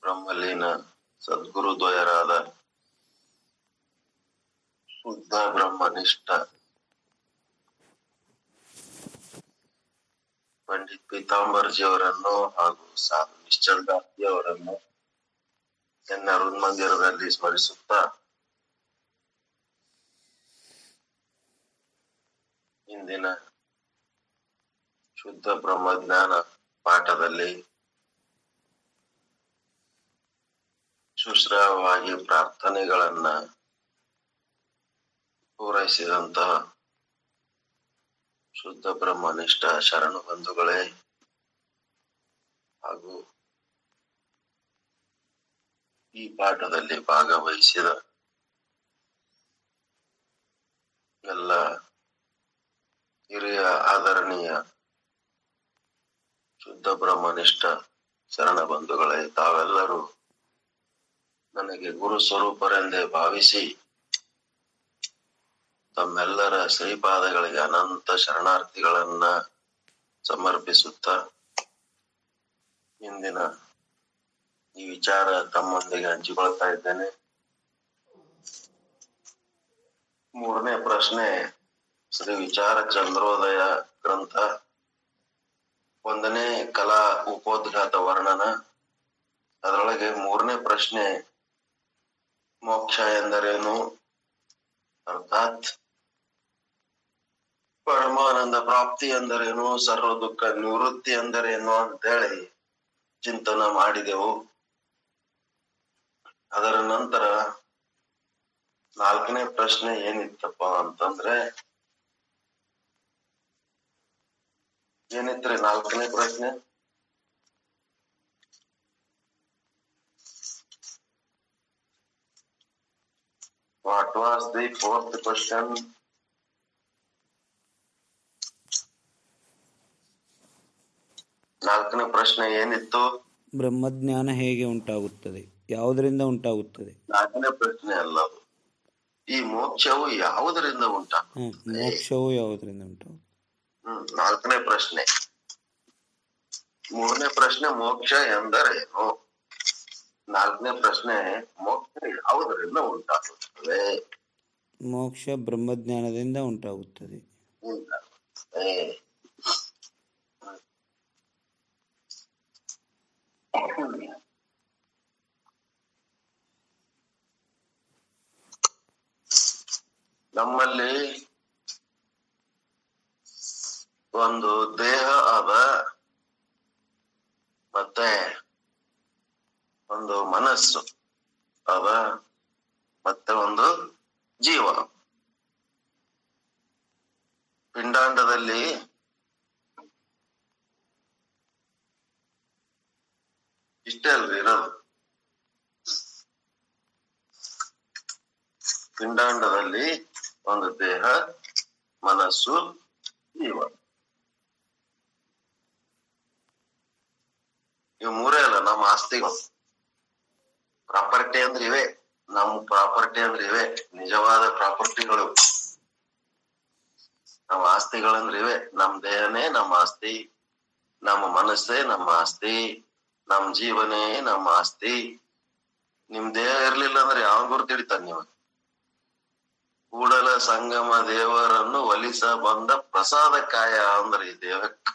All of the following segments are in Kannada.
ಬ್ರಹ್ಮಲೀನ ಸದ್ಗುರು ದ್ವಯರಾದ ಶುದ್ಧ ಬ್ರಹ್ಮನಿಷ್ಠ ಪಂಡಿತ್ ಪೀತಾಂಬರ್ಜಿಯವರನ್ನು ಹಾಗೂ ಸಾಧು ನಿಶ್ಚಲ್ ದಾಸ್ತಿ ಅವರನ್ನು ಎನ್ನ ಮಂದಿರದಲ್ಲಿ ಸ್ಮರಿಸುತ್ತಾ ಇಂದಿನ ಶುದ್ಧ ಬ್ರಹ್ಮಜ್ಞಾನ ಪಾಠದಲ್ಲಿ ಸುಶ್ರಾವವಾಗಿ ಪ್ರಾರ್ಥನೆಗಳನ್ನ ಪೂರೈಸಿದಂತಹ ಶುದ್ಧ ಬ್ರಹ್ಮನಿಷ್ಠ ಶರಣು ಬಂಧುಗಳೇ ಹಾಗೂ ಈ ಪಾಠದಲ್ಲಿ ಭಾಗವಹಿಸಿದ ಎಲ್ಲ ಹಿರಿಯ ಆದರಣೀಯ ಶುದ್ಧ ಬ್ರಹ್ಮನಿಷ್ಠ ಶರಣ ಬಂಧುಗಳೇ ತಾವೆಲ್ಲರೂ ನನಗೆ ಗುರು ಸ್ವರೂಪರೆಂದೇ ಭಾವಿಸಿ ತಮ್ಮೆಲ್ಲರ ಶ್ರೀಪಾದಗಳಿಗೆ ಅನಂತ ಶರಣಾರ್ಥಿಗಳನ್ನ ಸಮರ್ಪಿಸುತ್ತಾ ಇಂದಿನ ಈ ವಿಚಾರ ತಮ್ಮೊಂದಿಗೆ ಹಂಚಿಕೊಳ್ತಾ ಇದ್ದೇನೆ ಮೂರನೇ ಪ್ರಶ್ನೆ ಶ್ರೀ ವಿಚಾರ ಚಂದ್ರೋದಯ ಗ್ರಂಥ ಒಂದನೇ ಕಲಾ ಉಪೋದ್ಘಾತ ವರ್ಣನ ಅದರೊಳಗೆ ಮೂರನೇ ಪ್ರಶ್ನೆ ಮೋಕ್ಷ ಎಂದರೇನು ಅರ್ಥಾತ್ ಪರಮಾನಂದ ಪ್ರಾಪ್ತಿ ಎಂದರೇನು ಸರ್ವ ದುಃಖ ನಿವೃತ್ತಿ ಎಂದರೇನು ಅಂತೇಳಿ ಚಿಂತನ ಮಾಡಿದೆವು ಅದರ ನಂತರ ನಾಲ್ಕನೇ ಪ್ರಶ್ನೆ ಏನಿತ್ತಪ್ಪ ಅಂತಂದ್ರೆ ಏನಿತ್ರಿ ನಾಲ್ಕನೇ ಪ್ರಶ್ನೆ what was the fourth question ನಾಲ್ಕನೇ ಪ್ರಶ್ನೆ ಏನಿತ್ತು ಬ್ರಹ್ಮಜ್ಞಾನ ಹೇಗೆ ಉಂಟಾಗುತ್ತದೆ ಯಾವುದರಿಂದ ಉಂಟಾಗುತ್ತದೆ ನಾಲ್ಕನೇ ಪ್ರಶ್ನೆ ಅಲ್ಲ ಅದು ಈ ಮೋಕ್ಷವು ಯಾವುದರಿಂದ ಉಂಟಾ ಹ್ಮ್, ಮೋಕ್ಷವು ಯಾವುದರಿಂದ ಉಂಟಾಗುತ್ತದೆ ಹ್ಮ್ ನಾಲ್ಕನೇ ಪ್ರಶ್ನೆ ಮೂರನೇ ಪ್ರಶ್ನೆ ಮೋಕ್ಷ ಎಂದರೇನು ನಾಲ್ಕನೇ ಪ್ರಶ್ನೆ ಮೋಕ್ಷ ಯಾವುದರಿಂದ ಉಂಟಾಗುತ್ತದೆ ಮೋಕ್ಷ ಬ್ರಹ್ಮಜ್ಞಾನದಿಂದ ಉಂಟಾಗುತ್ತದೆ ಉಂಟಾಗುತ್ತದೆ ನಮ್ಮಲ್ಲಿ ಒಂದು ದೇಹ ಅದ ಮತ್ತೆ ಒಂದು ಮನಸ್ಸು ಅದ ಮತ್ತೆ ಒಂದು ಜೀವ ಪಿಂಡಾಂಡದಲ್ಲಿ ಇಷ್ಟೇ ಅಲ್ರಿ ಇರೋದು ಪಿಂಡಾಂಡದಲ್ಲಿ ಒಂದು ದೇಹ ಮನಸ್ಸು ಜೀವ ಇವು ಮೂರೇ ಅಲ್ಲ ನಮ್ಮ ಆಸ್ತಿಗಳು ಪ್ರಾಪರ್ಟಿ ಅಂದ್ರೆ ಇವೆ ನಮ್ಮ ಪ್ರಾಪರ್ಟಿ ಅಂದ್ರೆ ಇವೆ ನಿಜವಾದ ಪ್ರಾಪರ್ಟಿಗಳು ನಮ್ಮ ಆಸ್ತಿಗಳಂದ್ರೆ ಇವೆ ನಮ್ ದೇಹನೇ ನಮ್ಮ ಆಸ್ತಿ ನಮ್ಮ ಮನಸ್ಸೇ ನಮ್ಮ ಆಸ್ತಿ ನಮ್ ಜೀವನೇ ನಮ್ಮ ಆಸ್ತಿ ನಿಮ್ ದೇಹ ಇರ್ಲಿಲ್ಲ ಅಂದ್ರೆ ಯಾವ ಗುರುತು ಹಿಡಿತಾನೆ ನೀವು ಕೂಡಲ ಸಂಗಮ ದೇವರನ್ನು ಒಲಿಸ ಬಂದ ಪ್ರಸಾದ ಕಾಯ ಅಂದ್ರೆ ಈ ದೇಹಕ್ಕೆ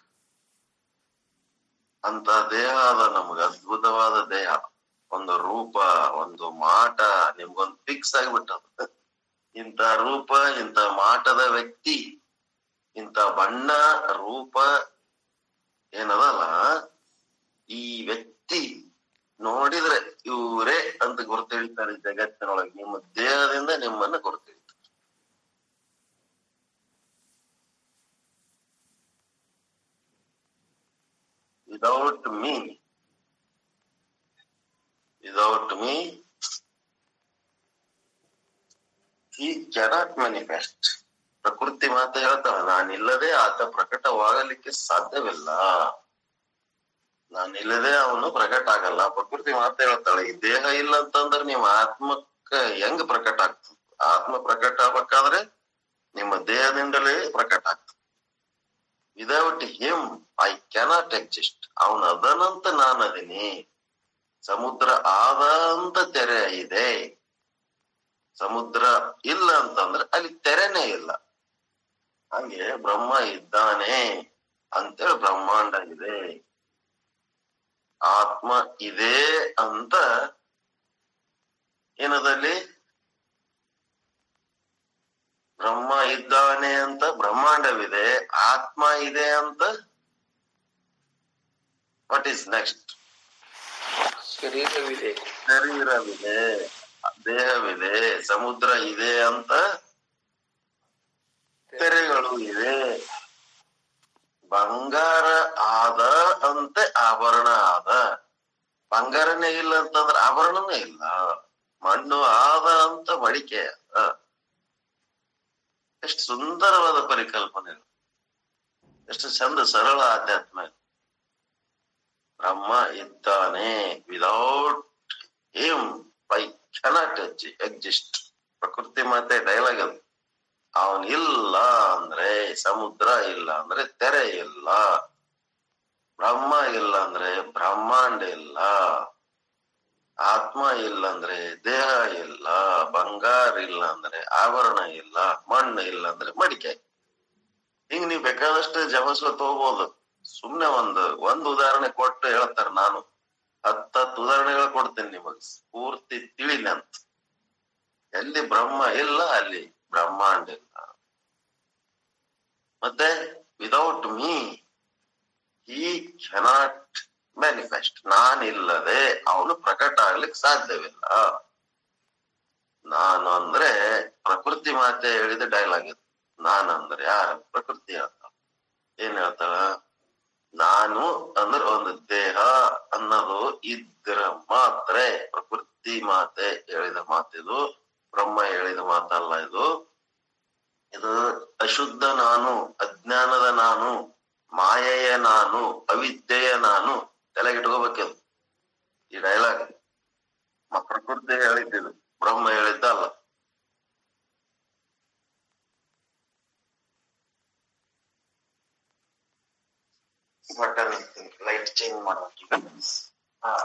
ಅಂತ ದೇಹ ಅದ ನಮ್ಗ ಅದ್ಭುತವಾದ ದೇಹ ಒಂದು ರೂಪ ಒಂದು ಮಾಟ ನಿಮ್ಗೊಂದು ಫಿಕ್ಸ್ ಆಗಿಬಿಟ್ಟದ ಇಂಥ ರೂಪ ಇಂಥ ಮಾಟದ ವ್ಯಕ್ತಿ ಇಂಥ ಬಣ್ಣ ರೂಪ ಏನದಲ್ಲ ಈ ವ್ಯಕ್ತಿ ನೋಡಿದ್ರೆ ಇವರೇ ಅಂತ ಗುರುತು ಹಿಡಿತಾರೆ ಜಗತ್ತಿನೊಳಗೆ ನಿಮ್ಮ ದೇಹದಿಂದ ನಿಮ್ಮನ್ನ ಗುರುತು ಹಿಡಿತಾರೆ without me without me he cannot manifest ಪ್ರಕೃತಿ ಮಾತು ಹೇಳ್ತಾಳೆ ನಾನಿಲ್ಲದೆ ಆತ ಪ್ರಕಟವಾಗಲಿಕ್ಕೆ ಸಾಧ್ಯವಿಲ್ಲ ನಾನಿಲ್ಲದೆ ಅವನು ಪ್ರಕಟ ಆಗಲ್ಲ ಪ್ರಕೃತಿ ಮಾತು ಹೇಳ್ತಾಳೆ ಈ ದೇಹ ಇಲ್ಲ ಅಂತಂದ್ರೆ ನಿಮ್ಮ ಆತ್ಮಕ್ಕ ಹೆಂಗ್ ಪ್ರಕಟ ಆಗ್ತದೆ ಆತ್ಮ ಪ್ರಕಟ ಆಗ್ಬೇಕಾದ್ರೆ ನಿಮ್ಮ ದೇಹದಿಂದಲೇ ಪ್ರಕಟ ಆಗ್ತದೆ without him I cannot exist ಅವನ ಅದನಂತ ನಾನು ಅದೀನಿ ಸಮುದ್ರ ಆದ ಅಂತ ತೆರೆ ಇದೆ ಸಮುದ್ರ ಇಲ್ಲ ಅಂತಂದ್ರೆ ಅಲ್ಲಿ ತೆರೆನೇ ಇಲ್ಲ ಹಂಗೆ ಬ್ರಹ್ಮ ಇದ್ದಾನೆ ಅಂತೇಳಿ ಬ್ರಹ್ಮಾಂಡ ಇದೆ ಆತ್ಮ ಇದೆ ಅಂತ ಏನದಲ್ಲಿ ಬ್ರಹ್ಮ ಇದ್ದಾನೆ ಅಂತ ಬ್ರಹ್ಮಾಂಡವಿದೆ ಆತ್ಮ ಇದೆ ಅಂತ ವಾಟ್ ಈಸ್ ನೆಕ್ಸ್ಟ್ ಶರೀರವಿದೆ ಶರೀರವಿದೆ ದೇಹವಿದೆ ಸಮುದ್ರ ಇದೆ ಅಂತ ತೆರೆಗಳು ಇವೆ ಬಂಗಾರ ಆದ ಅಂತೆ ಆಭರಣ ಆದ ಬಂಗಾರನೇ ಇಲ್ಲ ಅಂತಂದ್ರೆ ಆಭರಣನೇ ಇಲ್ಲ ಮಣ್ಣು ಆದ ಅಂತ ಮಡಿಕೆ ಆದ ಎಷ್ಟು ಸುಂದರವಾದ ಪರಿಕಲ್ಪನೆ ಎಷ್ಟು ಚಂದ ಸರಳ ಆಧ್ಯಾತ್ಮ ಇದು. ಬ್ರಹ್ಮ ಇದ್ದಾನೆ without him by cannot exist ಪ್ರಕೃತಿ ಮಾತೆ ಡೈಲಾಗ್ ಅದು ಅವನ್ ಇಲ್ಲ ಅಂದ್ರೆ ಸಮುದ್ರ ಇಲ್ಲ ಅಂದ್ರೆ ತೆರೆ ಇಲ್ಲ ಬ್ರಹ್ಮ ಇಲ್ಲ ಅಂದ್ರೆ ಬ್ರಹ್ಮಾಂಡ ಇಲ್ಲ ಆತ್ಮ ಇಲ್ಲ ಅಂದ್ರೆ ದೇಹ ಇಲ್ಲ ಬಂಗಾರ ಇಲ್ಲ ಅಂದ್ರೆ ಆಭರಣ ಇಲ್ಲ ಮಣ್ಣು ಇಲ್ಲ ಅಂದ್ರೆ ಮಡಿಕೆ ಹಿಂಗ್ ನೀವ್ ಬೇಕಾದಷ್ಟು ಜಮಸ್ವ ತಗೋಬಹುದು ಸುಮ್ನೆ ಒಂದು ಒಂದ್ ಉದಾಹರಣೆ ಕೊಟ್ಟು ಹೇಳ್ತಾರ ನಾನು ಹತ್ತತ್ತು ಉದಾಹರಣೆಗಳು ಕೊಡ್ತೇನೆ ನಿಮಗ್ ಪೂರ್ತಿ ತಿಳಿಲಿ ಅಂತ ಎಲ್ಲಿ ಬ್ರಹ್ಮ ಇಲ್ಲ ಅಲ್ಲಿ ಬ್ರಹ್ಮಾಂಡ ಇಲ್ಲ ಮತ್ತೆ without me he cannot manifest ನಾನಿಲ್ಲದೆ ಅವನು ಪ್ರಕಟ ಆಗ್ಲಿಕ್ಕೆ ಸಾಧ್ಯವಿಲ್ಲ ನಾನು ಅಂದ್ರೆ ಪ್ರಕೃತಿ ಮಾತೆ ಹೇಳಿದ ಡೈಲಾಗ್ ಇದು ನಾನಂದ್ರೆ ಯಾರ ಪ್ರಕೃತಿ ಹೇಳ್ತಾಳ ಏನ್ ಹೇಳ್ತಾಳ ನಾನು ಅಂದ್ರೆ ಒಂದು ದೇಹ ಅನ್ನೋದು ಇದ್ರ ಮಾತ್ರ ಪ್ರಕೃತಿ ಮಾತೆ ಹೇಳಿದ ಮಾತಿದು ಬ್ರಹ್ಮ ಹೇಳಿದ ಮಾತಲ್ಲ ಇದು ಇದು ಅಶುದ್ಧ ನಾನು ಅಜ್ಞಾನದ ನಾನು ಮಾಯೆಯ ನಾನು ಅವಿದ್ಯೆಯ ನಾನು ತಲೆಗಿಟ್ಕೋಬೇಕಿದು ಈ ಡೈಲಾಗ್ ಪ್ರಕೃತಿ ಹೇಳಿದ್ದಿದು ಬ್ರಹ್ಮ ಹೇಳಿದ್ದಲ್ಲ ಬಟನ್ ಲೈಟ್ ಚೇಂಜ್ ಮಾಡೋಕೆ ಹಾ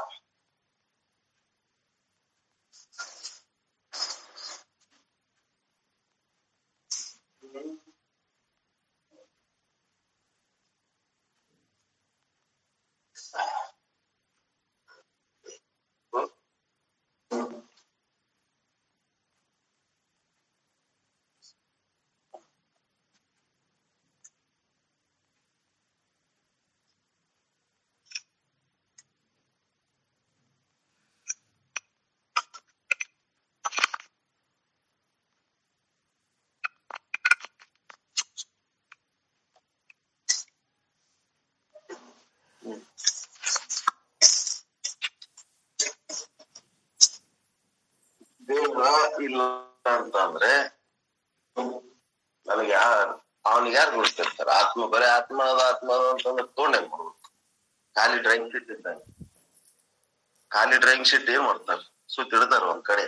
ದೇವ್ರ ಇಲ್ಲ ಅಂತಂದ್ರೆ ನನಗೆ ಯಾರು ಅವನಿಗೆ ಯಾರು ಗುರುತಿರ್ತಾರೆ ಆತ್ಮ ಬರೀ ಆತ್ಮ ಅದ ಆತ್ಮ ಅದ ಅಂತಂದ್ರೆ ತೋಣೆ ಮಾಡ್ಬೇಕು ಖಾಲಿ ಡ್ರೈವಿಂಗ್ ಸೀಟ್ ಇದ್ದಂಗೆ ಖಾಲಿ ಡ್ರೈವಿಂಗ್ ಸೀಟ್ ಏನ್ ಮಾಡ್ತಾರ ಸುತ್ತ ಇಡ್ತಾರ ಒಂದ್ ಕಡೆ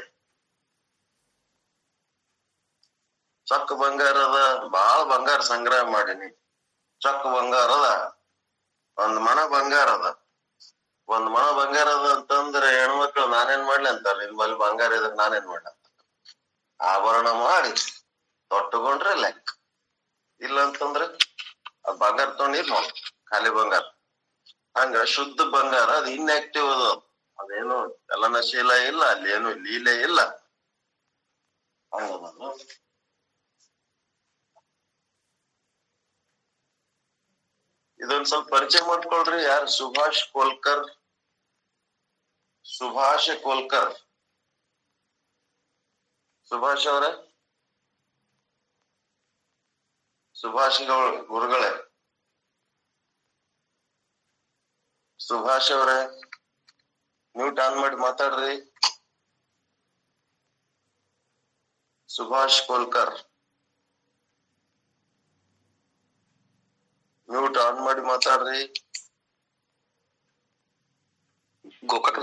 ಚೊಕ್ಕ ಬಂಗಾರ ಅದ ಬಾಳ ಬಂಗಾರ ಸಂಗ್ರಹ ಮಾಡೀನಿ ಚೊಕ್ಕ ಬಂಗಾರ ಅದ ಒಂದ್ ಮಣ ಬಂಗಾರ ಅದ ಒಂದ್ ಮಣ ಬಂಗಾರ ಅದ ಅಂತಂದ್ರೆ ಹೆಣ್ಮಕ್ಳು ನಾನೇನ್ ಮಾಡ್ಲಿ ಅಂತಾರ ನಿನ್ ಬಲ್ಲಿ ಬಂಗಾರ ಇದ್ರೆ ನಾನೇನ್ ಮಾಡ್ಲ ಅಂತ ಆಭರಣ ಮಾಡಿ ತೊಟ್ಟುಕೊಂಡ್ರೆ ಲೆಕ್ಕ ಇಲ್ಲ ಅಂತಂದ್ರೆ ಅದ್ ಬಂಗಾರ ತಗೊಂಡ್ ಇರ್ ನೋಡ್ ಖಾಲಿ ಬಂಗಾರ ಹಂಗ ಶುದ್ಧ ಬಂಗಾರ ಅದ್ ಇನ್ಆಕ್ಟಿವ್ ಅದು ಅದೇನು ಚಲನಶೀಲ ಇಲ್ಲ ಅಲ್ಲಿ ಏನು ಲೀಲೆ ಇಲ್ಲ ಹಂಗದ ಇದೊಂದ್ ಸ್ವಲ್ಪ ಪರಿಚಯ ಮಾಡ್ಕೊಳ್ರಿ ಯಾರು ಸುಭಾಷ್ ಕೋಲ್ಕರ್ ಸುಭಾಷ್ ಕೋಲ್ಕರ್ ಸುಭಾಷ್ ಅವರ ಸುಭಾಷ್ ಗೌ- ಗುರುಗಳೇ ಸುಭಾಷ್ ಅವರೇ ಮ್ಯೂಟ್ ಆನ್ ಮಾಡಿ ಮಾತಾಡ್ರಿ ಸುಭಾಷ್ ಕೋಲ್ಕರ್ ಮ್ಯೂಟ್ ಆನ್ ಮಾಡಿ ಮಾತಾಡ್ರಿ ಗೋಕಾಕ್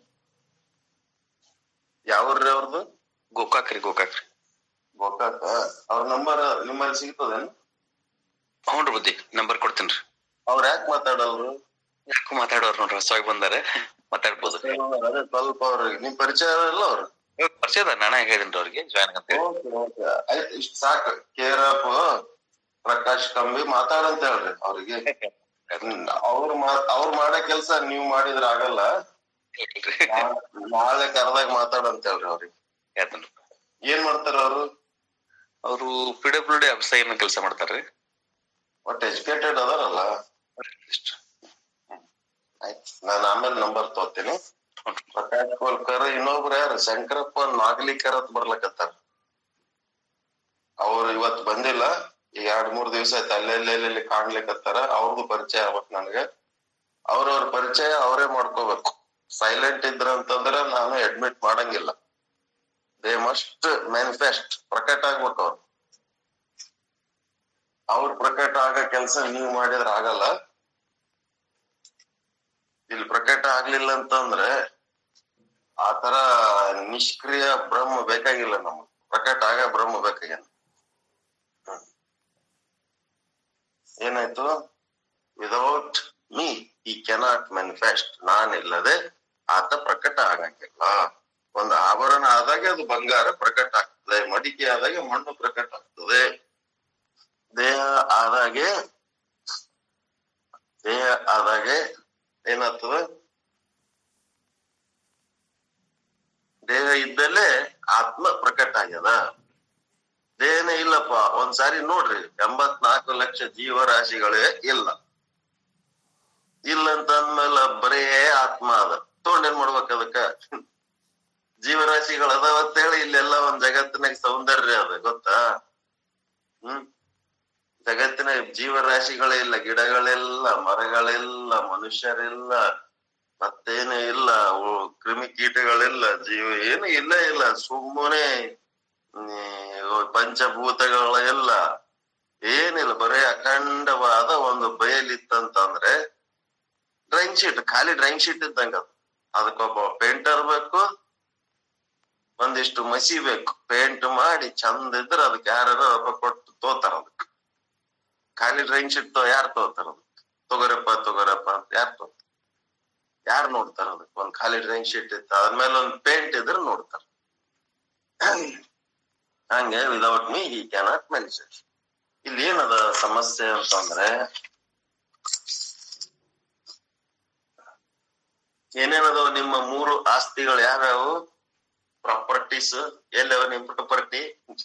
ಯಾವ್ರಿ ಅವ್ರದ್ದು ಗೋಕಾಕ್ ರೀ ಗೋಕಾಕ್ ರೀ ಗೋಕಾಕ ಅವ್ರ ನಂಬರ್ ನಿಮ್ಮಲ್ಲಿ ಸಿಗ್ತದೇನು ಹ್ಞೂ ಬುದ್ಧಿ ನಂಬರ್ ಕೊಡ್ತೀನಿ ರೀ ಅವ್ರ ಯಾಕೆ ಮಾತಾಡಲ್ರು ಯಾಕೋ ಮಾತಾಡೋರು ನೋಡ್ರಿ ಹೊಸವಾಗಿ ಬಂದಾರೆ ಮಾತಾಡ್ಬೋದು ಅದೇ ಸ್ವಲ್ಪ ಅವ್ರಿಗೆ ನಿಮ್ ಪರಿಚಯ ಇಲ್ಲ ಅವ್ರು ಪರಿಚಯ ಅದ ನಾನೇ ಹೇಳಿದ್ರಿ ಅವ್ರಿಗೆ ಜಾಯ್ನ್ ಅಂತ ಹೇಳಿ ಓಕೆ ಓಕೆ ಆಯ್ತು ಇಷ್ಟ ಸಾಕು ಕೇರಪ್ ಪ್ರಕಾಶ್ ಕಂಬಿ ಮಾತಾಡಂತ ಹೇಳ್ರಿ ಅವ್ರಿಗೆ ಹ್ಮ್, ಅವ್ರು ಮಾ- ಅವ್ರು ಮಾಡೋ ಕೆಲ್ಸ ನೀವ್ ಮಾಡಿದ್ರ ಆಗಲ್ಲ ನಾ- ನಾಳೆ ಕರೆದಾಗ ಮಾತಾಡಂತ ಹೇಳ್ರಿ ಅವ್ರಿಗೆ ಹೇಳ್ತೇನ್ರಿ ಏನ್ ಮಾಡ್ತಾರ ಅವ್ರು ಅವರು ಪಿ ಡಬ್ಲ್ಯೂ ಡಿ ಅಫ್ಸ ಏನ್ ಕೆಲಸ ಮಾಡ್ತಾರ್ರಿ ಒಟ್ಟು ಎಜುಕೇಟೆಡ್ ಅದಾರಲ್ಲ ಇಷ್ಟ ಆಯ್ತು ನಾನು ಆಮೇಲೆ ನಂಬರ್ ತಗೋತೀನಿ ಪ್ರಕಾಶ್ ಕೋಲ್ಕರ್ ಇನ್ನೊಬ್ರು ಯಾರು ಶಂಕರಪ್ಪ ನಾಗಲಿಕರ್ ಅಂತ ಬರ್ಲಕತ್ತಾರ ಅವ್ರು ಇವತ್ ಬಂದಿಲ್ಲ ಈಗ ಎರಡ್ ಮೂರ್ ದಿವಸ ಆಯ್ತು ಅಲ್ಲೆಲ್ಲೆಲ್ಲಿ ಕಾಣ್ಲಿಕತ್ತಾರ ಅವ್ರದ್ದು ಪರಿಚಯ ಆಗ್ಬೇಕು ನನಗೆ ಅವ್ರವ್ರ ಪರಿಚಯ ಅವರೇ ಮಾಡ್ಕೋಬೇಕು ಸೈಲೆಂಟ್ ಇದ್ರ ಅಂತಂದ್ರ ನಾನು ಅಡ್ಮಿಟ್ ಮಾಡಂಗಿಲ್ಲ ದೇ ಮಸ್ಟ್ ಮ್ಯಾನಿಫೆಸ್ಟ್ ಪ್ರಕಟ ಆಗ್ಬೇಕು ಅವ್ರು ಅವ್ರ ಪ್ರಕಟ ಆಗ ಕೆಲ್ಸ ನೀವ್ ಮಾಡಿದ್ರ ಆಗಲ್ಲ ಇಲ್ಲಿ ಪ್ರಕಟ ಆಗ್ಲಿಲ್ಲ ಅಂತಂದ್ರೆ ಆತರ ನಿಷ್ಕ್ರಿಯ ಬ್ರಹ್ಮ ಬೇಕಾಗಿಲ್ಲ ನಮ್ಗೆ ಪ್ರಕಟ ಆಗ ಬ್ರಹ್ಮ ಬೇಕಾಗ್ಯಾನ ಹ್ಮ್. ಏನಾಯ್ತು without me he cannot manifest ನಾನಿಲ್ಲದೆ ಆತ ಪ್ರಕಟ ಆಗಂಗಿಲ್ಲ ಒಂದು ಆಭರಣ ಆದಾಗ ಅದು ಬಂಗಾರ ಪ್ರಕಟ ಆಗ್ತದೆ ಮಡಿಕೆ ಆದಾಗ ಮಣ್ಣು ಪ್ರಕಟ ಆಗ್ತದೆ ದೇಹ ಆದಾಗೆ ದೇಹ ಆದಾಗೆ ಏನಾಗ್ತದೆ ದೇಹ ಇದ್ದಲ್ಲೇ ಆತ್ಮ ಪ್ರಕಟ ಆಗ್ಯದ ದೇಹನೇ ಇಲ್ಲಪ್ಪ ಒಂದ್ಸಾರಿ ನೋಡ್ರಿ ಎಂಬತ್ನಾಲ್ಕು ಲಕ್ಷ ಜೀವರಾಶಿಗಳೇ ಇಲ್ಲ ಇಲ್ಲ ಅಂತ ಅಂದ್ಮೇಲೆ ಬರೇ ಆತ್ಮ ಅದ ತಗೊಂಡೇನ್ ಮಾಡ್ಬೇಕ ಅದಕ್ಕ ಜೀವರಾಶಿಗಳು ಅದಾವ ಅಂತ ಹೇಳಿ ಇಲ್ಲೆಲ್ಲ ಒಂದ್ ಜಗತ್ತಿನಾಗ ಸೌಂದರ್ಯ ಅದ ಗೊತ್ತಾ ಹ್ಮ್ ಜಗತ್ತಿನ ಜೀವರಾಶಿಗಳೇ ಇಲ್ಲ ಗಿಡಗಳೆಲ್ಲ ಮರಗಳೆಲ್ಲ ಮನುಷ್ಯರಿಲ್ಲ ಮತ್ತೇನು ಇಲ್ಲ ಉ- ಕ್ರಿಮಿಕೀಟಗಳಿಲ್ಲ ಜೀವ ಏನು ಇಲ್ಲ ಇಲ್ಲ ಸುಮ್ಮನೆ ಹ್ಮ್, ಪಂಚಭೂತಗಳ ಎಲ್ಲ ಏನಿಲ್ಲ ಬರೇ ಅಖಂಡವಾದ ಒಂದು ಬಯಲಿತ್ತಂತಂದ್ರೆ ಡ್ರೈಂಗ್ ಶೀಟ್ ಖಾಲಿ ಡ್ರೈಂಗ್ ಶೀಟ್ ಇದ್ದಂಗ ಅದು ಅದಕ್ಕೊಬ್ಬ ಪೇಂಟರ್ ಬೇಕು ಒಂದಿಷ್ಟು ಮಸಿ ಬೇಕು ಪೇಂಟ್ ಮಾಡಿ ಚಂದ ಇದ್ರೆ ಅದಕ್ಕೆ ಯಾರು ರೊಕ್ಕ ಕೊಟ್ಟು ತೋತಾರ ಅದಕ್ಕೆ ಖಾಲಿ ಡ್ರೈಂಗ್ ಶೀಟ್ ಯಾರು ತಗೋತಾರ ಅದಕ್ಕೆ ತಗೋರಪ್ಪ ತಗೋರಪ್ಪ ಅಂತ ಯಾರು ತಗೋತಾರ ಯಾರು ನೋಡ್ತಾರ ಅದಕ್ಕೆ ಒಂದ್ ಖಾಲಿ ಡ್ರೈಂಗ್ ಶೀಟ್ ಇತ್ತು ಅದ್ಮೇಲೆ ಒಂದ್ ಪೇಂಟ್ ಇದ್ರೆ ನೋಡ್ತಾರ ಹಂಗೆ without me he cannot mention ಇಲ್ಲಿ ಏನದ ಸಮಸ್ಯೆ ಅಂತಂದ್ರೆ ಏನೇನದಾವ ನಿಮ್ಮ ಮೂರು ಆಸ್ತಿಗಳು ಯಾವ್ಯಾವು ಪ್ರಾಪರ್ಟೀಸ್ ಎಲ್ಲವ ನಿಮ್ ಪ್ರಾಪರ್ಟಿ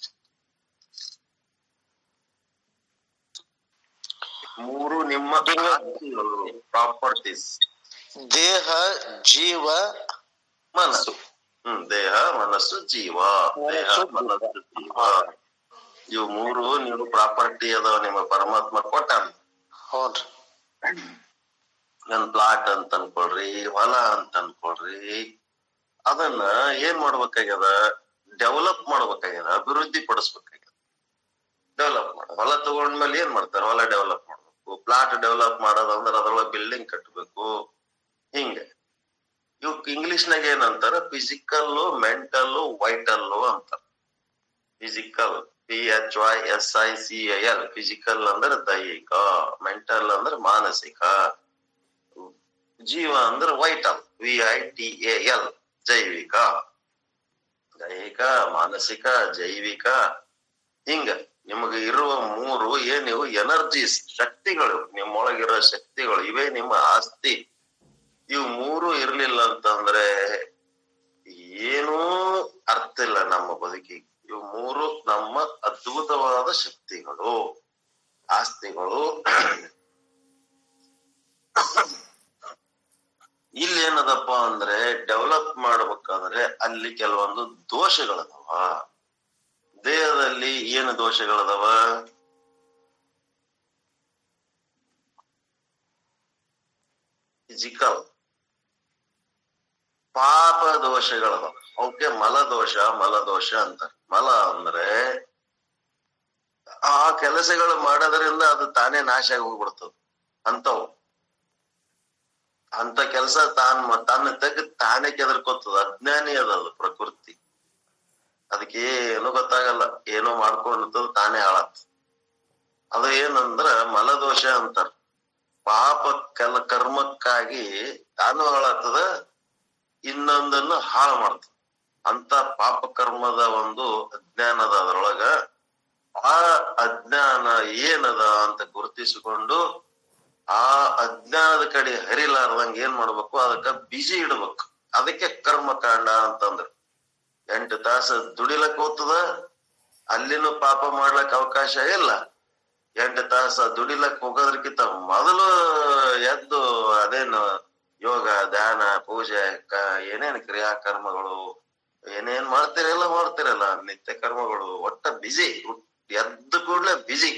ಮೂರು ನಿಮ್ಮ ಪ್ರಾಪರ್ಟೀಸ್ ದೇಹ ಜೀವ ಮನಸ್ಸು ಹ್ಮ್ ದೇಹ ಮನಸ್ಸು ಜೀವ ದೇಹ ಮನಸ್ಸು ಜೀವ ಇವು ಮೂರು ನೀವು ಪ್ರಾಪರ್ಟಿ ಅದಾವ ನಿಮ್ಮ ಪರಮಾತ್ಮ ಕೊಟ್ಟಾನ ಹ್ಞೂನ್ರಿ ನನ್ ಪ್ಲಾಟ್ ಅಂತ ಅನ್ಕೊಳ್ರಿ ಹೊಲ ಅಂತ ಅನ್ಕೊಳ್ರಿ ಅದನ್ನ ಏನ್ ಮಾಡ್ಬೇಕಾಗ್ಯದ ಡೆವಲಪ್ ಮಾಡ್ಬೇಕಾಗ್ಯದ ಅಭಿವೃದ್ಧಿ ಪಡಿಸ್ಬೇಕಾಗ್ಯದ ಡೆವಲಪ್ ಮಾಡ ಹೊಲ ತಗೊಂಡ್ಮೇಲೆ ಏನ್ ಮಾಡ್ತಾರೆ ಹೊಲ ಡೆವಲಪ್ ಮಾಡ್ಬೇಕು ಪ್ಲಾಟ್ ಡೆವಲಪ್ ಮಾಡೋದಂದ್ರೆ ಅದ್ರೊಳಗೆ ಬಿಲ್ಡಿಂಗ್ ಕಟ್ಟಬೇಕು ಹಿಂಗೆ ಇವಕ್ ಇಂಗ್ಲಿಷ್ ನಾಗ ಏನಂತಾರ ಫಿಸಿಕಲ್ ಮೆಂಟಲ್ ವೈಟಲ್ ಅಂತಾರ physical P H Y S I C L physical ಅಂದ್ರೆ ದೈಹಿಕ ಮೆಂಟಲ್ ಅಂದ್ರೆ ಮಾನಸಿಕ ಜೀವ ಅಂದ್ರೆ vital V I T A L ಜೈವಿಕ ದೈಹಿಕ ಮಾನಸಿಕ ಜೈವಿಕ ಹಿಂಗ ನಿಮಗೆ ಇರುವ ಮೂರು ಏನಿವು ಎನರ್ಜೀಸ್ ಶಕ್ತಿಗಳು ನಿಮ್ಮೊಳಗಿರೋ ಶಕ್ತಿಗಳು ಇವೇ ನಿಮ್ಮ ಆಸ್ತಿ ಇವು ಮೂರು ಇರ್ಲಿಲ್ಲ ಅಂತಂದ್ರೆ ಏನೂ ಅರ್ಥ ಇಲ್ಲ ನಮ್ಮ ಬದುಕಿಗೆ ಇವು ಮೂರು ನಮ್ಮ ಅದ್ಭುತವಾದ ಶಕ್ತಿಗಳು ಆಸ್ತಿಗಳು ಇಲ್ಲಿ ಏನದಪ್ಪ ಅಂದ್ರೆ ಡೆವಲಪ್ ಮಾಡ್ಬೇಕಾದ್ರೆ ಅಲ್ಲಿ ಕೆಲವೊಂದು ದೋಷಗಳದಾವ ದೇಹದಲ್ಲಿ ಏನು ದೋಷಗಳದಾವ ಫಿಸಿಕಲ್ ಪಾಪ ದೋಷಗಳದಾವ ಅವಕ್ಕೆ ಮಲದೋಷ ಮಲದೋಷ ಅಂತಾರೆ ಮಲ ಅಂದ್ರೆ ಆ ಕೆಲಸಗಳು ಮಾಡೋದ್ರಿಂದ ಅದು ತಾನೇ ನಾಶ ಆಗಿ ಹೋಗ್ಬಿಡ್ತದ ಅಂತವು ಅಂತ ಕೆಲಸ ತಾನ್ ಮ- ತನ್ನ ತೆಗೆದು ತಾನೇ ಕೆದರ್ಕೋತದ ಅಜ್ಞಾನಿ ಅದ ಅದು ಪ್ರಕೃತಿ ಅದಕ್ಕೆ ಏನು ಗೊತ್ತಾಗಲ್ಲ ಏನೋ ಮಾಡ್ಕೊಂಡಿರ್ತದ ತಾನೇ ಹಾಳಾತ್ ಅದು ಏನಂದ್ರ ಮಲದೋಷ ಅಂತಾರ ಪಾಪ ಕಲ ಕರ್ಮಕ್ಕಾಗಿ ತಾನು ಹಾಳಾಗ್ತದ ನಿಂದನ್ನು ಹಾಳು ಮಾಡ್ತದೆ ಅಂತ ಪಾಪ ಕರ್ಮದ ಒಂದು ಅಜ್ಞಾನದ ಅದ್ರೊಳಗ ಆ ಅಜ್ಞಾನ ಏನದ ಅಂತ ಗುರುತಿಸಿಕೊಂಡು ಆ ಅಜ್ಞಾನದ ಕಡೆ ಹರಿಲಾರ್ದಂಗ ಏನ್ ಮಾಡ್ಬೇಕು ಅದಕ್ಕ ಬಿಸಿ ಇಡ್ಬೇಕು ಅದಕ್ಕೆ ಕರ್ಮಕಾಂಡ ಅಂತಂದ್ರು ಎಂಟು ತಾಸ ದುಡಿಲಕ್ ಹೋಗ್ತದ ಅಲ್ಲಿನೂ ಪಾಪ ಮಾಡ್ಲಕ್ ಅವಕಾಶ ಇಲ್ಲ ಎಂಟು ತಾಸ ದುಡಿಲಕ್ ಹೋಗೋದ್ರಕ್ಕಿಂತ ಮೊದಲು ಎದ್ದು ಅದೇನು ಯೋಗ ಧ್ಯಾನ ಪೂಜೆ ಕ- ಏನೇನ್ ಕ್ರಿಯಾಕರ್ಮಗಳು ಏನೇನ್ ಮಾಡ್ತೀರಲ್ಲ ಮಾಡ್ತಿರಲ್ಲ ನಿತ್ಯ ಕರ್ಮಗಳು ಒಟ್ಟ ಬಿಜಿ ಎದ್ದು ಕೂಡ್ಲೆ ಬಿಜಿ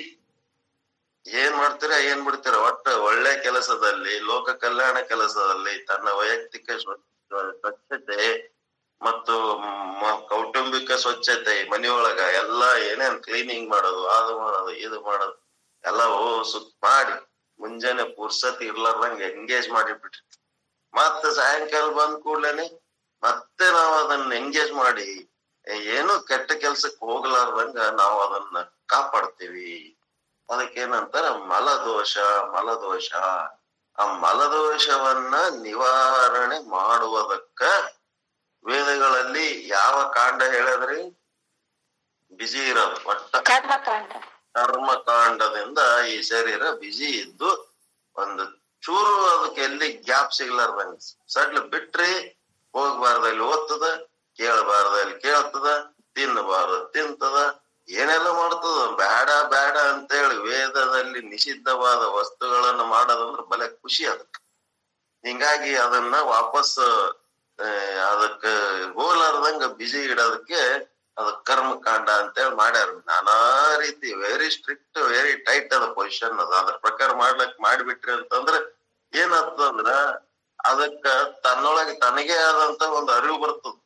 ಏನ್ ಮಾಡ್ತೀರಾ ಏನ್ ಬಿಡ್ತೀರಾ ಒಟ್ಟ ಒಳ್ಳೆ ಕೆಲಸದಲ್ಲಿ ಲೋಕ ಕಲ್ಯಾಣ ಕೆಲಸದಲ್ಲಿ ತನ್ನ ವೈಯಕ್ತಿಕ ಸ್ವ- ಸ್ವಚ್ಛತೆ ಮತ್ತು ಮ- ಕೌಟುಂಬಿಕ ಸ್ವಚ್ಛತೆ ಮನೆಯೊಳಗ ಎಲ್ಲಾ ಏನೇನ್ ಕ್ಲೀನಿಂಗ್ ಮಾಡೋದು ಅದು ಮಾಡೋದು ಇದು ಮಾಡೋದು ಎಲ್ಲ ಓ ಸುತ್ ಮಾಡಿ ಮುಂಜಾನೆ ಪುರ್ಸತಿ ಇರ್ಲಾರ್ದಂಗ ಎಂಗೇಜ್ ಮಾಡಿಬಿಟ್ರಿ ಮತ್ತ ಸಾಯಂಕಾಲ ಬಂದ್ ಕೂಡ್ಲೇನೆ ಮತ್ತೆ ನಾವು ಅದನ್ನ ಎಂಗೇಜ್ ಮಾಡಿ ಏನು ಕೆಟ್ಟ ಕೆಲ್ಸಕ್ಕೆ ಹೋಗ್ಲಾರ್ದಂಗ ನಾವು ಅದನ್ನ ಕಾಪಾಡ್ತೀವಿ ಅದಕ್ಕೇನಂತಾರ ಮಲದೋಷ ಮಲದೋಷ ಆ ಮಲದೋಷವನ್ನ ನಿವಾರಣೆ ಮಾಡುವುದಕ್ಕ ವೇದಗಳಲ್ಲಿ ಯಾವ ಕಾಂಡ ಹೇಳದ್ರಿ ಬಿಸಿ ಇರೋದು ಒಟ್ಟ ಕರ್ಮಕಾಂಡ ಕರ್ಮಕಾಂಡದಿಂದ ಈ ಶರೀರ ಬಿಸಿ ಇದ್ದು ಒಂದು ಚೂರು ಅದಕ್ಕೆ ಎಲ್ಲಿ ಗ್ಯಾಪ್ ಸಿಗ್ಲಾರ್ದಂಗ ಸಡ್ಲ ಬಿಟ್ರಿ ಹೋಗ್ಬಾರ್ದಲ್ಲಿ ಓದ್ತದ ಕೇಳಬಾರ್ದಲ್ಲಿ ಕೇಳ್ತದ ತಿನ್ನಬಾರ್ದು ತಿಂತದ ಏನೆಲ್ಲ ಮಾಡ್ತದ ಬೇಡ ಬೇಡ ಅಂತೇಳಿ ವೇದದಲ್ಲಿ ನಿಷಿದ್ಧವಾದ ವಸ್ತುಗಳನ್ನ ಮಾಡೋದಂದ್ರ ಬಲೆ ಖುಷಿ ಅದಕ್ಕೆ ಹಿಂಗಾಗಿ ಅದನ್ನ ವಾಪಸ್ ಆ, ಅದಕ್ಕ ಹೋಲಾರ್ದಂಗ ಬಿಜಿ ಇಡೋದಕ್ಕೆ ಅದ ಕರ್ಮಕಾಂಡ ಅಂತೇಳಿ ಮಾಡ್ಯಾರ ನಾನಾ ರೀತಿ ವೆರಿ ಸ್ಟ್ರಿಕ್ಟ್ ವೆರಿ ಟೈಟ್ ಅದ ಪೊಸಿಷನ್ ಅದ ಅದ್ರ ಪ್ರಕಾರ ಮಾಡ್ಲಕ್ ಮಾಡ್ಬಿಟ್ರಿ ಅಂತಂದ್ರ ಏನಾಗ್ತದಂದ್ರ ಅದಕ್ಕ ತನ್ನೊಳಗೆ ತನಗೇ ಆದಂತ ಒಂದು ಅರಿವು ಬರ್ತದ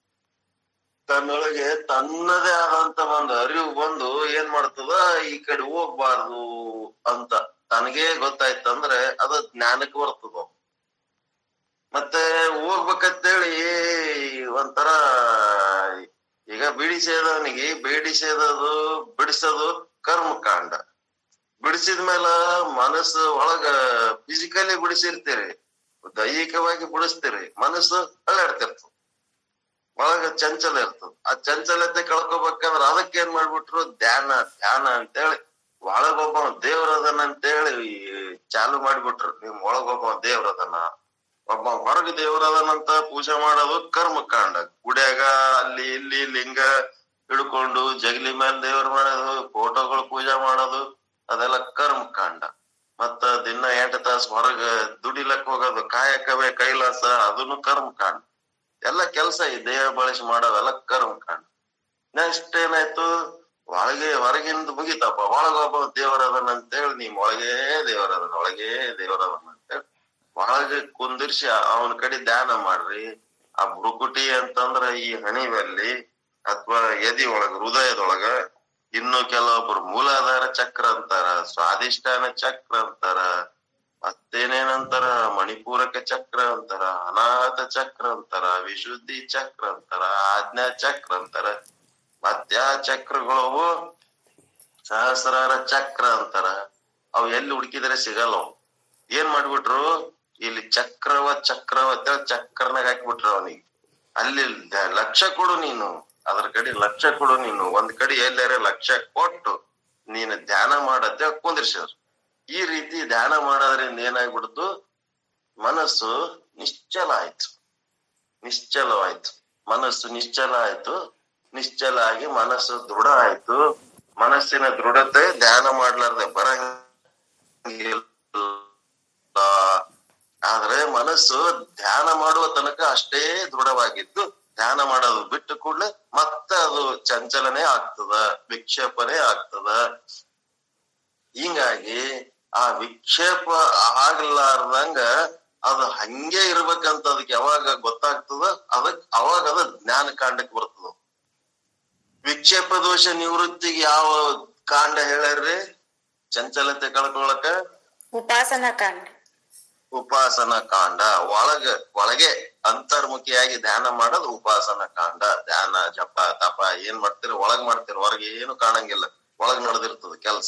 ತನ್ನೊಳಗೆ ತನ್ನದೇ ಆದಂತ ಒಂದು ಅರಿವು ಬಂದು ಏನ್ ಮಾಡ್ತದ ಈ ಕಡೆ ಹೋಗ್ಬಾರ್ದು ಅಂತ ತನಗೇ ಗೊತ್ತಾಯ್ತಂದ್ರೆ ಅದು ಜ್ಞಾನಕ್ಕೆ ಬರ್ತದ ಮತ್ತೆ ಹೋಗ್ಬೇಕಂತೇಳಿ ಒಂಥರ ಈಗ ಬಿಡಿಸೇದವನಿಗೆ ಬೇಡಿಸೇದದು ಬಿಡಿಸೋದು ಕರ್ಮಕಾಂಡ ಬಿಡಿಸಿದ ಮೇಲೆ ಮನಸ್ಸು ಒಳಗ ಫಿಸಿಕಲಿ ಬಿಡಿಸಿರ್ತೀರಿ ದೈಹಿಕವಾಗಿ ಬಿಡಿಸ್ತೀರಿ ಮನಸ್ಸು ಅಳ್ಳಾಡ್ತಿರ್ತದ ಒಳಗ ಚಂಚಲ ಇರ್ತದ ಆ ಚಂಚಲತೆ ಕಳ್ಕೊಬೇಕಂದ್ರ ಅದಕ್ಕೆ ಏನ್ ಮಾಡ್ಬಿಟ್ರು ಧ್ಯಾನ ಧ್ಯಾನ ಅಂತೇಳಿ ಒಳಗೊಬ್ಬ ದೇವ್ರದನ ಅಂತೇಳಿ ಚಾಲು ಮಾಡ್ಬಿಟ್ರು ನಿಮ್ ಒಳಗೊಬ್ಬ ದೇವ್ರದನ ಒಬ್ಬ ಹೊರಗ ದೇವ್ರದನಂತ ಪೂಜೆ ಮಾಡೋದು ಕರ್ಮಕಾಂಡ ಗುಡ್ಯಾಗ ಅಲ್ಲಿ ಇಲ್ಲಿ ಲಿಂಗ ಹಿಡ್ಕೊಂಡು ಜಗಲಿ ಮೇಲೆ ದೇವ್ರ ಮಾಡೋದು ಫೋಟೋಗಳು ಪೂಜೆ ಮಾಡೋದು ಅದೆಲ್ಲ ಕರ್ಮಕಾಂಡ ಮತ್ತ ದಿನ ಎಂಟು ತಾಸು ಹೊರಗ ದುಡಿಲಕ್ ಹೋಗೋದು ಕಾಯಕವೇ ಕೈಲಾಸ ಅದನ್ನು ಕರ್ಮಕಾಂಡ ಎಲ್ಲ ಕೆಲಸ ಈ ದೇಹ ಬಳಸಿ ಮಾಡೋವೆಲ್ಲ ಕರ್ಮಕಾಂಡ ನೆಕ್ಸ್ಟ್ ಏನಾಯ್ತು ಒಳಗೆ ಹೊರಗಿಂದ ಮುಗಿತಪ್ಪ ಒಳಗೊಬ್ಬ ದೇವರದನ ಅಂತೇಳಿ ನಿಮ್ ಒಳಗೇ ದೇವರದನ ಒಳಗೇ ದೇವರದನ ಅಂತೇಳಿ ಒಳಗೆ ಕುಂದಿರ್ಸಿ ಅವನ ಕಡೆ ಧ್ಯಾನ ಮಾಡ್ರಿ ಆ ಭ್ರುಕುಟಿ ಅಂತಂದ್ರ ಈ ಹಣಿವಲ್ಲಿ ಅಥವಾ ಎದಿ ಒಳಗ ಹೃದಯದೊಳಗ ಇನ್ನು ಕೆಲವೊಬ್ರು ಮೂಲಾಧಾರ ಚಕ್ರ ಅಂತಾರ ಸ್ವಾದಿಷ್ಠಾನ ಚಕ್ರ ಅಂತಾರ ಮತ್ತೇನೇನಂತಾರ ಮಣಿಪೂರಕ ಚಕ್ರ ಅಂತಾರ ಅನಾಥ ಚಕ್ರ ಅಂತಾರ ವಿಶುದ್ಧಿ ಚಕ್ರ ಅಂತಾರ ಆಜ್ಞಾ ಚಕ್ರ ಅಂತಾರ ಮತ್ಯಾ ಚಕ್ರಗಳವು ಸಹಸ್ರಾರ ಚಕ್ರ ಅಂತಾರ ಅವು ಎಲ್ಲಿ ಹುಡುಕಿದ್ರೆ ಸಿಗಲ್ಲ ಅವು ಏನ್ ಮಾಡ್ಬಿಟ್ರು ಇಲ್ಲಿ ಚಕ್ರವ ಚಕ್ರವ ಅಂತೇಳಿ ಚಕ್ರನಾಗ ಹಾಕ್ಬಿಟ್ರು ಅವನಿಗೆ ಅಲ್ಲಿ ದ- ಲಕ್ಷ ಕೊಡು ನೀನು ಅದ್ರ ಕಡೆ ಲಕ್ಷ ಕೊಡು ನೀನು ಒಂದ್ ಕಡೆ ಎಲ್ಲಾರೆ ಲಕ್ಷ ಕೊಟ್ಟು ನೀನು ಧ್ಯಾನ ಮಾಡತ್ತೆ ಕುಂದಿರ್ಸಿದ್ರು ಈ ರೀತಿ ಧ್ಯಾನ ಮಾಡೋದ್ರಿಂದ ಏನಾಗ್ಬಿಡ್ತು ಮನಸ್ಸು ನಿಶ್ಚಲ ಆಯ್ತು ನಿಶ್ಚಲವಾಯ್ತು ಮನಸ್ಸು ನಿಶ್ಚಲ ಆಯ್ತು ನಿಶ್ಚಲ ಆಗಿ ಮನಸ್ಸು ದೃಢ ಆಯ್ತು ಮನಸ್ಸಿನ ದೃಢತೆ ಧ್ಯಾನ ಮಾಡ್ಲಾರ್ದೆ ಬರಂಗಿಲ್ಲ ಆದ್ರೆ ಮನಸ್ಸು ಧ್ಯಾನ ಮಾಡುವ ತನಕ ಅಷ್ಟೇ ದೃಢವಾಗಿದ್ದು ಧ್ಯಾನ ಮಾಡೋದು ಬಿಟ್ಟು ಕೂಡಲೇ ಮತ್ತೆ ಅದು ಚಂಚಲನೆ ಆಗ್ತದ ವಿಕ್ಷೇಪನೆ ಆಗ್ತದ ಹಿಂಗಾಗಿ ಆ ವಿಕ್ಷೇಪ ಆಗ್ಲಾರ್ದಂಗ ಅದು ಹಂಗೆ ಇರ್ಬೇಕಂತ ಅದಕ್ಕೆ ಯಾವಾಗ ಗೊತ್ತಾಗ್ತದ ಅದಕ್ ಅವಾಗ ಅದು ಜ್ಞಾನ ಕಾಂಡಕ್ಕೆ ಬರ್ತದ ವಿಕ್ಷೇಪ ದೋಷ ನಿವೃತ್ತಿಗೆ ಯಾವ ಕಾಂಡ ಹೇಳ್ಯಾರ್ರಿ ಚಂಚಲತೆ ಕಳ್ಕೊಳಕ ಉಪಾಸನಾ ಕಾಂಡ ಉಪಾಸನ ಕಾಂಡ ಒಳಗ ಒಳಗೆ ಅಂತರ್ಮುಖಿಯಾಗಿ ಧ್ಯಾನ ಮಾಡೋದು ಉಪಾಸನ ಕಾಂಡ ಧ್ಯಾನ ಜಪ ತಪ ಏನ್ ಮಾಡ್ತೀರಿ ಒಳಗ್ ಮಾಡ್ತೀರಿ ಹೊರಗೆ ಏನು ಕಾಣಂಗಿಲ್ಲ ಒಳಗ್ ನಡೆದಿರ್ತದ ಕೆಲಸ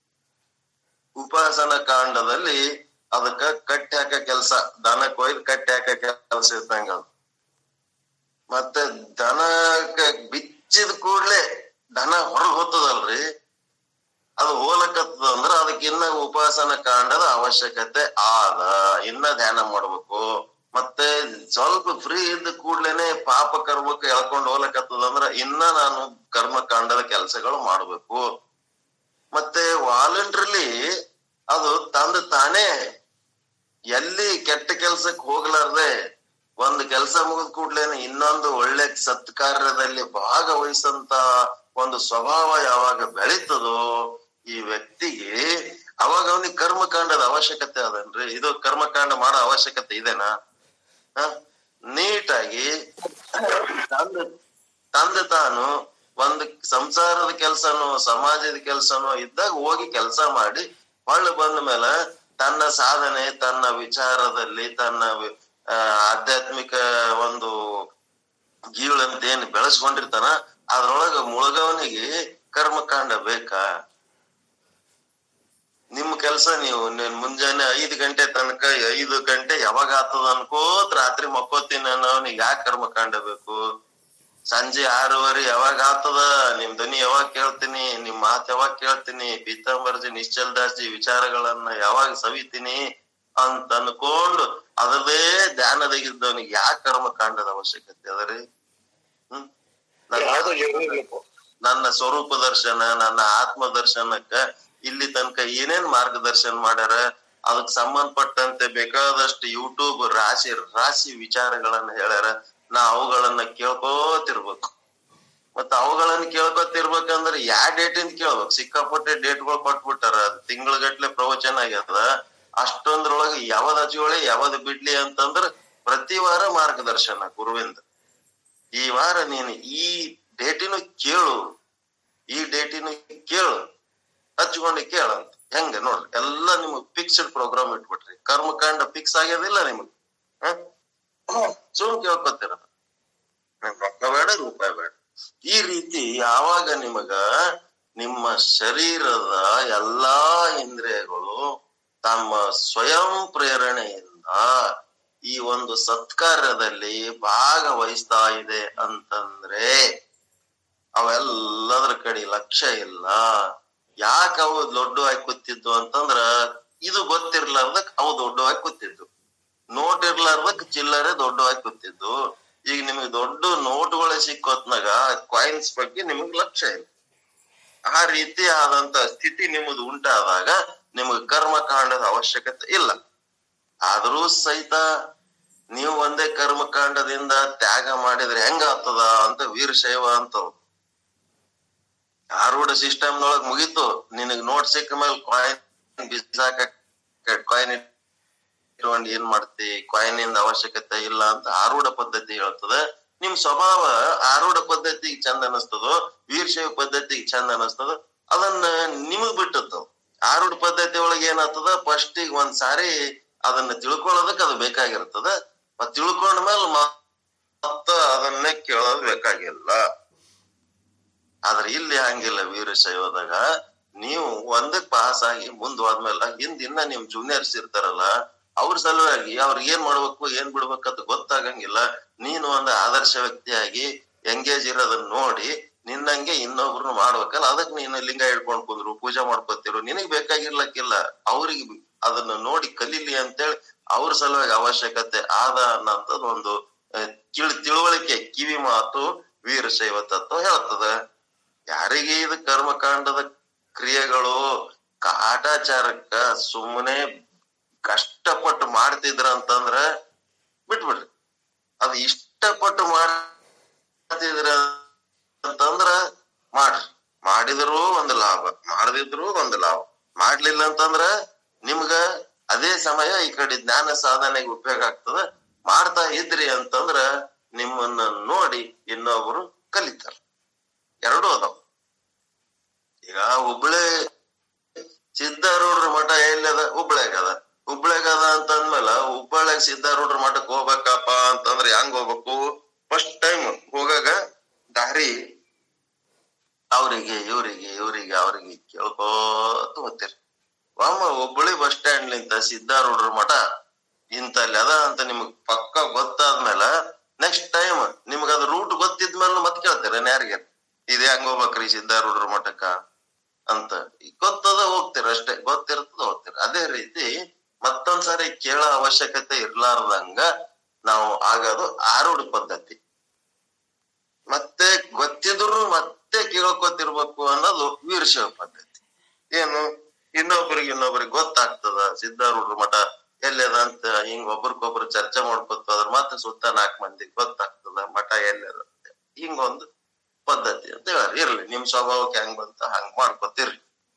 ಉಪಾಸನ ಕಾಂಡದಲ್ಲಿ ಅದಕ್ಕ ಕಟ್ಟಿ ಹಾಕ ಕೆಲ್ಸ ದನಕ್ ಒಯ್ದು ಕಟ್ಟಿ ಹಾಕ ಕೆಲಸ ಇದ್ದಂಗ ಅದು ಮತ್ತೆ ದನ ಬಿಚ್ಚಿದ ಕೂಡ್ಲೆ ದನ ಹೊರಗ್ ಹೋಗ್ತದಲ್ರಿ ಅದು ಹೋಲಕತ್ತದ ಅಂದ್ರ ಅದಕ್ಕೆ ಇನ್ನ ಉಪಾಸನ ಕಾಂಡದ ಅವಶ್ಯಕತೆ ಆದ ಇನ್ನ ಧ್ಯಾನ ಮಾಡ್ಬೇಕು ಮತ್ತೆ ಸ್ವಲ್ಪ ಫ್ರೀ ಇದ್ದ ಕೂಡ್ಲೇನೆ ಪಾಪ ಕರ್ಮಕ್ಕೆ ಎಳ್ಕೊಂಡ್ ಹೋಲಕತ್ತದ ಅಂದ್ರ ಇನ್ನ ನಾನು ಕರ್ಮ ಕಾಂಡದ ಕೆಲಸಗಳು ಮಾಡ್ಬೇಕು ಮತ್ತೆ ವಾಲಂಟ್ರಿಲಿ ಅದು ತಂದ ತಾನೇ ಎಲ್ಲಿ ಕೆಟ್ಟ ಕೆಲ್ಸಕ್ಕೆ ಹೋಗ್ಲಾರ್ದೆ ಒಂದು ಕೆಲಸ ಮುಗಿದ ಕೂಡ್ಲೇನೆ ಇನ್ನೊಂದು ಒಳ್ಳೆ ಸತ್ಕಾರ್ಯದಲ್ಲಿ ಭಾಗವಹಿಸಂತ ಒಂದು ಸ್ವಭಾವ ಯಾವಾಗ ಬೆಳೀತದೋ ಈ ವ್ಯಕ್ತಿಗೆ ಅವಾಗ ಅವನಿಗೆ ಕರ್ಮಕಾಂಡದ ಅವಶ್ಯಕತೆ ಅದನ್ರಿ ಇದು ಕರ್ಮಕಾಂಡ ಮಾಡೋ ಅವಶ್ಯಕತೆ ಇದೆನಾ ಹ? ನೀಟಾಗಿ ತಂದೆ ತಂದೆ ತಾನು ಒಂದು ಸಂಸಾರದ ಕೆಲ್ಸನೋ ಸಮಾಜದ ಕೆಲ್ಸನೋ ಇದ್ದಾಗ ಹೋಗಿ ಕೆಲಸ ಮಾಡಿ ಹೊಳ್ಳು ಬಂದ ಮೇಲೆ ತನ್ನ ಸಾಧನೆ ತನ್ನ ವಿಚಾರದಲ್ಲಿ ತನ್ನ ವಿ- ಆ, ಆಧ್ಯಾತ್ಮಿಕ ಒಂದು ಗೀಳಂತ ಏನ್ ಬೆಳೆಸ್ಕೊಂಡಿರ್ತಾನ ಅದ್ರೊಳಗ ಮುಳುಗವನಿಗೆ ಕರ್ಮಕಾಂಡ ಬೇಕಾ ನಿಮ್ ಕೆಲ್ಸ ನೀವು ನೀನ್ ಮುಂಜಾನೆ ಐದ್ ಗಂಟೆ ತನಕ ಐದು ಗಂಟೆ ಯಾವಾಗ ಆತದ ಅನ್ಕೋತ್ ರಾತ್ರಿ ಮಕ್ಕೋತೀನಿ ಅನ್ನೋನಿಗೆ ಯಾಕೆ ಕರ್ಮಕಾಂಡ ಬೇಕು ಸಂಜೆ ಆರೂವರೆ ಯಾವಾಗ ಆತದ ನಿಮ್ ಧ್ವನಿ ಯಾವಾಗ ಕೇಳ್ತೀನಿ ನಿಮ್ ಮಾತ್ ಯಾವಾಗ ಕೇಳ್ತೀನಿ ಪೀತಾಂಬರ್ಜಿ ನಿಶ್ಚಲ್ ದಾಸ್ಜಿ ವಿಚಾರಗಳನ್ನ ಯಾವಾಗ ಸವಿತೀನಿ ಅಂತ ಅನ್ಕೊಂಡು ಅದರದೇ ಧ್ಯಾನದಾಗಿದ್ದವನಿಗೆ ಯಾಕೆ ಕರ್ಮ ಕಾಂಡದ ಅವಶ್ಯಕತೆ ಅದರಿ ಹ್ಮ್ ನನ್ನ- ಯಾವ್ದು ಇರ್ಲಿಲ್ಲಪ್ಪ. ನನ್ನ ಸ್ವರೂಪ ದರ್ಶನ ನನ್ನ ಆತ್ಮ ದರ್ಶನಕ್ಕ ಇಲ್ಲಿ ತನಕ ಏನೇನ್ ಮಾರ್ಗದರ್ಶನ ಮಾಡ್ಯಾರ ಅದಕ್ ಸಂಬಂಧಪಟ್ಟಂತೆ ಬೇಕಾದಷ್ಟು ಯೂಟ್ಯೂಬ್ ರಾಶಿ ರಾಶಿ ವಿಚಾರಗಳನ್ನ ಹೇಳ್ಯಾರ ನಾ ಅವುಗಳನ್ನ ಕೇಳ್ಕೋತಿರ್ಬೇಕು ಮತ್ತ ಅವುಗಳನ್ನ ಕೇಳ್ಕೊತಿರ್ಬೇಕಂದ್ರ ಯಾ ಡೇಟಿಂದ ಕೇಳ್ಬೇಕು ಸಿಕ್ಕಾಪಟ್ಟೆ ಡೇಟ್ಗಳು ಕೊಟ್ಬಿಟ್ಟಾರ ತಿಂಗಳಗಟ್ಲೆ ಪ್ರವಚನ ಆಗ್ಯದ ಅಷ್ಟೊಂದ್ರೊಳಗೆ ಯಾವದ್ ಹಚ್ಕೊಳ್ಳಿ ಯಾವದ್ ಬಿಡ್ಲಿ ಅಂತಂದ್ರ ಪ್ರತಿ ವಾರ ಮಾರ್ಗದರ್ಶನ ಗುರುವಿಂದ ಈ ವಾರ ನೀನು ಈ ಡೇಟಿನ ಕೇಳು ಈ ಡೇಟಿನ ಕೇಳು ಹಚ್ಕೊಂಡು ಕೇಳಂತ ಹೆಂಗ ನೋಡ್ರಿ ಎಲ್ಲ ನಿಮಗ್ ಫಿಕ್ಸ್ಡ್ ಪ್ರೋಗ್ರಾಮ್ ಇಟ್ಬಿಟ್ರಿ ಕರ್ಮಕಾಂಡ ಫಿಕ್ಸ್ ಆಗ್ಯದಿಲ್ಲ ನಿಮಗ್ ಸುಮ್ ಕೇಳ್ಕೊತೀರ ರೊಕ್ಕ ಬೇಡ ರೂಪಾಯಿ ಬೇಡ ಈ ರೀತಿ ಯಾವಾಗ ನಿಮಗ ನಿಮ್ಮ ಶರೀರದ ಎಲ್ಲಾ ಇಂದ್ರಿಯಗಳು ತಮ್ಮ ಸ್ವಯಂ ಪ್ರೇರಣೆಯಿಂದ ಈ ಒಂದು ಸತ್ಕಾರ್ಯದಲ್ಲಿ ಭಾಗವಹಿಸ್ತಾ ಇದೆ ಅಂತಂದ್ರೆ ಅವೆಲ್ಲದ್ರ ಕಡೆ ಲಕ್ಷ್ಯ ಇಲ್ಲ ಯಾಕೆ ಅವು ದೊಡ್ಡವಾಗಿ ಕೂತಿದ್ದು ಅಂತಂದ್ರ ಇದು ಗೊತ್ತಿರ್ಲಾರ್ದಕ್ ಅವು ದೊಡ್ಡವಾಗಿ ಕೂತಿದ್ದು ನೋಟ್ ಇರ್ಲಾರ್ದಕ್ ಚಿಲ್ಲರೆ ದೊಡ್ಡವಾಗಿ ಕೂತಿದ್ದು ಈಗ ನಿಮಗೆ ದೊಡ್ಡ ನೋಟ್ಗಳೇ ಸಿಕ್ಕೋತ್ನಾಗ ಕಾಯಿನ್ಸ್ ಬಗ್ಗೆ ನಿಮಗ್ ಲಕ್ಷ್ಯ ಇಲ್ಲ ಆ ರೀತಿ ಆದಂತ ಸ್ಥಿತಿ ನಿಮ್ಮದು ಉಂಟಾದಾಗ ನಿಮಗ್ ಕರ್ಮಕಾಂಡದ ಅವಶ್ಯಕತೆ ಇಲ್ಲ ಆದರೂ ಸಹಿತ ನೀವು ಒಂದೇ ಕರ್ಮಕಾಂಡದಿಂದ ತ್ಯಾಗ ಮಾಡಿದ್ರೆ ಹೆಂಗ ಆಗ್ತದ ಅಂತ ವೀರಶೈವ ಅಂತವ್ ಆರೂಢ ಸಿಸ್ಟಮ್ ನೊಳಗ್ ಮುಗೀತು ನಿನಗ್ ನೋಟ್ ಸಿಕ್ಕ ಮೇಲೆ ಕಾಯಿನ್ ಬಿಸಾಕ ಕಾಯಿನ್ ಇಟ್ಕೊಂಡ್ ಏನ್ ಮಾಡ್ತಿ ಕಾಯಿನ್ ಇಂದ ಅವಶ್ಯಕತೆ ಇಲ್ಲ ಅಂತ ಆರೂಢ ಪದ್ಧತಿ ಹೇಳ್ತದ ನಿಮ್ ಸ್ವಭಾವ ಆರೂಢ ಪದ್ಧತಿಗೆ ಚಂದ ಅನಸ್ತದೋ ವೀರಶೈವ ಪದ್ಧತಿಗೆ ಚಂದ ಅನಸ್ತದ ಅದನ್ನ ನಿಮಗ್ ಬಿಟ್ಟದ್ದು ಆರೂಢ ಪದ್ಧತಿ ಒಳಗೆ ಏನಾಗ್ತದ ಫಸ್ಟ್ ಈಗ ಒಂದ್ ಸಾರಿ ಅದನ್ನ ತಿಳ್ಕೊಳ್ಳೋದಕ್ ಅದು ಬೇಕಾಗಿರ್ತದ ಮತ್ ತಿಳ್ಕೊಂಡ ಮೇಲೆ ಮತ್ತ ಅದನ್ನೇ ಕೇಳೋದು ಬೇಕಾಗಿಲ್ಲ ಆದ್ರೆ ಇಲ್ಲಿ ಹಂಗಿಲ್ಲ ವೀರಶೈವದಾಗ ನೀವು ಒಂದಕ್ ಪಾಸ್ ಆಗಿ ಮುಂದ್ ಹೋದ್ಮೇಲೆ ಹಿಂದ್ ಇನ್ನ ನಿಮ್ ಜೂನಿಯರ್ಸ್ ಇರ್ತಾರಲ್ಲ ಅವ್ರ ಸಲುವಾಗಿ ಅವ್ರಿಗೆ ಏನ್ ಮಾಡ್ಬೇಕು ಏನ್ ಬಿಡ್ಬೇಕು ಅಂತ ಗೊತ್ತಾಗಂಗಿಲ್ಲ ನೀನು ಒಂದು ಆದರ್ಶ ವ್ಯಕ್ತಿಯಾಗಿ ಎಂಗೇಜ್ ಇರೋದನ್ನ ನೋಡಿ ನಿನ್ನಂಗೆ ಇನ್ನೊಬ್ರು ಮಾಡ್ಬೇಕಲ್ಲ ಅದಕ್ ನೀನು ಲಿಂಗ ಹಿಡ್ಕೊಂಡ್ ಕುಂದ್ರು ಪೂಜೆ ಮಾಡ್ಕೊತಿರು ನಿನಗ್ ಬೇಕಾಗಿರ್ಲಕ್ಕಿಲ್ಲ ಅವ್ರಿಗೆ ಅದನ್ನ ನೋಡಿ ಕಲೀಲಿ ಅಂತೇಳಿ ಅವ್ರ ಸಲುವಾಗಿ ಅವಶ್ಯಕತೆ ಆದ ಅನ್ನೋಂಥದ್ದು ಒಂದು ಅಹ್, ತಿಳ್ ತಿಳುವಳಿಕೆ ಕಿವಿ ಮಾತು ವೀರಶೈವ ತತ್ವ ಹೇಳ್ತದ ಯಾರಿಗೆ ಇದು ಕರ್ಮಕಾಂಡದ ಕ್ರಿಯೆಗಳು ಕಾಟಾಚಾರಕ್ಕ ಸುಮ್ಮನೆ ಕಷ್ಟಪಟ್ಟು ಮಾಡ್ತಿದ್ರ ಅಂತಂದ್ರ ಬಿಟ್ಬಿಡ್ರಿ ಅದು ಇಷ್ಟಪಟ್ಟು ಮಾಡ್ತಿದ್ರ ಅಂತಂದ್ರ ಮಾಡ್ರಿ ಮಾಡಿದ್ರು ಒಂದು ಲಾಭ ಮಾಡದಿದ್ರು ಒಂದು ಲಾಭ ಮಾಡ್ಲಿಲ್ಲ ಅಂತಂದ್ರ ನಿಮ್ಗ ಅದೇ ಸಮಯ ಈ ಕಡೆ ಜ್ಞಾನ ಸಾಧನೆಗೆ ಉಪಯೋಗ ಆಗ್ತದ ಮಾಡ್ತಾ ಇದ್ರಿ ಅಂತಂದ್ರ ನಿಮ್ಮನ್ನ ನೋಡಿ ಇನ್ನೊಬ್ರು ಕಲಿತಾರ ಎರಡೂ ಅದಾವ ಈಗ ಹುಬ್ಳಿ ಸಿದ್ಧಾರೂಢರ ಮಠ ಎಲ್ಲದ ಹುಬ್ಳ್ಯಾಗ ಅದ ಹುಬ್ಳ್ಯಾಗ ಅದ ಅಂತಂದ್ಮೇಲೆ ಹುಬ್ಬಳ್ಯಾಗ ಸಿದ್ಧಾರೂಢರ ಮಠಕ್ ಹೋಗ್ಬೇಕಪ್ಪ ಅಂತಂದ್ರ ಹೆಂಗ್ ಹೋಗ್ಬೇಕು ಫಸ್ಟ್ ಟೈಮ್ ಹೋಗಾಗ ದಾರಿ ಅವರಿಗೆ ಇವರಿಗೆ ಇವರಿಗೆ ಅವರಿಗೆ ಕೇಳ್ಕೋತ ಹೋಗ್ತಿರಿ ಒಮ್ಮ ಹುಬ್ಬಳ್ಳಿ ಬಸ್ ಸ್ಟ್ಯಾಂಡ್ ನಿಂತ ಸಿದ್ಧಾರೂಢರ ಮಠ ಇಂತಲ್ಲಿ ಅದ ಅಂತ ನಿಮಗ್ ಪಕ್ಕ ಗೊತ್ತಾದ್ಮೇಲೆ ನೆಕ್ಸ್ಟ್ ಟೈಮ್ ನಿಮ್ಗ ಅದು ಯಾರಿಗೆ ಇದು ಹೆಂಗ್ ಹೋಗ್ಬೇಕ್ರಿ ಸಿದ್ಧಾರೂಢರ ಮಠಕ್ಕ ಅಂತ ಈಗ ಗೊತ್ತದ ಹೋಗ್ತೀರ ಅಷ್ಟೇ ಗೊತ್ತಿರ್ತದ ಹೋಗ್ತೀರ ಅದೇ ರೀತಿ ಮತ್ತೊಂದ್ಸರಿ ಕೇಳೋ ಅವಶ್ಯಕತೆ ಇರ್ಲಾರ್ದಂಗ ನಾವು ಆಗೋದು ಆರೂಢ ಪದ್ಧತಿ ಮತ್ತೆ ಗೊತ್ತಿದ್ರು ಮತ್ತೆ ಕೇಳ್ಕೊತಿರ್ಬೇಕು ಅನ್ನೋದು ವೀರಶೈವ ಪದ್ಧತಿ ಏನು ಇನ್ನೊಬ್ರಿಗೆ ಇನ್ನೊಬ್ರಿಗೆ ಗೊತ್ತಾಗ್ತದ ಸಿದ್ಧಾರೂಢರ ಮಠ ಎಲ್ಲದ ಅಂತ ಹಿಂಗ್ ಒಬ್ರಿಗೊಬ್ರು ಚರ್ಚೆ ಮಾಡ್ಕೊತ ಅದ್ರ ಮತ್ತೆ ಸುತ್ತ ನಾಲ್ಕು ಮಂದಿಗೆ ಗೊತ್ತಾಗ್ತದ ಮಠ ಎಲ್ಲದ ಅಂತ ಹಿಂಗೊಂದು ಪದ್ಧತಿ ಅಂತ ಹೇಳಿ ಇರ್ಲಿ ನಿಮ್ ಸ್ವಭಾವಕ್ಕೆ ಹೆಂಗ್ ಬಂತ ಹಂಗ್ ಮಾಡ್ಕೊತಿರ್ಲಿ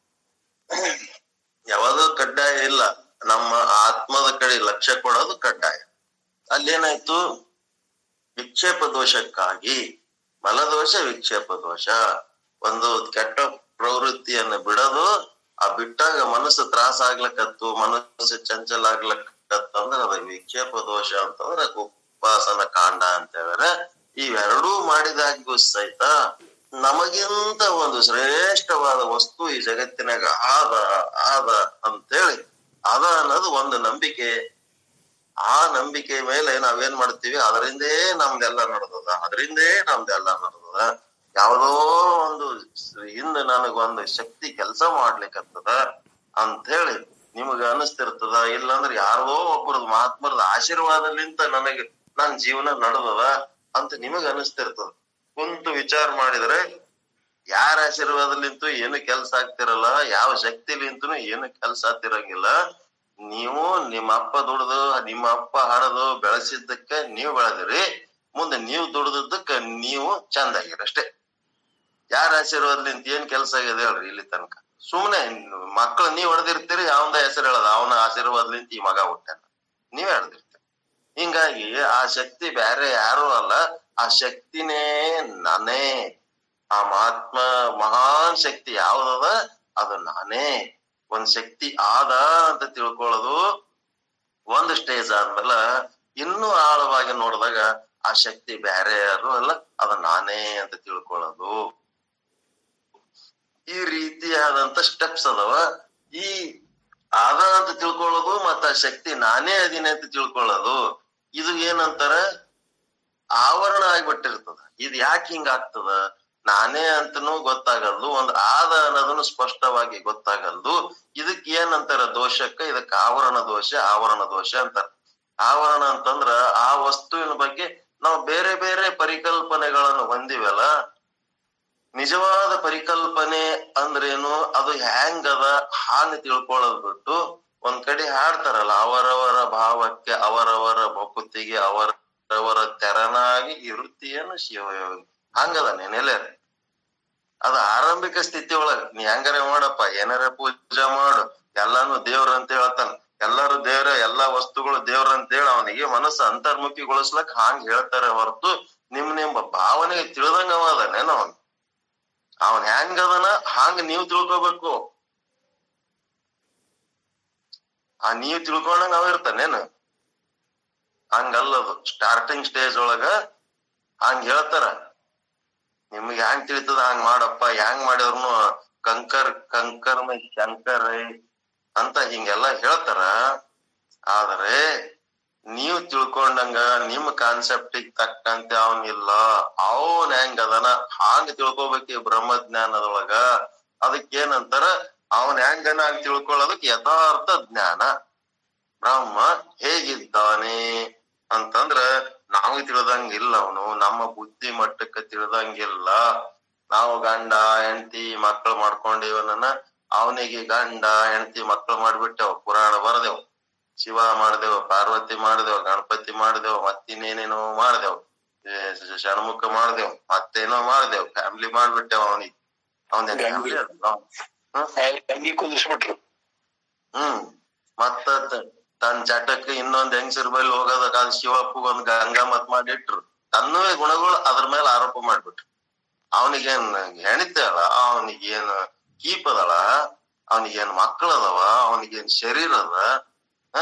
ಯಾವುದು ಕಡ್ಡಾಯ ಇಲ್ಲ ನಮ್ಮ ಆತ್ಮದ ಕಡೆ ಲಕ್ಷ್ಯ ಕೊಡೋದು ಕಡ್ಡಾಯ ಅಲ್ಲೇನಾಯ್ತು ವಿಕ್ಷೇಪ ದೋಷಕ್ಕಾಗಿ ಮಲದೋಷ ವಿಕ್ಷೇಪ ದೋಷ ಒಂದು ಕೆಟ್ಟ ಪ್ರವೃತ್ತಿಯನ್ನು ಬಿಡೋದು ಆ ಬಿಟ್ಟಾಗ ಮನಸ್ಸು ತ್ರಾಸ ಆಗ್ಲಕತ್ತು ಮನಸ್ಸು ಚಂಚಲ ಆಗ್ಲಕತ್ತು ಅಂದ್ರೆ ಅದ ವಿಕ್ಷೇಪ ದೋಷ ಅಂತಂದ್ರೆ ಉಪಾಸನ ಕಾಂಡ ಅಂತ ಹೇಳಿದ್ರೆ ಇವೆರಡೂ ಮಾಡಿದಾಗ್ಯೂ ಸಹಿತ ನಮಗಿಂತ ಒಂದು ಶ್ರೇಷ್ಠವಾದ ವಸ್ತು ಈ ಜಗತ್ತಿನಾಗ ಆದ ಆದ ಅಂತೇಳಿ ಅದ ಅನ್ನೋದು ಒಂದು ನಂಬಿಕೆ ಆ ನಂಬಿಕೆ ಮೇಲೆ ನಾವೇನ್ ಮಾಡ್ತೀವಿ ಅದರಿಂದೇ ನಮ್ದೆಲ್ಲ ನಡೆದದ ಅದರಿಂದೇ ನಮ್ದೆಲ್ಲ ನಡೆದದ ಯಾವ್ದೋ ಒಂದು ಸ್- ಹಿಂದೆ ನನಗ ಒಂದು ಶಕ್ತಿ ಕೆಲಸ ಮಾಡ್ಲಿಕ್ಕತ್ತದ ಅಂತ ಹೇಳಿ ನಿಮಗ ಅನಿಸ್ತಿರ್ತದ ಇಲ್ಲಾಂದ್ರೆ ಯಾರೋ ಒಬ್ಬರದ್ ಮಹಾತ್ಮರದ ಆಶೀರ್ವಾದಲಿಂತ ನನಗೆ ನನ್ ಜೀವನ ನಡೆದದ ಅಂತ ನಿಮಗ ಅನಿಸ್ತಿರ್ತದ ಕುಂತು ವಿಚಾರ ಮಾಡಿದ್ರೆ ಯಾರ ಆಶೀರ್ವಾದಲಿಂತೂ ಏನು ಕೆಲ್ಸ ಆಗ್ತಿರಲ್ಲ ಯಾವ ಶಕ್ತಿಲಿಂತೂ ಏನು ಕೆಲ್ಸ ಆಗ್ತಿರಂಗಿಲ್ಲ ನೀವು ನಿಮ್ಮ ಅಪ್ಪ ದುಡ್ದು ನಿಮ್ಮ ಅಪ್ಪ ಹಣದು ಬೆಳೆಸಿದ್ದಕ್ಕ ನೀವು ಬೆಳೆದಿರಿ ಮುಂದೆ ನೀವು ದುಡ್ದಕ್ಕ ನೀವು ಚಂದ ಆಗಿರಿ ಅಷ್ಟೇ ಯಾರ ಆಶೀರ್ವಾದಲಿಂತ ಏನ್ ಕೆಲ್ಸ ಆಗಿದೆ ಹೇಳ್ರಿ ಇಲ್ಲಿ ತನಕ ಸುಮ್ನೆ ಮಕ್ಕಳು ನೀವ್ ಹೊಡೆದಿರ್ತೀರಿ ಅವಂದ ಹೆಸರು ಹೇಳದ ಅವನ ಆಶೀರ್ವಾದಲಿಂತ ಈ ಮಗ ಹುಟ್ಟಾನ ನೀವೇ ಹೊಡೆದಿರ್ತೀರಿ ಹಿಂಗಾಗಿ ಆ ಶಕ್ತಿ ಬ್ಯಾರೆ ಯಾರು ಅಲ್ಲ ಆ ಶಕ್ತಿನೇ ನಾನೇ ಆ ಮಹಾತ್ಮ ಮಹಾನ್ ಶಕ್ತಿ ಯಾವ್ದದ ಅದು ನಾನೇ ಒಂದ್ ಶಕ್ತಿ ಆದ ಅಂತ ತಿಳ್ಕೊಳ್ಳೋದು ಒಂದ್ ಸ್ಟೇಜ್ ಆದ್ಮೇಲೆ ಇನ್ನೂ ಆಳವಾಗಿ ನೋಡಿದಾಗ ಆ ಶಕ್ತಿ ಬ್ಯಾರೆ ಯಾರು ಅಲ್ಲ ಅದು ನಾನೇ ಅಂತ ತಿಳ್ಕೊಳ್ಳೋದು ಈ ರೀತಿಯಾದಂತ ಸ್ಟೆಪ್ಸ್ ಅದಾವ ಈ ಆದ ಅಂತ ತಿಳ್ಕೊಳ್ಳೋದು ಮತ್ತ ಆ ಶಕ್ತಿ ನಾನೇ ಅದೀನಿ ಅಂತ ತಿಳ್ಕೊಳ್ಳೋದು ಇದು ಏನಂತಾರ ಆವರಣ ಆಗ್ಬಿಟ್ಟಿರ್ತದ ಇದು ಯಾಕೆ ಹಿಂಗ ಆಗ್ತದ ನಾನೇ ಅಂತನೂ ಗೊತ್ತಾಗಲ್ದು ಒಂದ್ ಆದ ಅನ್ನೋದನ್ನು ಸ್ಪಷ್ಟವಾಗಿ ಗೊತ್ತಾಗಲ್ದು ಇದಕ್ ಏನಂತಾರ ದೋಷಕ್ಕ ಇದಕ್ ಆವರಣ ದೋಷ ಆವರಣ ದೋಷ ಅಂತಾರ ಆವರಣ ಅಂತಂದ್ರ ಆ ವಸ್ತುವಿನ ಬಗ್ಗೆ ನಾವು ಬೇರೆ ಬೇರೆ ಪರಿಕಲ್ಪನೆಗಳನ್ನು ಹೊಂದಿವಲ್ಲ ನಿಜವಾದ ಪರಿಕಲ್ಪನೆ ಅಂದ್ರೇನು ಅದು ಹೆಂಗದ ಹಾಂಗ್ ತಿಳ್ಕೊಳ್ಳೋದ್ ಬಿಟ್ಟು ಒಂದ್ ಕಡೆ ಹಾಡ್ತಾರಲ್ಲ ಅವರವರ ಭಾವಕ್ಕೆ ಅವರವರ ಭಕುತಿಗೆ ಅವರವರ ತೆರನಾಗಿ ಇರುತ್ತೀಯನು ಶಿವಯೋಗಿ ಹಂಗದ ನೆಲೆ ಅದ ಆರಂಭಿಕ ಸ್ಥಿತಿ ಒಳಗ ನೀ ಹೆಂಗಾರ ಮಾಡಪ್ಪ ಏನಾರ ಪೂಜೆ ಮಾಡು ಎಲ್ಲಾನು ದೇವ್ರ ಅಂತ ಹೇಳ್ತಾನ ಎಲ್ಲಾರು ದೇವ್ರ ಎಲ್ಲಾ ವಸ್ತುಗಳು ದೇವ್ರ ಅಂತ ಹೇಳಿ ಅವನಿಗೆ ಮನಸ್ಸು ಅಂತರ್ಮುಖಿಗೊಳಿಸ್ಲಕ್ ಹಾಂಗ್ ಹೇಳ್ತಾರೆ ಹೊರತು ನಿಮ್ ನಿಮ್ ಭಾವನೆಗೆ ತಿಳಿದಂಗ ಅವನೇನ ಅವನ್ ಅವನ್ ಹೆಂಗದನ ಹಾಂಗ ನೀವ್ ತಿಳ್ಕೊಬೇಕು ಆ ನೀವ್ ತಿಳ್ಕೊಂಡಂಗ ಅವ ಇರ್ತಾನೇನು ಹಂಗಲ್ಲದು ಸ್ಟಾರ್ಟಿಂಗ್ ಸ್ಟೇಜ್ ಒಳಗ ಹಂಗ್ ಹೇಳ್ತಾರ ನಿಮ್ಗೆ ಹೆಂಗ್ ತಿಳಿತದ ಹಂಗ್ ಮಾಡಪ್ಪ ಹೆಂಗ್ ಮಾಡಿದ್ರುನು ಕಂಕರ್ ಕಂಕರ್ ಮೈ ಶಂಕರ್ ಅಂತ ಹಿಂಗೆಲ್ಲ ಹೇಳ್ತಾರ ಆದ್ರೆ ನೀವ್ ತಿಳ್ಕೊಂಡಂಗ ನಿಮ್ ಕಾನ್ಸೆಪ್ಟಿಗ್ ತಕ್ಕಂತೆ ಅವನಿಲ್ಲ ಅವನ್ ಹೆಂಗ್ ಅದನ ಹಾಂಗ್ ತಿಳ್ಕೊಬೇಕು ಈ ಬ್ರಹ್ಮಜ್ಞಾನದೊಳಗ ಅದಕ್ಕೇನಂತಾರ ಅವನ್ ಹೆಂಗನ ಹಂಗ್ ತಿಳ್ಕೊಳ್ಳೋದಕ್ ಯಥಾರ್ಥ ಜ್ಞಾನ ಬ್ರಹ್ಮ ಹೇಗಿದ್ದಾನೆ ಅಂತಂದ್ರ ನಾವು ತಿಳಿದಂಗಿಲ್ಲ ಅವನು ನಮ್ಮ ಬುದ್ಧಿ ಮಟ್ಟಕ್ಕೆ ತಿಳಿದಂಗಿಲ್ಲ ನಾವು ಗಂಡ ಹೆಂಡತಿ ಮಕ್ಕಳು ಮಾಡ್ಕೊಂಡಿವನ ಅವನಿಗೆ ಗಂಡ ಹೆಂಡತಿ ಮಕ್ಕಳು ಮಾಡ್ಬಿಟ್ಟೆವ್ ಪುರಾಣ ಬರ್ದೇವ್ ಶಿವ ಮಾಡ್ದೇವ್ ಪಾರ್ವತಿ ಮಾಡ್ದೇವ್ ಗಣಪತಿ ಮಾಡ್ದೇವ್ ಮತ್ತಿನ್ನೇನೇನೋ ಮಾಡ್ದೇವ್ ಏ, ಶ- ಷಣ್ಮುಖ ಮಾಡ್ದೇವ್ ಮತ್ತೇನೋ ಮಾಡ್ದೇವ್ ಫ್ಯಾಮಿಲಿ ಮಾಡ್ಬಿಟ್ಟೆವ್ ಅವನಿಗೆ ಅವನ ಫ್ಯಾಮಿಲಿ ತಂಗಿ ಕುದಿಸ್ಬಿಟ್ರು ಹ್ಮ್ ಮತ್ತ ತ- ತನ್ ಚಟಕ್ಕೆ ಇನ್ನೊಂದ್ ಹೆಂಗಸರ್ ಬೈಲ್ ಹೋಗೋದಕ್ಕ ಅದ್ ಶಿವಪ್ಪಗ್ ಒಂದ್ ಗಂಗಾ ಮತ್ ಮಾಡಿಟ್ರು ತನ್ನವೇ ಗುಣಗಳು ಅದ್ರ ಮೇಲೆ ಆರೋಪ ಮಾಡ್ಬಿಟ್ರು ಅವನಿಗೇನ್ ಹೆಣಿತೆ ಅಲ್ಲ ಅವನಿಗೇನ್ ಕೀಪ್ ಅದಳ ಅವನಿಗೇನ್ ಮಕ್ಕಳ ಅದಾವ ಅವನಿಗೇನ್ ಶರೀರ ಅದ ಹ?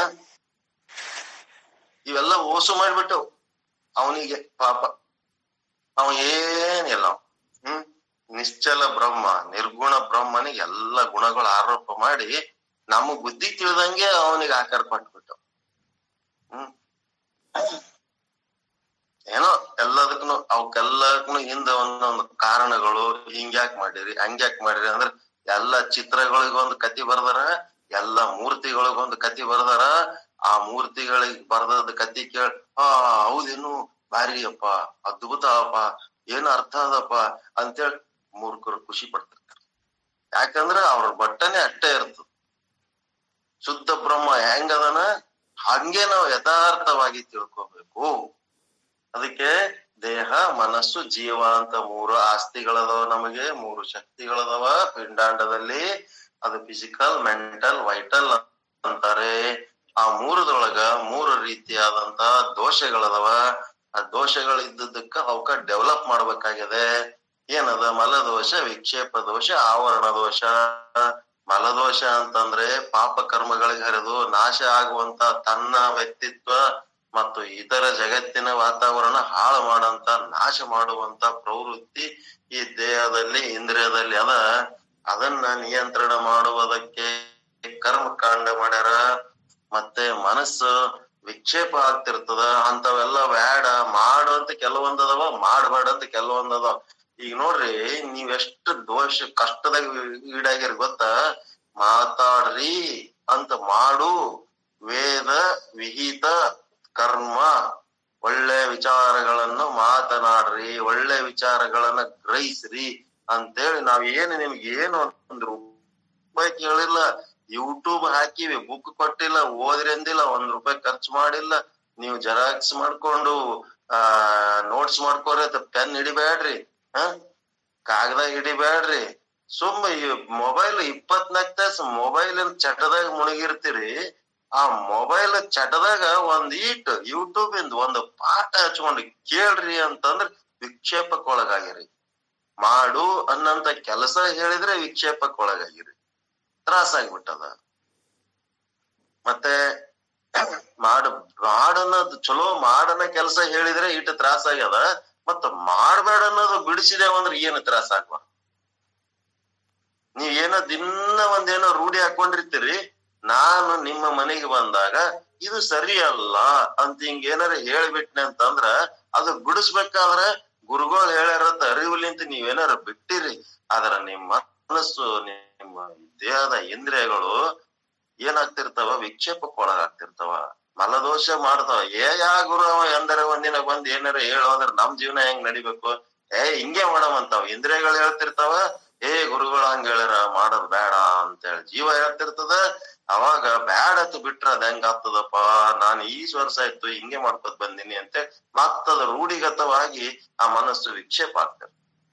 ಇವೆಲ್ಲ ಓಸು ಮಾಡ್ಬಿಟ್ಟವು ಅವನಿಗೆ ಪಾಪ ಅವ ಏನಿಲ್ಲ ಅವ. ಹ್ಮ್ ನಿಶ್ಚಲ ಬ್ರಹ್ಮ ನಿರ್ಗುಣ ಬ್ರಹ್ಮನಿಗೆ ಎಲ್ಲ ಗುಣಗಳು ಆರೋಪ ಮಾಡಿ ನಮ್ಮ ಬುದ್ಧಿ ತಿಳಿದಂಗೆ ಅವನಿಗೆ ಆಕಾರ ಕೊಟ್ಬಿಟ್ಟು ಹ್ಮ್ ಏನೋ ಎಲ್ಲದಕ್ಕೂ ಅವಕ್ಕೆಲ್ಲಕ್ಕೂ ಹಿಂದ ಒಂದೊಂದು ಕಾರಣಗಳು ಹಿಂಗ್ಯಾಕ್ ಮಾಡಿರಿ ಹಂಗ್ಯಾಕ್ ಮಾಡಿರಿ ಅಂದ್ರ ಎಲ್ಲಾ ಚಿತ್ರಗಳಿಗೊಂದು ಒಂದು ಕತಿ ಬರ್ದಾರ ಎಲ್ಲಾ ಮೂರ್ತಿಗಳಿಗೊಂದು ಕತಿ ಬರ್ದಾರ ಆ ಮೂರ್ತಿಗಳಿಗೆ ಬರ್ದದ ಕತಿ ಕೇಳ ಆ ಹೌದೇನು ಭಾರಿ ಅಪ್ಪ ಅದ್ಭುತ ಅಪ್ಪ ಏನ್ ಅರ್ಥ ಅದಪ್ಪ ಅಂತೇಳಿ ಮೂರ್ಖರು ಖುಷಿ ಪಡ್ತಿರ್ತಾರೆ ಯಾಕಂದ್ರ ಅವ್ರ ಬಟ್ಟನೆ ಅಟ್ಟೆ ಇರ್ತದ ಶುದ್ಧ ಬ್ರಹ್ಮ ಹೆಂಗದನ ಹಂಗೆ ನಾವು ಯಥಾರ್ಥವಾಗಿ ತಿಳ್ಕೊಬೇಕು ಅದಕ್ಕೆ ದೇಹ ಮನಸ್ಸು ಜೀವ ಅಂತ ಮೂರು ಆಸ್ತಿಗಳದವ ನಮಗೆ ಮೂರು ಶಕ್ತಿಗಳದವ ಪಿಂಡಾಂಡದಲ್ಲಿ ಅದು ಫಿಸಿಕಲ್ ಮೆಂಟಲ್ ವೈಟಲ್ ಅಂತಾರೆ ಆ ಮೂರದೊಳಗ ಮೂರು ರೀತಿಯಾದಂತ ದೋಷಗಳದವ ಆ ದೋಷಗಳು ಇದ್ದದಕ್ಕ ಅವಕ್ಕ ಡೆವಲಪ್ ಮಾಡ್ಬೇಕಾಗಿದೆ ಏನದ ಮಲದೋಷ ವಿಕ್ಷೇಪ ದೋಷ ಆವರಣ ದೋಷ ಮಲದೋಷ ಅಂತಂದ್ರೆ ಪಾಪ ಕರ್ಮಗಳಿಗೆ ಹರಿದು ನಾಶ ಆಗುವಂತ ತನ್ನ ವ್ಯಕ್ತಿತ್ವ ಮತ್ತು ಇತರ ಜಗತ್ತಿನ ವಾತಾವರಣ ಹಾಳು ಮಾಡಂತ ನಾಶ ಮಾಡುವಂತ ಪ್ರವೃತ್ತಿ ಈ ದೇಹದಲ್ಲಿ ಇಂದ್ರಿಯದಲ್ಲಿ ಅದ ಅದನ್ನ ನಿಯಂತ್ರಣ ಮಾಡುವುದಕ್ಕೆ ಕರ್ಮಕಾಂಡ ಮಾಡ್ಯಾರ ಮತ್ತೆ ಮನಸ್ಸು ವಿಕ್ಷೇಪ ಆಗ್ತಿರ್ತದ ಅಂತವೆಲ್ಲ ಬೇಡ ಮಾಡು ಅಂತ ಕೆಲವೊಂದದವ ಮಾಡ್ಬೇಡ ಅಂತ ಕೆಲವೊಂದದವ ಈಗ ನೋಡ್ರಿ ನೀವೆಷ್ಟು ದೋಷ ಕಷ್ಟದಾಗ ಈಡಾಗಿರಿ ಗೊತ್ತಾ ಮಾತಾಡ್ರಿ ಅಂತ ಮಾಡು ವೇದ ವಿಹಿತ ಕರ್ಮ ಒಳ್ಳೆ ವಿಚಾರಗಳನ್ನು ಮಾತನಾಡ್ರಿ ಒಳ್ಳೆ ವಿಚಾರಗಳನ್ನ ಗ್ರಹಿಸ್ರಿ ಅಂತೇಳಿ ನಾವ್ ಏನು ನಿಮ್ಗೆ ಏನು ಒಂದು ರೂಪಾಯಿ ಕೇಳಿಲ್ಲ ಯೂಟ್ಯೂಬ್ ಹಾಕಿವಿ ಬುಕ್ ಕೊಟ್ಟಿಲ್ಲ ಓದ್ರಿ ಅಂದಿಲ್ಲ ಒಂದ್ ರೂಪಾಯಿ ಖರ್ಚು ಮಾಡಿಲ್ಲ ನೀವು ಜೆರಾಕ್ಸ್ ಮಾಡ್ಕೊಂಡು ಆ ನೋಟ್ಸ್ ಮಾಡ್ಕೋರಿ ಪೆನ್ ಹಿಡಿಬೇಡ್ರಿ ಹ ಕಾಗದ ಹಿಡಿಬೇಡ್ರಿ ಸುಮ್ಮ ಈ ಮೊಬೈಲ್ ಇಪ್ಪತ್ನಾಲ್ಕು ತಾಸು ಮೊಬೈಲ್ ಚಟದಾಗ ಮುಳುಗಿರ್ತೀರಿ ಆ ಮೊಬೈಲ್ ಚಟದಾಗ ಒಂದ್ ಈಟ್ ಯೂಟ್ಯೂಬ್ ಇಂದ ಒಂದು ಪಾಠ ಹಚ್ಕೊಂಡು ಕೇಳ್ರಿ ಅಂತಂದ್ರ ವಿಕ್ಷೇಪಕ್ಕೆ ಒಳಗಾಗಿರಿ ಮಾಡು ಅನ್ನಂತ ಕೆಲಸ ಹೇಳಿದ್ರೆ ವಿಕ್ಷೇಪಕ್ಕೆ ಒಳಗಾಗಿರಿ ತ್ರಾಸಾಗ್ಬಿಟ್ಟದ ಮತ್ತೆ ಮಾಡು ಮಾಡನ್ನೋದು ಚಲೋ ಮಾಡನ ಕೆಲಸ ಹೇಳಿದ್ರೆ ಇಟ್ಟು ತ್ರಾಸ ಆಗ್ಯದ ಮತ್ತ ಮಾಡ್ಬೇಡ ಅನ್ನೋದು ಬಿಡಿಸಿದೇವ ಅಂದ್ರೆ ಏನು ತ್ರಾಸ ಆಗ್ಬಾರ್ದು ನೀವ್ ಏನೋ ದಿನ ಒಂದೇನೋ ರೂಢಿ ಹಾಕೊಂಡಿರ್ತೀರಿ ನಾನು ನಿಮ್ಮ ಮನೆಗೆ ಬಂದಾಗ ಇದು ಸರಿ ಅಲ್ಲ ಅಂತ ಹಿಂಗ ಏನಾರ ಹೇಳ್ಬಿಟ್ನೆ ಅಂತಂದ್ರ ಅದು ಬಿಡಿಸ್ಬೇಕಾದ್ರ ಗುರುಗಳು ಹೇಳ್ಯಾರತ್ತ ಅರಿವುಲಿಂತ ನೀವೇನಾರ ಬಿಟ್ಟಿರಿ ಆದ್ರ ನಿಮ್ಮ ಮನಸ್ಸು ನಿಮ್ಮ ದೇಹದ ಇಂದ್ರಿಯಗಳು ಏನಾಗ್ತಿರ್ತಾವ ವಿಕ್ಷೇಪಕ್ಕೆ ಒಳಗಾಗ್ತಿರ್ತಾವ ಮಲದೋಷ ಮಾಡ್ತಾವ ಏ ಯಾ ಗುರು ಅವ ಎಂದರೆ ಒಂದಿನ ಬಂದ್ ಏನಾರ ಹೇಳು ಅಂದ್ರೆ ನಮ್ ಜೀವನ ಹೆಂಗ್ ನಡಿಬೇಕು ಏ ಹಿಂಗೆ ಮಾಡವಂತಾವ ಇಂದ್ರಿಯಗಳು ಹೇಳ್ತಿರ್ತಾವ ಏ ಗುರುಗಳು ಹಂಗ ಹೇಳ್ಯಾರ ಮಾಡೋದ್ ಬೇಡ ಅಂತೇಳಿ ಜೀವ ಹೇಳ್ತಿರ್ತದ ಅವಾಗ ಬ್ಯಾಡ ಅಂತ ಬಿಟ್ರ ಅದ್ ಹೆಂಗ್ ಆಗ್ತದಪ್ಪ ನಾನ್ ಈ ವರ್ಷ ಆಯ್ತು ಹಿಂಗೆ ಮಾಡ್ಕೊತ್ ಬಂದಿನಿ ಅಂತ ಮತ್ತದ ರೂಢಿಗತವಾಗಿ ಆ ಮನಸ್ಸು ವಿಕ್ಷೇಪ ಆಗ್ತದೆ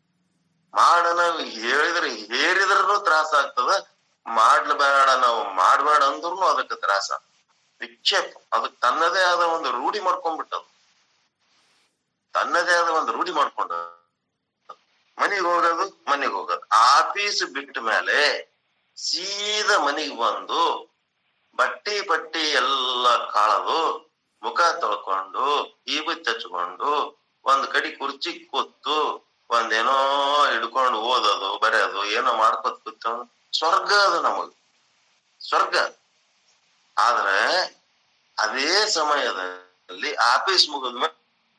ಮಾಡನ ಹೇಳಿದ್ರೆ ಹೇರಿದ್ರೂ ತ್ರಾಸ ಆಗ್ತದ ಮಾಡ್ಲಬೇಡ ನಾವು ಮಾಡ್ಬೇಡ ಅಂದ್ರೂ ಅದಕ್ಕೆ ತ್ರಾಸ ವಿಕ್ಷೇಪ ಅದಕ್ಕೆ ತನ್ನದೇ ಆದ ಒಂದು ರೂಢಿ ಮಾಡ್ಕೊಂಡ್ಬಿಟ್ಟದು ತನ್ನದೇ ಆದ ಒಂದು ರೂಢಿ ಮಾಡ್ಕೊಂಡ ಮನಿಗ್ ಹೋಗೋದು ಮನಿಗ್ ಹೋಗೋದು ಆಫೀಸ್ ಬಿಟ್ಟ ಮೇಲೆ ಸೀದಾ ಮನಿಗ್ ಬಂದು ಬಟ್ಟಿ ಪಟ್ಟಿ ಎಲ್ಲ ಕಾಳದು ಮುಖ ತೊಳ್ಕೊಂಡು ಈಬತ್ ಹಚ್ಕೊಂಡು ಒಂದ್ ಕಡೆ ಕುರ್ಚಿ ಕೂತು ಒಂದೇನೋ ಹಿಡ್ಕೊಂಡು ಓದೋದು ಬರೆಯೋದು ಏನೋ ಮಾಡ್ಕೊತ ಕೂತು ಸ್ವರ್ಗ ಅದು ನಮಗ್ ಸ್ವರ್ಗ ಆದ್ರೆ ಅದೇ ಸಮಯದಲ್ಲಿ ಆಫೀಸ್ ಮುಗಿದ್ಮೇಲೆ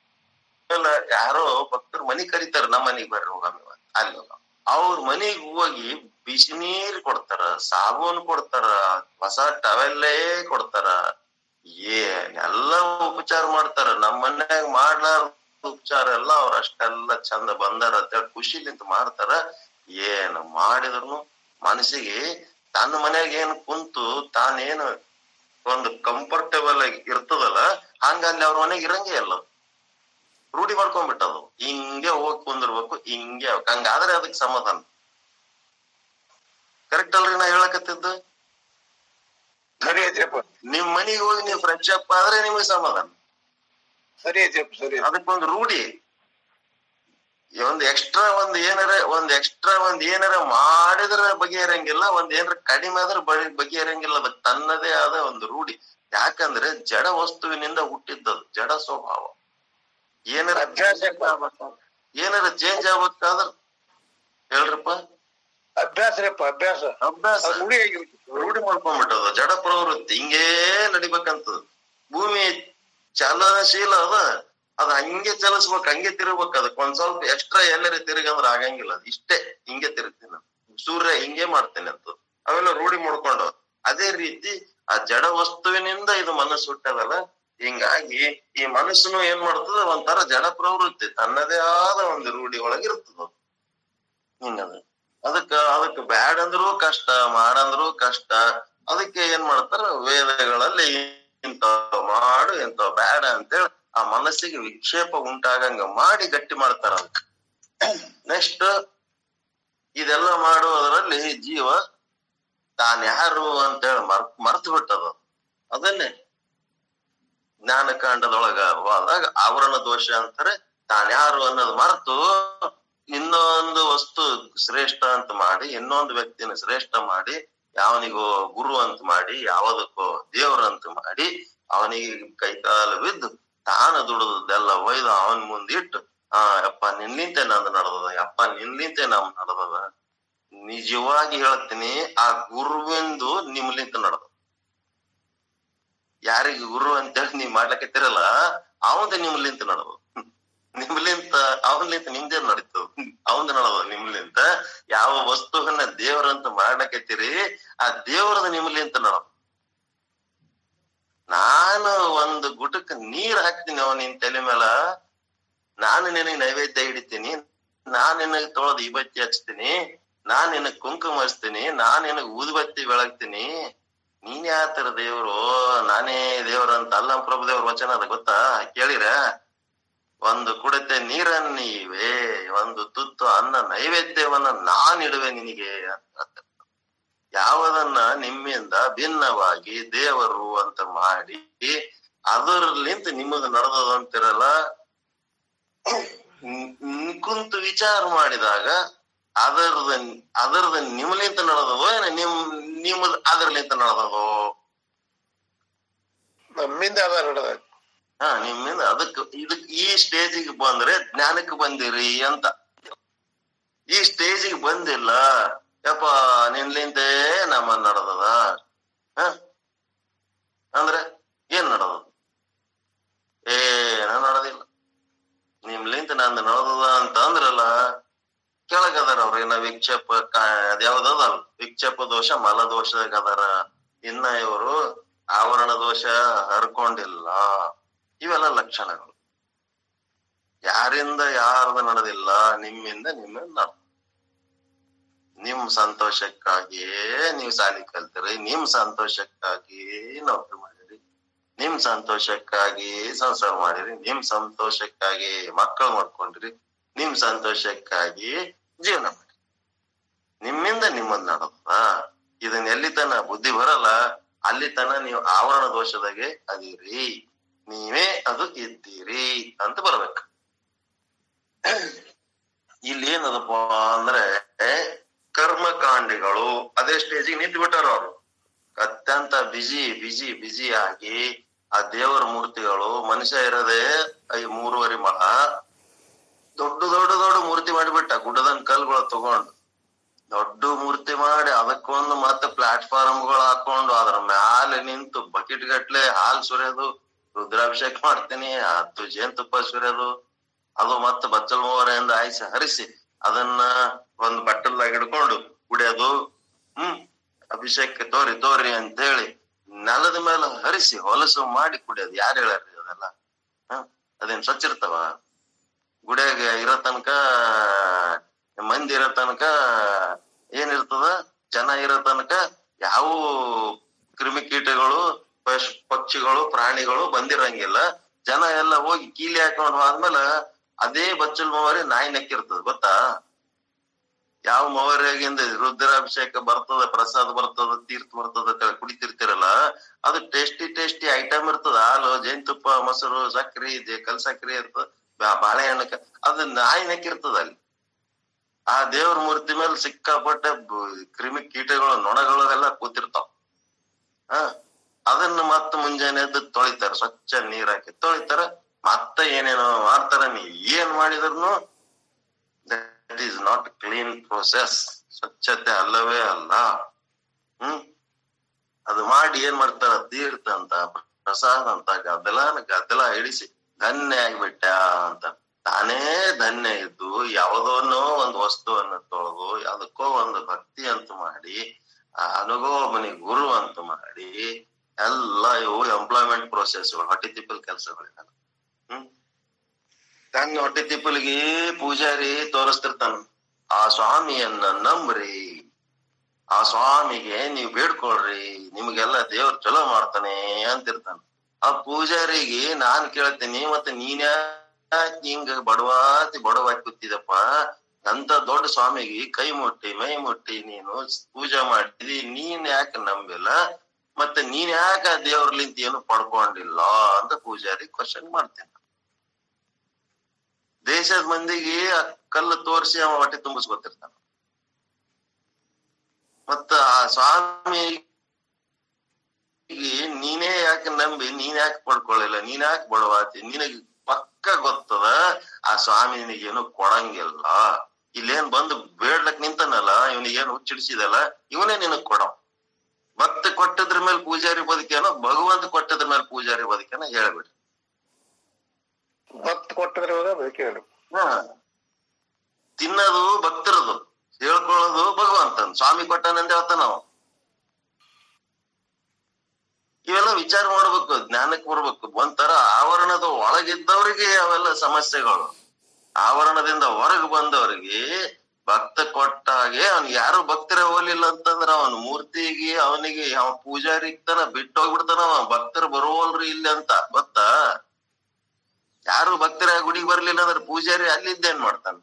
ಯಾರೋ ಭಕ್ತರು ಮನಿ ಕರೀತಾರ ನಮ್ಮ ಮನಿಗ್ ಬರ್ರಿ ಹೋಗಮ್ಮ ಇವತ್ತು. ಅಲ್ಲಿ ಹೋಗಮ್ಮ ಅವ್ರ ಮನಿಗ್ ಹೋಗಿ ಬಿಸಿ ನೀರ್ ಕೊಡ್ತಾರ ಸಾಬೂನ್ ಕೊಡ್ತಾರ ಹೊಸ ಟವೆಲ್ಲೇ ಕೊಡ್ತಾರ ಏನೆಲ್ಲ ಉಪಚಾರ ಮಾಡ್ತಾರ ನಮ್ಮ ಮನ್ಯಾಗ ಮಾಡ್ಲಾರ ಉಪಚಾರ ಎಲ್ಲ ಅವ್ರ ಅಷ್ಟೆಲ್ಲ ಚಂದ ಬಂದಾರ ಅಂತೇಳಿ ಖುಷಿಲಿಂತ ಮಾಡ್ತಾರ ಏನ್ ಮಾಡಿದ್ರು ಮನಸ್ಸಿಗೆ ತನ್ನ ಮನ್ಯಾಗ ಏನ್ ಕುಂತು ತಾನೇನು ಒಂದು ಕಂಫರ್ಟೇಬಲ್ ಆಗಿ ಇರ್ತದಲ್ಲ ಹಂಗ ಅಲ್ಲಿ ಅವ್ರ ಮನೆಗೆ ಇರಂಗೇ ಇಲ್ಲ ಅದು. ರೂಢಿ ಮಾಡ್ಕೊಂಡ್ಬಿಟ್ಟದು ಹಿಂಗೆ ಹೋಗಿ ಕುಂದಿರ್ಬೇಕು ಹಿಂಗೆ ಹೋಗ್- ಹಂಗಾದ್ರೆ ಅದಕ್ಕೆ ಸಮಾಧಾನ ಕರೆಕ್ಟ್ ಅಲ್ರಿ ನಾ ಹೇಳಕತ್ತಿದ್ದು ಸರಿ ಐತ್ರಪ್ಪ ನಿಮ್ ಮನಿಗೆ ಹೋಗಿ ನೀವು ಫ್ರೆಶ್ ಅಪ್ ಆದ್ರೆ ನಿಮಗೆ ಸಮಾಧಾನ ಸರಿ ಐತ್ರಪ್ಪ ಸರಿ ಅದಕ್ಕೊಂದು ರೂಢಿ ಈ ಒಂದ್ ಎಕ್ಸ್ಟ್ರಾ ಒಂದ್ ಏನಾರ ಒಂದ್ ಎಕ್ಸ್ಟ್ರಾ ಒಂದ್ ಏನಾರ ಮಾಡಿದ್ರೆ ಬಗೆಹರಂಗಿಲ್ಲ ಒಂದ್ ಏನಾರ ಕಡಿಮೆ ಆದ್ರೆ ಬಗೆ ಬಗೆಹರಂಗಿಲ್ಲ ಅದಕ್ಕೆ ತನ್ನದೇ ಆದ ಒಂದು ರೂಢಿ ಯಾಕಂದ್ರೆ ಜಡ ವಸ್ತುವಿನಿಂದ ಹುಟ್ಟಿದ್ದದು ಜಡ ಸ್ವಭಾವ ಏನಾರ ಅಭ್ಯಾಸ ಏನಾರ ಚೇಂಜ್ ಆಗ್ಬೇಕಾದ್ರ ಹೇಳ್ರಪ್ಪ ಅಭ್ಯಾಸ ರೀಪ್ಪ ಅಭ್ಯಾಸ ಅಭ್ಯಾಸ ಅದು ರೂಢಿ ಆಗಿರುತ್ತೆ ರೂಢಿ ಮಾಡ್ಕೊಂಡ್ಬಿಟ್ಟದ ಜಡ ಪ್ರವೃತ್ತಿ ಹಿಂಗೇ ನಡಿಬೇಕಂತದ ಭೂಮಿ ಚಲನಶೀಲ ಅದ ಅದ್ ಹಂಗೆ ಚಲಿಸ್ಬೇಕು ಹಂಗೆ ತಿರುಗ್ಬೇಕು ಅದಕ್ಕೆ ಒಂದ್ ಸ್ವಲ್ಪ ಎಕ್ಸ್ಟ್ರಾ ಎಲ್ಲರ ತಿರುಗಂದ್ರ ಆಗಂಗಿಲ್ಲ ಅದ್ ಇಷ್ಟೇ ಹಿಂಗೆ ತಿರುಗ್ತೀನಿ ನಾನು. ಸೂರ್ಯ ಹಿಂಗೆ ಮಾಡ್ತೇನೆ ಅಂತ ಅವೆಲ್ಲ ರೂಢಿ ಮಾಡ್ಕೊಂಡು ಅದೇ ರೀತಿ ಆ ಜಡ ವಸ್ತುವಿನಿಂದ ಇದು ಮನಸ್ಸು ಹುಟ್ಟದಲ್ಲ ಹಿಂಗಾಗಿ ಈ ಮನಸ್ಸುನು ಏನ್ ಮಾಡ್ತದ ಒಂಥರ ಜಡ ಪ್ರವೃತ್ತಿ ತನ್ನದೇ ಆದ ಒಂದು ರೂಢಿ ಒಳಗಿರ್ತದ ಹಿಂಗದ ಅದಕ್ಕ ಅದಕ್ಕ ಬ್ಯಾಡ್ ಅಂದ್ರೂ ಕಷ್ಟ ಮಾಡಂದ್ರೂ ಕಷ್ಟ ಅದಕ್ಕೆ ಏನ್ ಮಾಡ್ತಾರ ವೇದಗಳಲ್ಲಿ ಇಂತ ಮಾಡು ಇಂತ ಬ್ಯಾಡ ಅಂತೇಳಿ ಆ ಮನಸ್ಸಿಗೆ ವಿಕ್ಷೇಪ ಉಂಟಾಗಂಗ ಮಾಡಿ ಗಟ್ಟಿ ಮಾಡ್ತಾರ ನೆಕ್ಸ್ಟ್ ಇದೆಲ್ಲ ಮಾಡುವುದರಲ್ಲಿ ಜೀವ ತಾನ್ ಯಾರು ಅಂತೇಳಿ ಮರ್ ಮರ್ತು ಬಿಟ್ಟದ ಅದನ್ನೇ ಜ್ಞಾನಕಾಂಡದೊಳಗ ಹೋದಾಗ ಆವರಣ ದೋಷ ಅಂತಾರೆ ತಾನ್ ಯಾರು ಅನ್ನೋದು ಮರೆತು ಇನ್ನೊಂದು ವಸ್ತು ಶ್ರೇಷ್ಠ ಅಂತ ಮಾಡಿ ಇನ್ನೊಂದು ವ್ಯಕ್ತಿನ ಶ್ರೇಷ್ಠ ಮಾಡಿ ಯಾವನಿಗೋ ಗುರು ಅಂತ ಮಾಡಿ ಯಾವದಕ್ಕೋ ದೇವ್ರ ಅಂತ ಮಾಡಿ ಅವನಿಗೆ ಕೈಕಾಲು ಬಿದ್ದು ತಾನು ದುಡಿದದ್ದೆಲ್ಲ ಒಯ್ದು ಅವನ್ ಮುಂದಿಟ್ಟು ಆ ಯಪ್ಪ ನಿನ್ನಿಂತೆ ನಂದು ನಡೆದದ ಯಪ್ಪ ನಿನ್ನಿಂತೆ ನಮ್ ನಡೆದದ ನಿಜವಾಗಿ ಹೇಳ್ತೀನಿ ಆ ಗುರುವಿಂದು ನಿಮ್ಲಿಂತ ನಡೆದ ಯಾರಿಗೆ ಗುರು ಅಂತೇಳಿ ನೀವ್ ಮಾಡ್ಲಕತ್ತಿರಲ್ಲ ಅವಂದ ನಿಮ್ಲಿಂತ ನಡೆದು ನಿಮ್ಲಿಂತ ಅವನ್ಲಿಂತ ನಿಮ್ದೇ ನಡೀತದ ಅವಂದ ನಡೆದ ನಿಮ್ಲಿಂತ ಯಾವ ವಸ್ತುವನ್ನ ದೇವರಂತ ಮಾಡ್ಲಕತ್ತೀರಿ ಆ ದೇವರದ ನಿಮ್ಲಿಂತ ನಡೆದ ನಾನು ಒಂದು ಗುಟಕ್ ನೀರ್ ಹಾಕ್ತೀನಿ ಅವ ನಿನ್ ತಲೆ ಮೇಲ ನಾನು ನಿನಗ್ ನೈವೇದ್ಯ ಹಿಡಿತೀನಿ ನಾನ್ ನಿನಗ್ ತೊಳೆದು ಇಬತ್ತಿ ಹಚ್ತೀನಿ ನಾನ್ ನಿನಗ್ ಕುಂಕುಮ ಹಚ್ತೀನಿ ನಾನ್ ನಿನಗ್ ಊದುಬತ್ತಿ ಬೆಳಗ್ತೀನಿ ನೀನ್ ಯಾತರ ದೇವ್ರು ನಾನೇ ದೇವ್ರಂತ ಅಲ್ಲ ಪ್ರಭು ದೇವ್ರ ವಚನ ಅದ ಗೊತ್ತಾ ಕೇಳಿರ ಒಂದು ಕುಡತೆ ನೀರನ್ನ ನೀವೇ ಒಂದು ತುತ್ತು ಅನ್ನ ನೈವೇದ್ಯವನ್ನ ನಾನ್ ಇಡುವೆ ನಿನಗೆ ಅಂತ ಯಾವುದನ್ನ ನಿಮ್ಮಿಂದ ಭಿನ್ನವಾಗಿ ದೇವರು ಅಂತ ಮಾಡಿ ಅದರ್ಲಿಂತ ನಿಮ್ಮದು ನಡೆದದ ಅಂತಿರಲ್ಲ ನ್- ನ್- ಕುಂತು ವಿಚಾರ ಮಾಡಿದಾಗ ಅದರದ ಅದರದ ನಿಮ್ಲಿಂತ ನಡೆದದೋ ಏನ ನಿಮ್ ನಿಮ್ಮದು ಅದರ್ಲಿಂತ ನಡೆದದೋ ನಮ್ಮಿಂದ ಅದ ನಡೆದ ಹಾ ನಿಮ್ಮಿಂದ ಅದಕ್ಕೆ ಇದಕ್ ಈ ಸ್ಟೇಜಿಗೆ ಬಂದ್ರೆ ಜ್ಞಾನಕ್ಕೆ ಬಂದಿರಿ ಅಂತ ಈ ಸ್ಟೇಜಿಗೆ ಬಂದಿಲ್ಲ ಯಪ್ಪ ನಿನ್ಲಿಂತೆ ನಮ್ಮ ನಡೆದದ ಹ ಅಂದ್ರೆ ಏನ್ ನಡೆದ ಏನ ನಡೆದಿಲ್ಲ ನಿಮ್ಲಿಂತ ನಂದು ನಡೆದದ ಅಂತ ಅಂದ್ರಲ್ಲ ಕೆಳಗದಾರ ಅವ್ರ ಇನ್ನ ವಿಕ್ಷೇಪ ಅದ್ಯಾವ್ದದ ವಿಕ್ಷೇಪ ದೋಷ ಮಲ ದೋಷದಾಗ ಅದಾರ ಇನ್ನ ಇವರು ಆವರಣ ದೋಷ ಹರ್ಕೊಂಡಿಲ್ಲ ಇವೆಲ್ಲ ಲಕ್ಷಣಗಳು ಯಾರಿಂದ ಯಾರ್ದ ನಡೆದಿಲ್ಲ ನಿಮ್ಮಿಂದ ನಿಮ್ಮಿಂದ ನಡೆದ ನಿಮ್ ಸಂತೋಷಕ್ಕಾಗಿಯೇ ನೀವು ಸಾಲಿ ಕಲ್ತಿರಿ ನಿಮ್ ಸಂತೋಷಕ್ಕಾಗಿ ನೌಕರಿ ಮಾಡಿರಿ ನಿಮ್ ಸಂತೋಷಕ್ಕಾಗಿ ಸಂಸಾರ ಮಾಡಿರಿ ನಿಮ್ ಸಂತೋಷಕ್ಕಾಗಿ ಮಕ್ಕಳು ಮಾಡ್ಕೊಂಡ್ರಿ ನಿಮ್ ಸಂತೋಷಕ್ಕಾಗಿ ಜೀವನ ಮಾಡಿ ನಿಮ್ಮಿಂದ ನಿಮ್ಮದ್ ನಡೆದ ಇದನ್ನ ಎಲ್ಲಿ ತನ ಬುದ್ಧಿ ಬರಲ್ಲ ಅಲ್ಲಿ ತನ ನೀವು ಆವರಣ ದೋಷದಾಗೆ ಅದೀರಿ ನೀವೇ ಅದು ಇದ್ದೀರಿ ಅಂತ ಬರ್ಬೇಕು ಇಲ್ಲಿ ಏನದಪ್ಪ ಅಂದ್ರೆ ಕರ್ಮಕಾಂಡಿಗಳು ಅದೇ ಸ್ಟೇಜಿಗೆ ನಿಂತು ಬಿಟ್ಟಾರ ಅವರು ಅತ್ಯಂತ ಬಿಜಿ ಬಿಜಿ ಬಿಜಿ ಆಗಿ ಆ ದೇವರ ಮೂರ್ತಿಗಳು ಮನುಷ್ಯ ಇರೋದೇ ಐ ಮೂರುವರೆ ಮಳ ದೊಡ್ಡ ದೊಡ್ಡ ದೊಡ್ಡ ಮೂರ್ತಿ ಮಾಡಿಬಿಟ್ಟ ಗುಡ್ಡದನ್ ಕಲ್ಗಳು ತಗೊಂಡು ದೊಡ್ಡ ಮೂರ್ತಿ ಮಾಡಿ ಅದಕ್ಕೊಂದು ಮತ್ತೆ ಪ್ಲಾಟ್ಫಾರ್ಮ್ಗಳು ಹಾಕೊಂಡು ಅದ್ರ ಮ್ಯಾಲೆ ನಿಂತು ಬಕೆಟ್ ಗಟ್ಲೆ ಹಾಲ್ ಸುರಿಯೋದು ರುದ್ರಾಭಿಷೇಕ ಮಾಡ್ತೀನಿ ಹತ್ತು ಜೇನುತುಪ್ಪ ಸುರಿಯೋದು ಅದು ಮತ್ತೆ ಬಚ್ಚಲ್ ಮೂವರೆಯಿಂದ ಆಯ್ಸಿ ಹರಿಸಿ ಅದನ್ನ ಒಂದ್ ಬಟ್ಟಲ್ದಾಗ ಹಿಡ್ಕೊಂಡು ಕುಡಿಯೋದು ಹ್ಮ್ ಅಭಿಷೇಕ ತೋರಿ ತೋರಿ ಅಂತೇಳಿ ನೆಲದ ಮೇಲೆ ಹರಿಸಿ ಹೊಲಸು ಮಾಡಿ ಕುಡಿಯೋದು ಯಾರು ಹೇಳ್ಯಾರ್ರಿ ಅದೆಲ್ಲ ಹ ಅದೇನ್ ಸ್ವಚ್ಛ ಇರ್ತಾವ ಗುಡಿಯಾಗ ಇರೋ ತನಕ ಮಂದಿ ಇರೋ ತನಕ ಏನಿರ್ತದ ಜನ ಇರೋ ತನಕ ಯಾವ ಕ್ರಿಮಿಕೀಟಗಳು ಪಶ್ ಪಕ್ಷಿಗಳು ಪ್ರಾಣಿಗಳು ಬಂದಿರಂಗಿಲ್ಲ ಜನ ಎಲ್ಲ ಹೋಗಿ ಕೀಲಿ ಹಾಕೊಂಡು ಹೋದ್ಮೇಲೆ ಅದೇ ಬಚ್ಚಲ್ ಮೋವರಿ ನಾಯಿ ನಕ್ಕಿರ್ತದ ಗೊತ್ತಾ ಯಾವ ಮೋವರಿಯಾಗಿಂದ ರುದ್ರಾಭಿಷೇಕ ಬರ್ತದ ಪ್ರಸಾದ ಬರ್ತದ ತೀರ್ಥ ಬರ್ತದ ಅಂತ ಹೇಳಿ ಕುಡಿತಿರ್ತಿರಲ್ಲ ಅದು ಟೇಸ್ಟಿ ಟೇಸ್ಟಿ ಐಟಮ್ ಇರ್ತದ ಹಾಲು ಜೇನುತುಪ್ಪ ಮೊಸರು ಸಕ್ರಿ ಜೆ- ಕಲ್ ಸಕ್ರಿ ಇರ್ತದ ಬಾ- ಬಾಳೆಹಣ್ಣು ಕ- ಅದು ನಾಯಿ ನಕ್ಕಿರ್ತದ ಅಲ್ಲಿ ಆ ದೇವ್ರ ಮೂರ್ತಿ ಮೇಲೆ ಸಿಕ್ಕಾಪಟ್ಟೆ ಬ- ಕ್ರಿಮಿ ಕೀಟಗಳು ನೊಣಗಳು ಎಲ್ಲ ಕೂತಿರ್ತಾವ ಹ ಅದನ್ನ ಮತ್ತ ಮುಂಜಾನೆ ಎದ್ದು ತೊಳಿತಾರ ಸ್ವಚ್ಛ ನೀರ್ ಹಾಕಿ ತೊಳಿತಾರ ಮತ್ತ ಏನೇನೋ ಮಾಡ್ತಾರ ನೀ ಏನ್ ಮಾಡಿದ್ರು that is not clean process ಸ್ವಚ್ಛತೆ ಅಲ್ಲವೇ ಅಲ್ಲ ಹ್ಮ್ ಅದು ಮಾಡಿ ಏನ್ ಮಾಡ್ತಾರ ತೀರ್ಥ ಅಂತ ಪ್ರಸಾದ ಅಂತ ಗದ್ದಲ ಗದ್ದಲ ಹಿಡಿಸಿ ಧನ್ಯ ಆಗ್ಬಿಟ್ಟ ಅಂತ ತಾನೇ ಧನ್ಯ ಇದ್ದು ಯಾವುದೋನೋ ಒಂದು ವಸ್ತುವನ್ನು ತೊಳೆದು ಅದಕ್ಕೋ ಒಂದು ಭಕ್ತಿ ಅಂತ ಮಾಡಿ ಆ ಅನುಗೋ ಮನಿ ಗುರು ಅಂತ ಮಾಡಿ ಎಲ್ಲ ಇವು ಎಂಪ್ಲಾಯ್ಮೆಂಟ್ ಪ್ರೋಸೆಸ್ಗಳು ಹೊಟ್ಟೆ ತಿಪ್ಪಲ್ ಕೆಲಸಗಳಿಲ್ಲ ಹ್ಮ್ ಹಂಗ ಹೊಟ್ಟೆ ತಿಪ್ಪಲಿಗೆ ಪೂಜಾರಿ ತೋರಿಸ್ತಿರ್ತಾನ ಆ ಸ್ವಾಮಿಯನ್ನ ನಂಬ್ರಿ ಆ ಸ್ವಾಮಿಗೆ ನೀವ್ ಬೇಡ್ಕೊಳ್ರಿ ನಿಮ್ಗೆಲ್ಲ ದೇವ್ರು ಚಲೋ ಮಾಡ್ತಾನೆ ಅಂತಿರ್ತಾನ ಆ ಪೂಜಾರಿಗೆ ನಾನ್ ಕೇಳ್ತೀನಿ ಮತ್ತೆ ನೀನ್ ಯಾಕ್ ಹಿಂಗ ಬಡವಾತಿ ಬಡವಾಗಿ ಕೂತಿದಪ್ಪ ಅಂತ ದೊಡ್ಡ ಸ್ವಾಮಿಗೆ ಕೈ ಮುಟ್ಟಿ ಮೈ ಮುಟ್ಟಿ ನೀನು ಪೂಜೆ ಮಾಡ್ತಿದಿ ನೀನ್ ಯಾಕೆ ನಂಬಿಲ್ಲ ಮತ್ತೆ ನೀನ್ ಯಾಕೆ ಆ ದೇವ್ರಲಿಂತ ಏನು ಪಡ್ಕೊಂಡಿಲ್ಲ ಅಂತ ಪೂಜಾರಿ ಕ್ವಶನ್ ಮಾಡ್ತೇನೆ ದೇಶದ ಮಂದಿಗೆ ಆ ಕಲ್ಲು ತೋರಿಸಿ ಅವ ಹೊಟ್ಟೆ ತುಂಬಿಸ್ಕೊತಿರ್ತಾನ ಮತ್ತ ಆ ಸ್ವಾಮಿ ನೀನೇ ಯಾಕೆ ನಂಬಿ ನೀನ್ ಯಾಕೆ ಪಡ್ಕೊಳ್ಳಿಲ್ಲ ನೀನ್ ಯಾಕೆ ಬಡವಾತಿ ನಿನಗೆ ಪಕ್ಕ ಗೊತ್ತದ ಆ ಸ್ವಾಮಿ ನಿನಗೇನು ಕೊಡಂಗಿಲ್ಲ ಇಲ್ಲೇನ್ ಬಂದು ಬೇಡ್ಲಕ್ ನಿಂತನಲ್ಲ ಇವನಿಗೇನು ಹುಚ್ಚಿಡಿಸಿದಲ್ಲ ಇವನೇ ನಿನಗ್ ಕೊಡ ಭಕ್ತ ಕೊಟ್ಟದ್ರ ಮೇಲೆ ಪೂಜಾರಿ ಬದುಕೇನೋ ಭಗವಂತ ಕೊಟ್ಟದ್ರ ಮೇಲೆ ಪೂಜಾರಿ ಬದುಕೇನೋ ಹೇಳ್ಬಿಡ್ರಿ ಭಕ್ತ ಕೊಟ್ಟದ್ರೆ ಅದಕ್ಕೆ ಹೇಳು ಹಾ. ತಿನ್ನೋದು ಭಕ್ತರದು ಹೇಳ್ಕೊಳ್ಳೋದು ಭಗವಂತನ್ ಸ್ವಾಮಿ ಕೊಟ್ಟನಂತ ಹೇಳ್ತಾನ ನಾವು ಇವೆಲ್ಲ ವಿಚಾರ ಮಾಡ್ಬೇಕು ಜ್ಞಾನಕ್ಕೆ ಬರ್ಬೇಕು ಒಂಥರ ಆವರಣದ ಒಳಗಿದ್ದವರಿಗೆ ಅವೆಲ್ಲ ಸಮಸ್ಯೆಗಳು ಆವರಣದಿಂದ ಹೊರಗೆ ಬಂದವರಿಗೆ ಭಕ್ತ ಕೊಟ್ಟಾಗೆ ಅವ್ನ್ ಯಾರು ಭಕ್ತರೇ ಹೋಗ್ಲಿಲ್ಲ ಅಂತಂದ್ರ ಅವನ ಮೂರ್ತಿಗೆ ಅವನಿಗೆ ಅವ ಪೂಜಾರಿ ತನ ಬಿಟ್ಟು ಹೋಗ್ಬಿಡ್ತಾನ ಅವ ಭಕ್ತರು ಬರೋವಲ್ರಿ ಇಲ್ಲಿ ಅಂತ ಗೊತ್ತಾ ಯಾರು ಭಕ್ತರ ಗುಡಿಗೆ ಬರ್ಲಿಲ್ಲ ಅಂದ್ರೆ ಪೂಜಾರಿ ಅಲ್ಲಿದ್ದೇನ್ ಮಾಡ್ತಾನ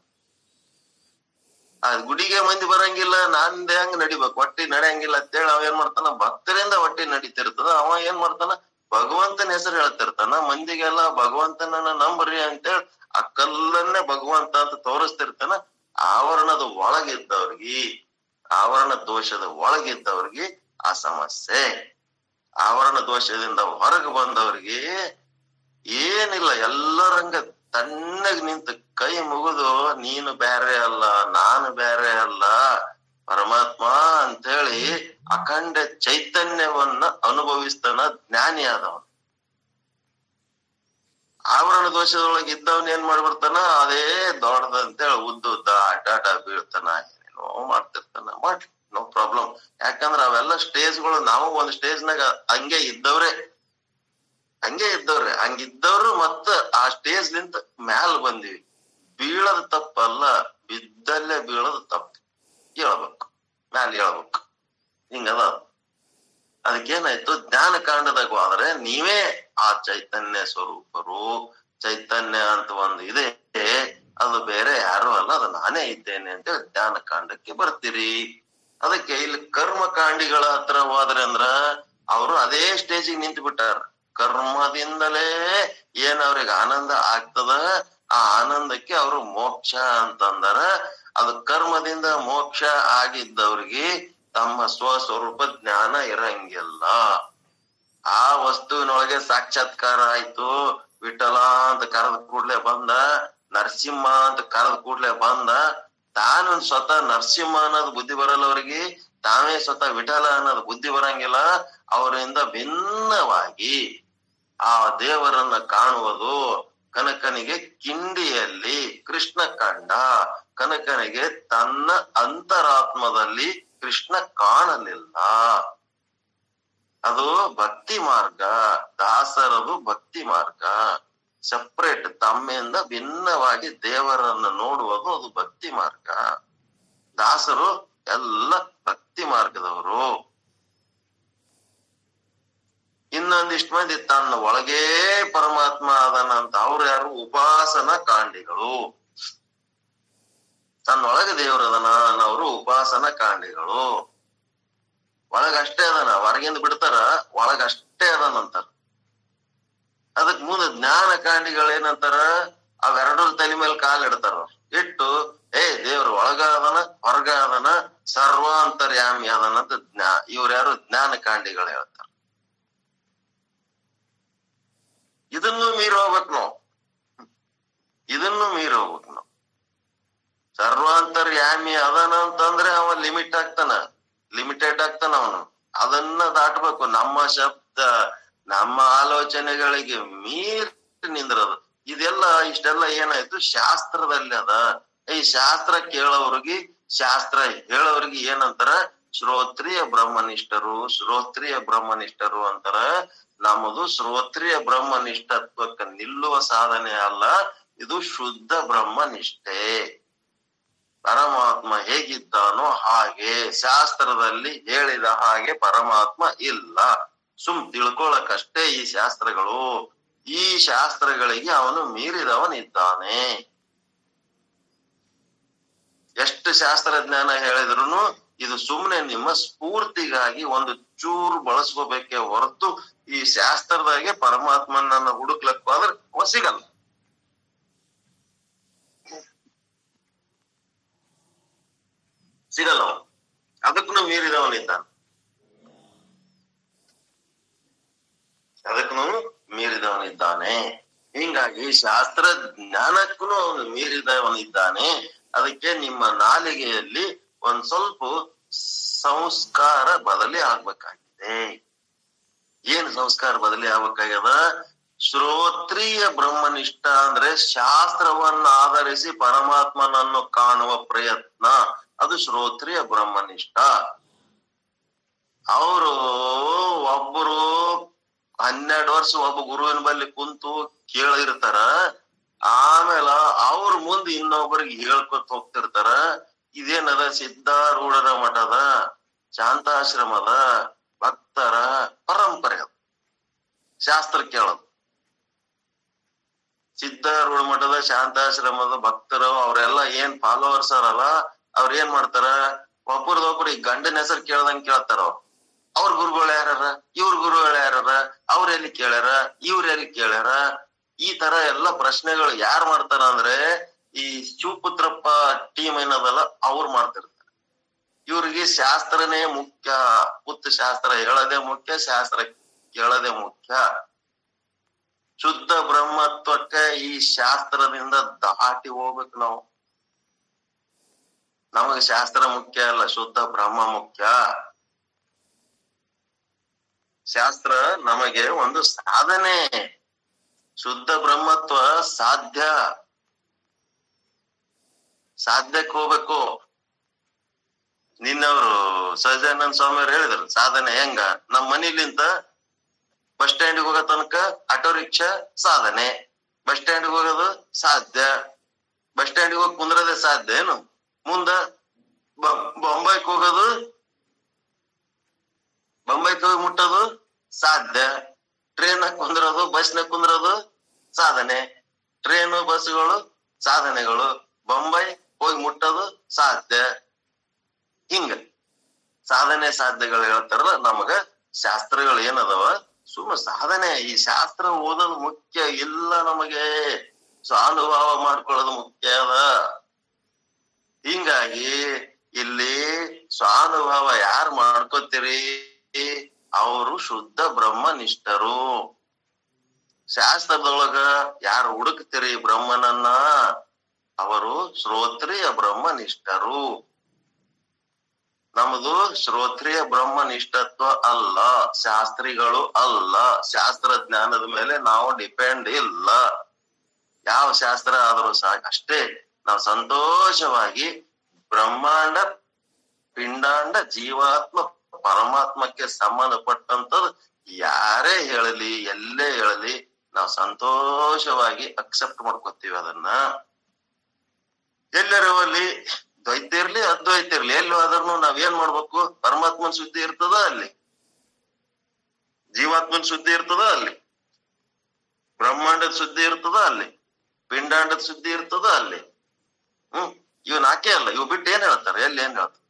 ಆ ಗುಡಿಗೆ ಮಂದಿ ಬರಂಗಿಲ್ಲ ನಾನ್ದೆ ಹೆಂಗ್ ನಡಿಬೇಕು ಹೊಟ್ಟಿ ನಡೆಯಂಗಿಲ್ಲ ಅಂತೇಳಿ ಅವ ಏನ್ ಮಾಡ್ತಾನ ಭಕ್ತರಿಂದ ಹೊಟ್ಟಿ ನಡೀತಿರ್ತದ ಅವ ಏನ್ ಮಾಡ್ತಾನ ಭಗವಂತನ ಹೆಸರು ಹೇಳ್ತಿರ್ತಾನ ಮಂದಿಗೆಲ್ಲ ಭಗವಂತನನ್ನ ನಂಬ್ರಿ ಅಂತೇಳಿ ಆ ಕಲ್ಲನ್ನೇ ಭಗವಂತ ಅಂತ ತೋರಿಸ್ತಿರ್ತಾನ ಆವರಣದ ಒಳಗಿದ್ದವ್ರಿಗೆ ಆವರಣ ದೋಷದ ಒಳಗಿದ್ದವ್ರಿಗೆ ಆ ಸಮಸ್ಯೆ ಆವರಣ ದೋಷದಿಂದ ಹೊರಗೆ ಬಂದವ್ರಿಗೆ ಏನಿಲ್ಲ ಎಲ್ಲರಂಗ ತಣ್ಣಗ್ ನಿಂತು ಕೈ ಮುಗಿದು ನೀನು ಬ್ಯಾರೆ ಅಲ್ಲ ನಾನು ಬ್ಯಾರೆ ಅಲ್ಲ ಪರಮಾತ್ಮ ಅಂತೇಳಿ ಅಖಂಡ ಚೈತನ್ಯವನ್ನ ಅನುಭವಿಸ್ತಾನ ಜ್ಞಾನಿ ಆದವ ಆವರಣ ದೋಷದೊಳಗೆ ಇದ್ದವನ್ ಏನ್ ಮಾಡ್ಬಿಡ್ತಾನ ಅದೇ ದೊಡ್ಡದಂತೇಳಿ ಉದ್ದ ಉದ್ದ ಅಡ್ಡಾಟ ಬೀಳ್ತಾನ ಏನೇನೋ ಮಾಡ್ತಿರ್ತಾನ ಮಾಡ್ಲಿ ನೋ ಪ್ರಾಬ್ಲಮ್ ಯಾಕಂದ್ರ ಅವೆಲ್ಲ ಸ್ಟೇಜ್ಗಳು ನಾವು ಒಂದ್ ಸ್ಟೇಜ್ನಾಗ ಹಂಗೆ ಇದ್ದವ್ರೆ ಹಂಗೆ ಇದ್ದವ್ರೆ ಹಂಗಿದ್ದವ್ರು ಮತ್ತ ಆ ಸ್ಟೇಜ್ ನಿಂತ ಮ್ಯಾಲ್ ಬಂದಿವಿ ಬೀಳದ ತಪ್ಪಲ್ಲ ಬಿದ್ದಲ್ಲೇ ಬೀಳದ ತಪ್ಪು ಹೇಳ್ಬೇಕು ಮ್ಯಾಲ ಹೇಳ್ಬೇಕು ಹಿಂಗದ ಅದಕ್ಕೇನಾಯ್ತು ಜ್ಞಾನ ಕಾಂಡದಾಗ ಹೋದ್ರೆ ನೀವೇ ಆ ಚೈತನ್ಯ ಸ್ವರೂಪರು ಚೈತನ್ಯ ಅಂತ ಒಂದು ಇದೆ ಅದು ಬೇರೆ ಯಾರು ಅಲ್ಲ ಅದು ನಾನೇ ಇದ್ದೇನೆ ಅಂತ ಜ್ಞಾನ ಕಾಂಡಕ್ಕೆ ಬರ್ತೀರಿ ಅದಕ್ಕೆ ಇಲ್ಲಿ ಕರ್ಮಕಾಂಡಿಗಳ ಹತ್ರ ಹೋದ್ರೆ ಅಂದ್ರ ಅವರು ಅದೇ ಸ್ಟೇಜಿಗೆ ನಿಂತು ಬಿಟ್ಟಾರ ಕರ್ಮದಿಂದಲೇ ಏನ್ ಅವ್ರಿಗೆ ಆನಂದ ಆಗ್ತದ ಆ ಆನಂದಕ್ಕೆ ಅವರು ಮೋಕ್ಷ ಅಂತಂದಾರ ಅದು ಕರ್ಮದಿಂದ ಮೋಕ್ಷ ಆಗಿದ್ದವ್ರಿಗೆ ತಮ್ಮ ಸ್ವಸ್ವರೂಪ ಜ್ಞಾನ ಇರಂಗಿಲ್ಲ ಆ ವಸ್ತುವಿನೊಳಗೆ ಸಾಕ್ಷಾತ್ಕಾರ ಆಯ್ತು ವಿಠಲ ಅಂತ ಕರೆದ ಕೂಡ್ಲೆ ಬಂದ ನರಸಿಂಹ ಅಂತ ಕರೆದ ಕೂಡ್ಲೆ ಬಂದ ತಾನು ಸ್ವತಃ ನರಸಿಂಹ ಅನ್ನೋದು ಬುದ್ಧಿ ಬರಲ್ಲ ಅವ್ರಿಗೆ ತಾವೇ ಸ್ವತಃ ವಿಠಲ ಅನ್ನೋದು ಬುದ್ಧಿ ಬರಂಗಿಲ್ಲ ಅವರಿಂದ ಭಿನ್ನವಾಗಿ ಆ ದೇವರನ್ನ ಕಾಣುವುದು ಕನಕನಿಗೆ ಕಿಂಡಿಯಲ್ಲಿ ಕೃಷ್ಣ ಕಂಡ ಕನಕನಿಗೆ ತನ್ನ ಅಂತರಾತ್ಮದಲ್ಲಿ ಕೃಷ್ಣ ಕಾಣಲಿಲ್ಲ ಅದು ಭಕ್ತಿ ಮಾರ್ಗ ದಾಸರದು ಭಕ್ತಿ ಮಾರ್ಗ ಸಪ್ರೇಟ್ ತಮ್ಮಿಂದ ಭಿನ್ನವಾಗಿ ದೇವರನ್ನ ನೋಡುವುದು ಅದು ಭಕ್ತಿ ಮಾರ್ಗ ದಾಸರು ಎಲ್ಲ ಭಕ್ತಿ ಮಾರ್ಗದವರು ಇನ್ನೊಂದಿಷ್ಟು ಮಂದಿ ತನ್ನ ಒಳಗೇ ಪರಮಾತ್ಮ ಅದನ ಅಂತ ಅವ್ರು ಯಾರು ಉಪಾಸನ ಕಾಂಡಿಗಳು ತನ್ನೊಳಗೆ ದೇವರದನ ಅನ್ನೋರು ಉಪಾಸನ ಕಾಂಡಿಗಳು ಒಳಗಷ್ಟೇ ಅದನ ಹೊರಗಿಂದ ಬಿಡ್ತಾರ ಒಳಗಷ್ಟೇ ಅದನಂತಾರ ಅದಕ್ ಮುಂದೆ ಜ್ಞಾನ ಕಾಂಡಿಗಳು ಏನಂತಾರ ಅವೆರಡು ತಲೆ ಮೇಲೆ ಕಾಲ್ ಇಡ್ತಾರ ಅವ್ರು. ಇಟ್ಟು ಏ ದೇವ್ರ ಒಳಗ ಅದನ ಹೊರಗ ಅದನ ಸರ್ವಾಂತರ್ಯಾಮಿ ಅದನ ಅಂತ ಜ್ಞಾ ಇವ್ರ ಯಾರು ಜ್ಞಾನ ಕಾಂಡಿಗಳು ಹೇಳ್ತಾರ ಇದನ್ನು ಮೀರಿ ಹೋಗ್ಬೇಕು ನಾವು ಇದನ್ನು ಮೀರಿ ಹೋಗ್ಬೇಕು ನಾವು ಸರ್ವಾಂತರ್ಯಾಮಿ ಅದನ ಅಂತಂದ್ರೆ ಅವ ಲಿಮಿಟ್ ಆಗ್ತಾನ ಲಿಮಿಟೆಡ್ ಆಗ್ತಾನ ಅವನು ಅದನ್ನ ದಾಟಬೇಕು ನಮ್ಮ ಶಬ್ದ ನಮ್ಮ ಆಲೋಚನೆಗಳಿಗೆ ಮೀರಿ ನಿಂದ್ರದು ಇದೆಲ್ಲ ಇಷ್ಟೆಲ್ಲ ಏನಾಯ್ತು ಶಾಸ್ತ್ರದಲ್ಲಿ ಅದ ಈ ಶಾಸ್ತ್ರ ಕೇಳೋವ್ರಿಗೆ ಶಾಸ್ತ್ರ ಹೇಳೋವ್ರಿಗೆ ಏನಂತಾರ ಶ್ರೋತ್ರಿಯ ಬ್ರಹ್ಮನಿಷ್ಠರು ಶ್ರೋತ್ರಿಯ ಬ್ರಹ್ಮನಿಷ್ಠರು ಅಂತಾರ ನಮ್ಮದು ಶ್ರೋತ್ರಿಯ ಬ್ರಹ್ಮನಿಷ್ಠತ್ವಕ್ಕೆ ನಿಲ್ಲುವ ಸಾಧನೆ ಅಲ್ಲ ಇದು ಶುದ್ಧ ಬ್ರಹ್ಮನಿಷ್ಠೆ ಪರಮಾತ್ಮ ಹೇಗಿದ್ದಾನೋ ಹಾಗೆ ಶಾಸ್ತ್ರದಲ್ಲಿ ಹೇಳಿದ ಹಾಗೆ ಪರಮಾತ್ಮ ಇಲ್ಲ ಸುಮ್ ತಿಳ್ಕೊಳಕಷ್ಟೇ ಈ ಶಾಸ್ತ್ರಗಳು ಈ ಶಾಸ್ತ್ರಗಳಿಗೆ ಅವನು ಮೀರಿದವನಿದ್ದಾನೆ ಎಷ್ಟು ಶಾಸ್ತ್ರಜ್ಞಾನ ಹೇಳಿದ್ರು ಇದು ಸುಮ್ನೆ ನಿಮ್ಮ ಸ್ಫೂರ್ತಿಗಾಗಿ ಒಂದು ಚೂರು ಬಳಸ್ಕೋಬೇಕೇ ಹೊರತು ಈ ಶಾಸ್ತ್ರದಾಗೆ ಪರಮಾತ್ಮನನ್ನ ಹುಡುಕ್ಲಕ್ ಹೋದ್ರೆ ಅವ ಸಿಗಲ್ಲ ಸಿಗಲ್ಲ ಅವ. ಅದಕ್ಕೂ ಮೀರಿದವನಿದ್ದಾನೆ ಅದಕ್ಕೂ ಮೀರಿದವನಿದ್ದಾನೆ ಹಿಂಗಾಗಿ ಶಾಸ್ತ್ರ ಜ್ಞಾನಕ್ಕೂ ಅವನು ಮೀರಿದವನಿದ್ದಾನೆ ಅದಕ್ಕೆ ನಿಮ್ಮ ನಾಲಿಗೆಯಲ್ಲಿ ಒಂದ್ ಸ್ವಲ್ಪ ಸಂಸ್ಕಾರ ಬದಲಿ ಆಗ್ಬೇಕಾಗಿದೆ ಏನ್ ಸಂಸ್ಕಾರ ಬದಲಿ ಆಗ್ಬೇಕಾಗ್ಯದ ಶ್ರೋತ್ರಿಯ ಬ್ರಹ್ಮನಿಷ್ಠ ಅಂದ್ರೆ ಶಾಸ್ತ್ರವನ್ನ ಆಧರಿಸಿ ಪರಮಾತ್ಮನನ್ನು ಕಾಣುವ ಪ್ರಯತ್ನ ಅದು ಶ್ರೋತ್ರಿಯ ಬ್ರಹ್ಮನಿಷ್ಠ ಅವರು ಒಬ್ಬರು ಹನ್ನೆರಡು ವರ್ಷ ಒಬ್ಬ ಗುರುವಿನ ಬಳಿ ಕುಂತು ಕೇಳಿರ್ತಾರ ಆಮೇಲೆ ಅವ್ರ ಮುಂದೆ ಇನ್ನೊಬ್ಬರಿಗೆ ಹೇಳ್ಕೊತ ಹೋಗ್ತಿರ್ತಾರ ಇದೇನದ ಸಿದ್ಧಾರೂಢರ ಮಠದ ಶಾಂತಾಶ್ರಮದ ಭಕ್ತರ ಪರಂಪರೆ ಅದು ಶಾಸ್ತ್ರ ಕೇಳೋದು ಸಿದ್ಧಾರೂಢ ಮಠದ ಶಾಂತಾಶ್ರಮದ ಭಕ್ತರು ಅವರೆಲ್ಲ ಏನ್ ಫಾಲೋವರ್ಸ್ ಅರಲ್ಲ ಅವ್ರ ಏನ್ ಮಾಡ್ತಾರ ಒಬ್ಬರದೊಬ್ರು ಈ ಗಂಡನ ಹೆಸರು ಕೇಳ್ದಂಗ್ ಕೇಳ್ತಾರ ಅವ್ರು ಅವ್ರ ಗುರುಗಳು ಯಾರ ಇವ್ರ ಗುರುಗಳು ಯಾರ ಅವ್ರ ಎಲ್ಲಿ ಕೇಳ್ಯಾರ ಇವ್ರ ಎಲ್ಲಿ ಕೇಳ್ಯಾರ ಈ ತರ ಎಲ್ಲ ಪ್ರಶ್ನೆಗಳು ಯಾರ್ ಮಾಡ್ತಾರ ಅಂದ್ರೆ ಈ ಶಿವಪುತ್ರಪ್ಪ ಟೀಮ್ ಏನದಲ್ಲ ಅವ್ರು ಮಾಡ್ತಿರ್ತಾರೆ ಇವ್ರಿಗೆ ಶಾಸ್ತ್ರನೇ ಮುಖ್ಯ ಪುತ್ತ ಶಾಸ್ತ್ರ ಹೇಳೋದೇ ಮುಖ್ಯ ಶಾಸ್ತ್ರ ಕೇಳೋದೇ ಮುಖ್ಯ ಶುದ್ಧ ಬ್ರಹ್ಮತ್ವಕ್ಕೆ ಈ ಶಾಸ್ತ್ರದಿಂದ ದಾಟಿ ಹೋಗ್ಬೇಕು ನಾವು ನಮಗೆ ಶಾಸ್ತ್ರ ಮುಖ್ಯ ಅಲ್ಲ ಶುದ್ಧ ಬ್ರಹ್ಮ ಮುಖ್ಯ ಶಾಸ್ತ್ರ ನಮಗೆ ಒಂದು ಸಾಧನೆ ಶುದ್ಧ ಬ್ರಹ್ಮತ್ವ ಸಾಧ್ಯ ಸಾಧ್ಯಕ್ಕೆ ಹೋಗ್ಬೇಕು ನಿನ್ನವರು ಸಹಜಾನಂದ ಸ್ವಾಮಿ ಅವ್ರು ಹೇಳಿದ್ರು ಸಾಧನೆ ಹೆಂಗ ನಮ್ ಮನಿಲಿಂತ ಬಸ್ ಸ್ಟ್ಯಾಂಡ್ ಹೋಗೋ ತನಕ ಆಟೋ ರಿಕ್ಷಾ ಸಾಧನೆ ಬಸ್ ಸ್ಟ್ಯಾಂಡ್ ಹೋಗೋದು ಸಾಧ್ಯ ಬಸ್ ಸ್ಟ್ಯಾಂಡ್ ಹೋಗಿ ಕುಂದ್ರದೆ ಸಾಧ್ಯ ಏನು ಮುಂದ ಬೊಂಬೈಕ್ ಹೋಗೋದು ಬೊಂಬೈಕ್ ಹೋಗಿ ಮುಟ್ಟೋದು ಸಾಧ್ಯ ಟ್ರೈನ್ ಕುಂದ್ರೋದು ಬಸ್ನ ಕುಂದ್ರೋದು ಸಾಧನೆ ಟ್ರೈನು ಬಸ್ಗಳು ಸಾಧನೆಗಳು ಬೊಂಬೈ ಹೋಗಿ ಮುಟ್ಟೋದು ಸಾಧ್ಯ ಹಿಂಗ ಸಾಧನೆ ಸಾಧ್ಯಗಳು ಹೇಳ್ತಾರಲ್ಲ ನಮಗ ಶಾಸ್ತ್ರಗಳು ಏನದವ ಸುಮ್ಮ ಸಾಧನೆ ಈ ಶಾಸ್ತ್ರ ಓದೋದು ಮುಖ್ಯ ಇಲ್ಲ ನಮಗೆ ಸ್ವಾನುಭಾವ ಮಾಡ್ಕೊಳ್ಳೋದು ಮುಖ್ಯ ಅದ ಹಿಂಗಾಗಿ ಇಲ್ಲಿ ಸ್ವಾನುಭಾವ ಯಾರು ಮಾಡ್ಕೋತೀರಿ ಅವರು ಶುದ್ಧ ಬ್ರಹ್ಮನಿಷ್ಠರು ಶಾಸ್ತ್ರದೊಳಗ ಯಾರು ಹುಡುಕ್ತಿರಿ ಬ್ರಹ್ಮನನ್ನ ಅವರು ಶ್ರೋತ್ರಿಯ ಬ್ರಹ್ಮನಿಷ್ಠರು ನಮ್ದು ಶ್ರೋತ್ರಿಯ ಬ್ರಹ್ಮನಿಷ್ಠತ್ವ ಅಲ್ಲ ಶಾಸ್ತ್ರಿಗಳು ಅಲ್ಲ ಶಾಸ್ತ್ರ ಜ್ಞಾನದ ಮೇಲೆ ನಾವು ಡಿಪೆಂಡ್ ಇಲ್ಲ ಯಾವ ಶಾಸ್ತ್ರ ಆದ್ರೂ ಸಾಕು ಅಷ್ಟೇ ನಾವು ಸಂತೋಷವಾಗಿ ಬ್ರಹ್ಮಾಂಡ ಪಿಂಡಾಂಡ ಜೀವಾತ್ಮ ಪರಮಾತ್ಮಕ್ಕೆ ಸಂಬಂಧಪಟ್ಟಂತದ್ದು ಯಾರೇ ಹೇಳಲಿ ಎಲ್ಲೇ ಹೇಳಲಿ ನಾವು ಸಂತೋಷವಾಗಿ ಅಕ್ಸೆಪ್ಟ್ ಮಾಡ್ಕೊತೀವಿ ಅದನ್ನ ಎಲ್ಲರೂ ಅಲ್ಲಿ ದ್ವೈತ ಇರ್ಲಿ ಅದ್ವೈತ ಇರ್ಲಿ ಎಲ್ಲಿ ಆದ್ರೂ ನಾವ್ ಏನ್ ಮಾಡ್ಬೇಕು ಪರಮಾತ್ಮನ್ ಸುದ್ದಿ ಇರ್ತದ ಅಲ್ಲಿ ಜೀವಾತ್ಮನ್ ಸುದ್ದಿ ಇರ್ತದ ಅಲ್ಲಿ ಬ್ರಹ್ಮಾಂಡದ ಸುದ್ದಿ ಇರ್ತದ ಅಲ್ಲಿ ಪಿಂಡಾಂಡದ ಸುದ್ದಿ ಇರ್ತದ ಅಲ್ಲಿ ಹ್ಮ್ ಇವ್ ನಾಕೆ ಅಲ್ಲ ಇವ್ ಬಿಟ್ಟು ಏನ್ ಹೇಳ್ತಾರೆ ಎಲ್ಲಿ ಏನ್ ಹೇಳ್ತಾರೆ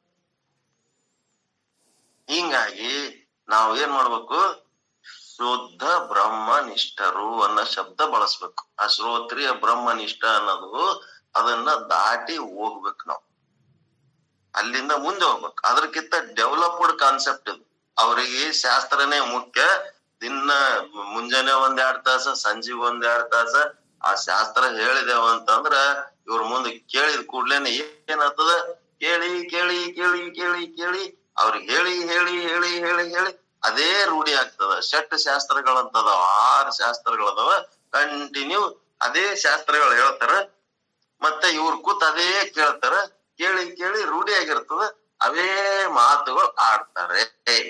ಹಿಂಗಾಗಿ ನಾವು ಏನ್ ಮಾಡ್ಬೇಕು ಶುದ್ಧ ಬ್ರಹ್ಮನಿಷ್ಠರು ಅನ್ನೋ ಶಬ್ದ ಬಳಸ್ಬೇಕು ಆ ಶ್ರೋತ್ರಿಯ ಬ್ರಹ್ಮನಿಷ್ಠ ಅನ್ನೋದು ಅದನ್ನ ದಾಟಿ ಹೋಗ್ಬೇಕು ನಾವು ಅಲ್ಲಿಂದ ಮುಂದೆ ಹೋಗ್ಬೇಕು ಅದಕ್ಕಿಂತ ಡೆವಲಪ್ಡ್ ಕಾನ್ಸೆಪ್ಟ್ ಇದು ಅವರಿಗೆ ಶಾಸ್ತ್ರನೇ ಮುಖ್ಯ ದಿನ ಮುಂಜಾನೆ ಒಂದ್ ಎರಡ್ ತಾಸ ಸಂಜೆ ಒಂದ್ ಎರಡ್ ತಾಸ ಆ ಶಾಸ್ತ್ರ ಹೇಳಿದೇವ ಅಂತಂದ್ರ ಇವ್ರ ಮುಂದೆ ಕೇಳಿದ ಕೂಡ್ಲೇನೆ ಏನಾಗ್ತದ ಕೇಳಿ ಕೇಳಿ ಕೇಳಿ ಕೇಳಿ ಕೇಳಿ ಅವ್ರಿಗೆ ಹೇಳಿ ಹೇಳಿ ಹೇಳಿ ಹೇಳಿ ಹೇಳಿ ಅದೇ ರೂಢಿ ಆಗ್ತದ ಷಟ್ ಶಾಸ್ತ್ರಗಳಂತದಾವ ಆರು ಶಾಸ್ತ್ರಗಳದಾವ ಕಂಟಿನ್ಯೂ ಅದೇ ಶಾಸ್ತ್ರಗಳು ಹೇಳ್ತಾರ ಮತ್ತೆ ಇವ್ರ ಕೂತ್ ಅದೇ ಕೇಳ್ತಾರ ಕೇಳಿ ಕೇಳಿ ರೂಢಿಯಾಗಿರ್ತದ ಅವೇ ಮಾತುಗಳು ಆಡ್ತಾರೆ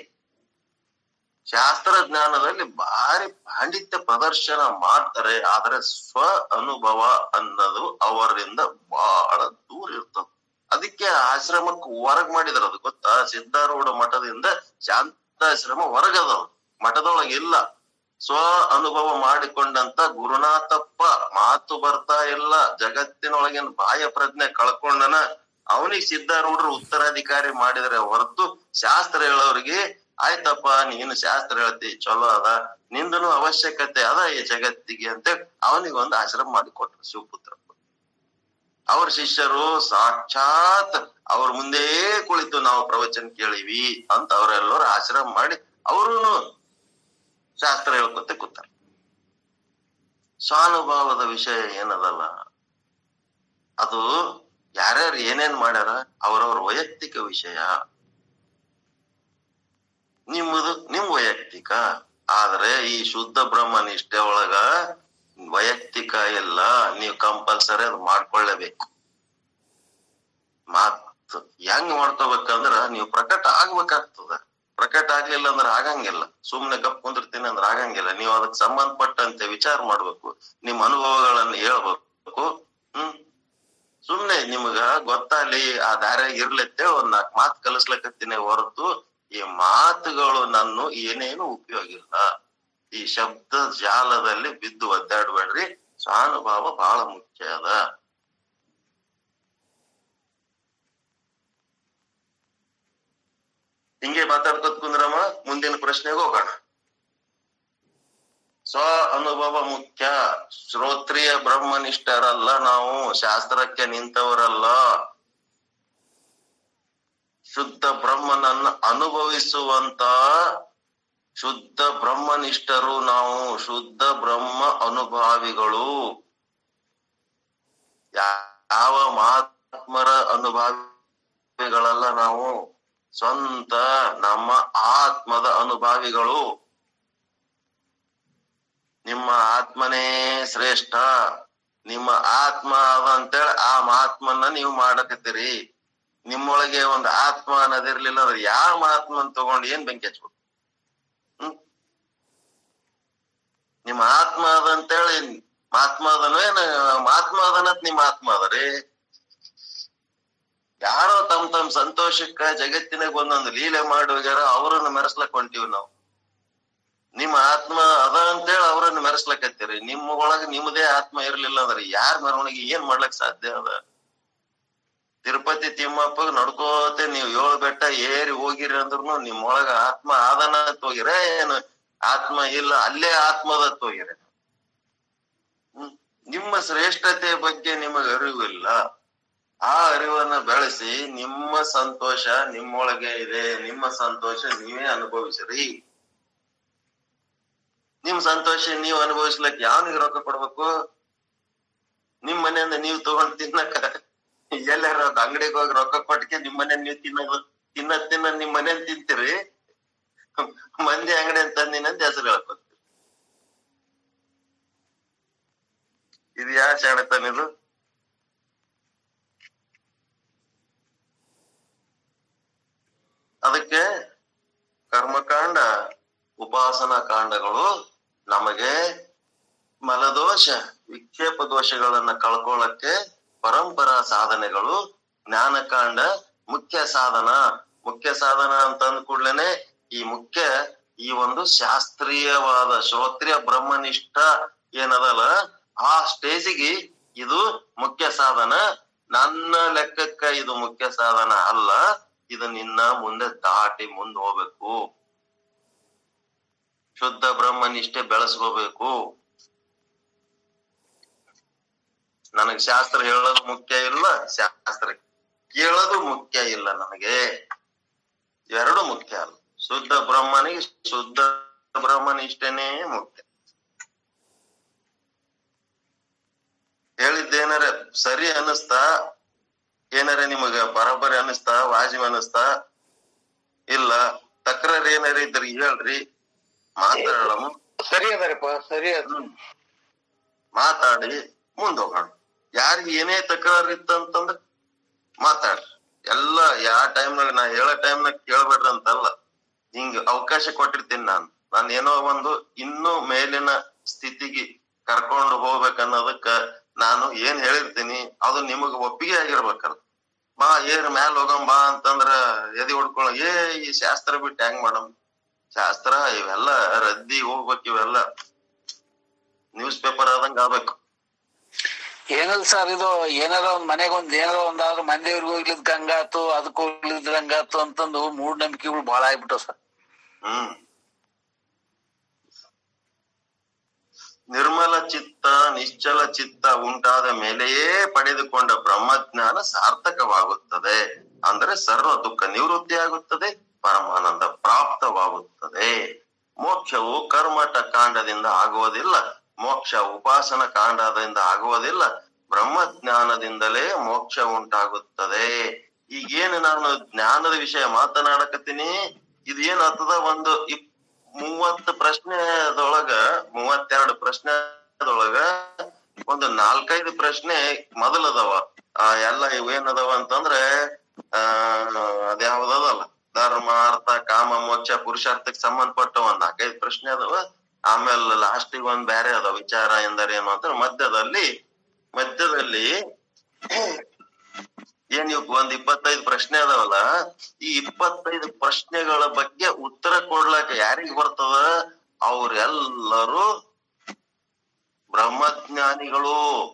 ಶಾಸ್ತ್ರಜ್ಞಾನದಲ್ಲಿ ಭಾರಿ ಪಾಂಡಿತ್ಯ ಪ್ರದರ್ಶನ ಮಾಡ್ತಾರೆ ಆದ್ರೆ ಸ್ವ ಅನುಭವ ಅನ್ನೋದು ಅವರಿಂದ ಬಹಳ ದೂರ ಇರ್ತದ ಅದಕ್ಕೆ ಆಶ್ರಮಕ್ಕೆ ಹೊರಗ್ ಮಾಡಿದ್ರ ಅದು ಗೊತ್ತಾ ಸಿದ್ಧಾರೂಢ ಮಠದಿಂದ ಶಾಂತಾಶ್ರಮ ಹೊರಗದ ಮಠದೊಳಗೆ ಇಲ್ಲ ಸ್ವ ಅನುಭವ ಮಾಡಿಕೊಂಡಂತ ಗುರುನಾಥಪ್ಪ ಮಾತು ಬರ್ತಾ ಇಲ್ಲ ಜಗತ್ತಿನೊಳಗಿನ ಬಾಹ್ಯ ಪ್ರಜ್ಞೆ ಕಳ್ಕೊಂಡನ ಅವನಿಗೆ ಸಿದ್ಧಾರೂಢರು ಉತ್ತರಾಧಿಕಾರಿ ಮಾಡಿದ್ರೆ ಹೊರತು ಶಾಸ್ತ್ರ ಹೇಳೋರಿಗೆ ಆಯ್ತಪ್ಪ ನೀನು ಶಾಸ್ತ್ರ ಹೇಳ್ತಿ ಚಲೋ ಅದ ನಿಂದನು ಅವಶ್ಯಕತೆ ಅದ ಈ ಜಗತ್ತಿಗೆ ಅಂತ ಅವನಿಗೆ ಒಂದು ಆಶ್ರಮ ಮಾಡಿಕೊಟ್ರು ಶಿವಪುತ್ರ ಅವ್ರ ಶಿಷ್ಯರು ಸಾಕ್ಷಾತ್ ಅವ್ರ ಮುಂದೆ ಕುಳಿತು ನಾವು ಪ್ರವಚನ ಕೇಳಿವಿ ಅಂತ ಅವರೆಲ್ಲರೂ ಆಶ್ರಮ ಮಾಡಿ ಅವ್ರುನು ಶಾಸ್ತ್ರ ಹೇಳ್ಕೊತ ಕೂತಾರ ಸ್ವಾನುಭಾವದ ವಿಷಯ ಏನದಲ್ಲ ಅದು ಯಾರ್ಯಾರು ಏನೇನ್ ಮಾಡ್ಯಾರ ಅವ್ರವ್ರ ವೈಯಕ್ತಿಕ ವಿಷಯ ನಿಮ್ಮದು ನಿಮ್ ವೈಯಕ್ತಿಕ ಆದ್ರೆ ಈ ಶುದ್ಧ ಬ್ರಹ್ಮ ನಿಷ್ಠೆ ಒಳಗ ವೈಯಕ್ತಿಕ ಎಲ್ಲ ನೀವು ಕಂಪಲ್ಸರಿ ಅದು ಮಾಡ್ಕೊಳ್ಳೇಬೇಕು ಮಾತು ಹೆಂಗ್ ಮಾಡ್ಕೋಬೇಕಂದ್ರ ನೀವು ಪ್ರಕಟ ಆಗ್ಬೇಕಾಗ್ತದ ಪ್ರಕಟ ಆಗ್ಲಿಲ್ಲ ಅಂದ್ರೆ ಆಗಂಗಿಲ್ಲ ಸುಮ್ನೆ ಗಪ್ ಕುಂದಿರ್ತೀನಿ ಅಂದ್ರೆ ಆಗಂಗಿಲ್ಲ ನೀವು ಅದಕ್ಕೆ ಸಂಬಂಧಪಟ್ಟಂತೆ ವಿಚಾರ ಮಾಡ್ಬೇಕು ನಿಮ್ ಅನುಭವಗಳನ್ನ ಹೇಳ್ಬೇಕು ಹ್ಮ್ ಸುಮ್ನೆ ನಿಮ್ಗ ಗೊತ್ತಾಗ್ಲಿ ಆ ದಾರ್ಯಾಗ ಇರ್ಲತ್ತೆ ಒಂದ್ ನಾಲ್ಕು ಮಾತು ಕಲಿಸ್ಲಕತ್ತೀನಿ ಹೊರತು ಈ ಮಾತುಗಳು ನನ್ನ ಏನೇನು ಉಪಯೋಗ ಇಲ್ಲ ಈ ಶಬ್ದ ಜಾಲದಲ್ಲಿ ಬಿದ್ದು ಒದ್ದಾಡ್ಬೇಡ್ರಿ ಸ್ವಾನುಭಾವ ಬಹಳ ಮುಖ್ಯ ಅದ ಹಿಂಗೆ ಮಾತಾಡ್ಕೊತ್ ಕುಂದ್ರಮ್ಮ ಮುಂದಿನ ಪ್ರಶ್ನೆಗೆ ಹೋಗೋಣ ಸ್ವ ಅನುಭವ ಮುಖ್ಯ ಶ್ರೋತ್ರಿಯ ಬ್ರಹ್ಮನಿಷ್ಠರಲ್ಲ ನಾವು ಶಾಸ್ತ್ರಕ್ಕೆ ನಿಂತವರಲ್ಲ ಶುದ್ಧ ಬ್ರಹ್ಮನನ್ನ ಅನುಭವಿಸುವಂತ ಶುದ್ಧ ಬ್ರಹ್ಮನಿಷ್ಠರು ನಾವು ಶುದ್ಧ ಬ್ರಹ್ಮ ಅನುಭಾವಿಗಳು ಯಾವ ಮಹಾತ್ಮರ ಅನುಭಾವಿಗಳಲ್ಲ ನಾವು ಸ್ವಂತ ನಮ್ಮ ಆತ್ಮದ ಅನುಭಾವಿಗಳು ನಿಮ್ಮ ಆತ್ಮನೇ ಶ್ರೇಷ್ಠ ನಿಮ್ಮ ಆತ್ಮ ಅದ ಅಂತೇಳಿ ಆ ಮಹಾತ್ಮನ್ನ ನೀವು ಮಾಡಕತ್ತೀರಿ ನಿಮ್ಮೊಳಗೆ ಒಂದು ಆತ್ಮ ಅನ್ನೋದಿರ್ಲಿಲ್ಲ ಅಂದ್ರೆ ಯಾವ ಮಹಾತ್ಮನ್ ತಗೊಂಡು ಏನ್ ಬೆಂಕಿ ಹಚ್ಬೇಕು ಹ್ಮ್ ನಿಮ್ಮ ಆತ್ಮ ಅದ ಅಂತೇಳಿ ಮಹಾತ್ಮ ಅದನು ಏನ ಮಹಾತ್ಮ ಅದನತ್ ನಿಮ್ಮ ಆತ್ಮ ಅದರಿ ಯಾರೋ ತಮ್ ತಮ್ ಸಂತೋಷಕ್ಕ ಜಗತ್ತಿನಾಗ ಒಂದೊಂದು ಲೀಲೆ ಮಾಡಿ ಹೋಗ್ಯಾರ ಅವ್ರನ್ನ ಮೆರೆಸ್ಲಕ್ ಹೊಂಟಿವಿ ನಾವು ನಿಮ್ಮ ಆತ್ಮ ಅದ ಅಂತೇಳಿ ಅವ್ರನ್ನ ಮೆರೆಸ್ಲಕತ್ತೀರಿ ನಿಮ್ಮ ಒಳಗ ನಿಮ್ಮದೇ ಆತ್ಮ ಇರ್ಲಿಲ್ಲ ಅಂದ್ರೆ ಯಾರ ಮೆರವಣಿಗೆ ಏನ್ ಮಾಡ್ಲಕ್ ಸಾಧ್ಯ ಅದ ತಿರುಪತಿ ತಿಮ್ಮಪ್ಪ ನಡ್ಕೋತೆ ನೀವು ಏಳು ಬೆಟ್ಟ ಏರಿ ಹೋಗಿರಿ ಅಂದ್ರೂ ನಿಮ್ ಒಳಗ ಆತ್ಮ ಆದನ ಹೋಗಿರ ಏನು ಆತ್ಮ ಇಲ್ಲ ಅಲ್ಲೇ ಆತ್ಮದ ಹೋಗಿರ ಹ್ಮ್ ನಿಮ್ಮ ಶ್ರೇಷ್ಠತೆ ಬಗ್ಗೆ ನಿಮಗೆ ಅರಿವಿಲ್ಲ ಆ ಅರಿವನ್ನ ಬೆಳೆಸಿ ನಿಮ್ಮ ಸಂತೋಷ ನಿಮ್ಮೊಳಗೆ ಇದೆ ನಿಮ್ಮ ಸಂತೋಷ ನೀವೇ ಅನುಭವಿಸಿರಿ ನಿಮ್ ಸಂತೋಷ ನೀವು ಅನುಭವಿಸ್ಲಕ್ ಯಾವನಿಗೆ ರೊಕ್ಕ ಕೊಡ್ಬೇಕು ನಿಮ್ ಮನೆಯಿಂದ ನೀವು ತಗೊಂಡ್ ತಿನ್ನಕ ಎಲ್ಲಾರ ಅಂಗಡಿಗೆ ಹೋಗಿ ರೊಕ್ಕ ಕೊಟ್ಟಿಗೆ ನಿಮ್ ಮನೆ ನೀವು ತಿನ್ನೋದು ತಿನ್ನ ತಿನ್ನ ನಿಮ್ ಮನೇಲಿ ತಿಂತೀರಿ ಮಂದಿ ಅಂಗಡಿ ಅಂತ ತಂದಿನಂತ ಹೆಸರು ಹೇಳ್ಕೊತೀರಿ ಇದು ಯಾವ ಶಾಣೆತನ ಇದು ಅದಕ್ಕೆ ಕರ್ಮಕಾಂಡ ಉಪಾಸನಾ ಕಾಂಡಗಳು ನಮಗೆ ಮಲದೋಷ ವಿಕ್ಷೇಪ ದೋಷಗಳನ್ನ ಕಳ್ಕೊಳ್ಳಕ್ಕೆ ಪರಂಪರಾ ಸಾಧನೆಗಳು ಜ್ಞಾನಕಾಂಡ ಮುಖ್ಯ ಸಾಧನ ಮುಖ್ಯ ಸಾಧನ ಅಂತ ಅಂದ ಕೂಡ್ಲೇನೆ ಈ ಮುಖ್ಯ ಈ ಒಂದು ಶಾಸ್ತ್ರೀಯವಾದ ಶ್ರೋತ್ರಿಯ ಬ್ರಹ್ಮನಿಷ್ಠ ಏನದಲ್ಲ ಆ ಸ್ಟೇಜಿಗೆ ಇದು ಮುಖ್ಯ ಸಾಧನ ನನ್ನ ಲೆಕ್ಕಕ್ಕ ಇದು ಮುಖ್ಯ ಸಾಧನ ಅಲ್ಲ ಇದು ನಿನ್ನ ಮುಂದೆ ದಾಟಿ ಮುಂದೆ ಹೋಗ್ಬೇಕು ಶುದ್ಧ ಬ್ರಹ್ಮನಿಷ್ಠೆ ಬೆಳೆಸ್ಕೋಬೇಕು ನನಗ್ ಶಾಸ್ತ್ರ ಹೇಳೋದು ಮುಖ್ಯ ಇಲ್ಲ ಶಾಸ್ತ್ರ ಕೇಳೋದು ಮುಖ್ಯ ಇಲ್ಲ ನನಗೆ ಎರಡು ಮುಖ್ಯ ಅಲ್ಲ ಶುದ್ಧ ಬ್ರಹ್ಮನಿಗೆ ಶುದ್ಧ ಬ್ರಹ್ಮನಿಷ್ಠನೇ ಮುಖ್ಯ ಹೇಳಿದ್ದೇನಾರ ಸರಿ ಅನಿಸ್ತಾ ಏನಾರ ನಿಮಗ ಬರೋಬ್ಬರಿ ಅನಿಸ್ತಾ ವಾಜಿಬ್ ಅನಿಸ್ತಾ ಇಲ್ಲ ತಕರಾರು ಏನಾರ ಇದ್ರಿ ಹೇಳ್ರಿ ಮಾತಾಡೋಣ ಸರಿ ಅದರಪ್ಪ ಸರಿ ಅದ ಮಾತಾಡಿ ಮುಂದ್ ಹೋಗೋಣ ಯಾರಿಗೆ ಏನೇ ತಕರಾರು ಇತ್ತಂತಂದ್ರ ಮಾತಾಡ್ರಿ ಎಲ್ಲ ಯಾವ ಟೈಮ್ನಾಗ ನಾ ಹೇಳೋ ಟೈಮ್ನಾಗ ಕೇಳ್ಬೇಡ್ರಿ ಅಂತಲ್ಲ ಹಿಂಗ ಅವಕಾಶ ಕೊಟ್ಟಿರ್ತೀನಿ ನಾನು ನಾನು ಏನೋ ಒಂದು ಇನ್ನೂ ಮೇಲಿನ ಸ್ಥಿತಿಗೆ ಕರ್ಕೊಂಡು ಹೋಗ್ಬೇಕನ್ನೋದಕ್ಕ ನಾನು ಏನ್ ಹೇಳಿರ್ತೀನಿ ಅದು ನಿಮಗ್ ಒಪ್ಪಿಗೆ ಆಗಿರ್ಬೇಕಲ್ಲ ಬಾ ಏರ್ ಮ್ಯಾಲ್ ಹೋಗಂ ಬಾ ಅಂತಂದ್ರ ಎದಿ ಹೊಡ್ಕೊಳ ಏ ಈ ಶಾಸ್ತ್ರ ಬಿಟ್ಟು ಹೆಂಗ್ ಮಾಡಮ್ ಶಾಸ್ತ್ರ ಇವೆಲ್ಲ ರದ್ದಿ ಹೋಗ್ಬೇಕು ಇವೆಲ್ಲ ನ್ಯೂಸ್ ಪೇಪರ್ ಆದಂಗ ಆಗ್ಬೇಕು ಏನಲ್ ಸರ್ ಇದು ಏನಾರ ಒಂದ್ ಮನೆಗ್ ಒಂದ್ ಏನಾರ ಒಂದಾದ್ರೂ ಮಂದಿವ್ರಿಗೆ ಹೋಗ್ಲಿದ್ ಹಂಗಾತು ಅದಕ್ಕೆ ಹೋಗ್ಲಿದ್ ಹಂಗಾತು ಅಂತಂದು ಮೂಢನಂಬಿಕೆಗಳು ಬಹಳ ಆಗ್ಬಿಟ್ಟವ್ ಸರ್ ಹ್ಮ್ ನಿರ್ಮಲ ಚಿತ್ತ ನಿಶ್ಚಲ ಚಿತ್ತ ಉಂಟಾದ ಮೇಲೆಯೇ ಪಡೆದುಕೊಂಡ ಬ್ರಹ್ಮಜ್ಞಾನ ಸಾರ್ಥಕವಾಗುತ್ತದೆ ಅಂದ್ರೆ ಸರ್ವ ದುಃಖ ನಿವೃತ್ತಿ ಆಗುತ್ತದೆ ಪರಮಾನಂದ ಪ್ರಾಪ್ತವಾಗುತ್ತದೆ ಮೋಕ್ಷವು ಕರ್ಮಟ ಕಾಂಡದಿಂದ ಆಗುವುದಿಲ್ಲ ಮೋಕ್ಷ ಉಪಾಸನ ಕಾಂಡದಿಂದ ಆಗುವುದಿಲ್ಲ ಬ್ರಹ್ಮಜ್ಞಾನದಿಂದಲೇ ಮೋಕ್ಷ ಉಂಟಾಗುತ್ತದೆ ಈಗೇನು ನಾನು ಜ್ಞಾನದ ವಿಷಯ ಮಾತನಾಡಕತ್ತೀನಿ ಇದು ಏನ್ ಆಗ್ತದ ಒಂದು ಇಪ್ ಮೂವತ್ತು ಪ್ರಶ್ನೆದೊಳಗ ಮೂವತ್ತೆರಡು ಪ್ರಶ್ನೆದೊಳಗ ಒಂದು ನಾಲ್ಕೈದು ಪ್ರಶ್ನೆ ಮೊದಲದವ ಆ ಎಲ್ಲ ಇವೇನದವ ಅಂತಂದ್ರೆ ಆ ಅದ್ಯಾವ್ದದಲ್ಲ ಧರ್ಮ ಅರ್ಥ ಕಾಮ ಮೋಕ್ಷ ಪುರುಷಾರ್ಥಕ್ಕೆ ಸಂಬಂಧಪಟ್ಟ ಒಂದ್ ನಾಲ್ಕೈದು ಪ್ರಶ್ನೆ ಅದಾವ ಆಮೇಲೆ ಲಾಸ್ಟಿಗೆ ಒಂದ್ ಬೇರೆ ಅದಾವ ವಿಚಾರ ಎಂದರೇನು ಅಂತ ಮಧ್ಯದಲ್ಲಿ ಮಧ್ಯದಲ್ಲಿ ಏನ್ ಇವ್ ಒಂದ್ ಇಪ್ಪತ್ತೈದು ಪ್ರಶ್ನೆ ಅದಾವಲ್ಲ ಈ ಇಪ್ಪತ್ತೈದು ಪ್ರಶ್ನೆಗಳ ಬಗ್ಗೆ ಉತ್ತರ ಕೊಡ್ಲಕ್ಕ ಯಾರಿಗ್ ಬರ್ತದ ಅವ್ರೆಲ್ಲರೂ ಬ್ರಹ್ಮಜ್ಞಾನಿಗಳು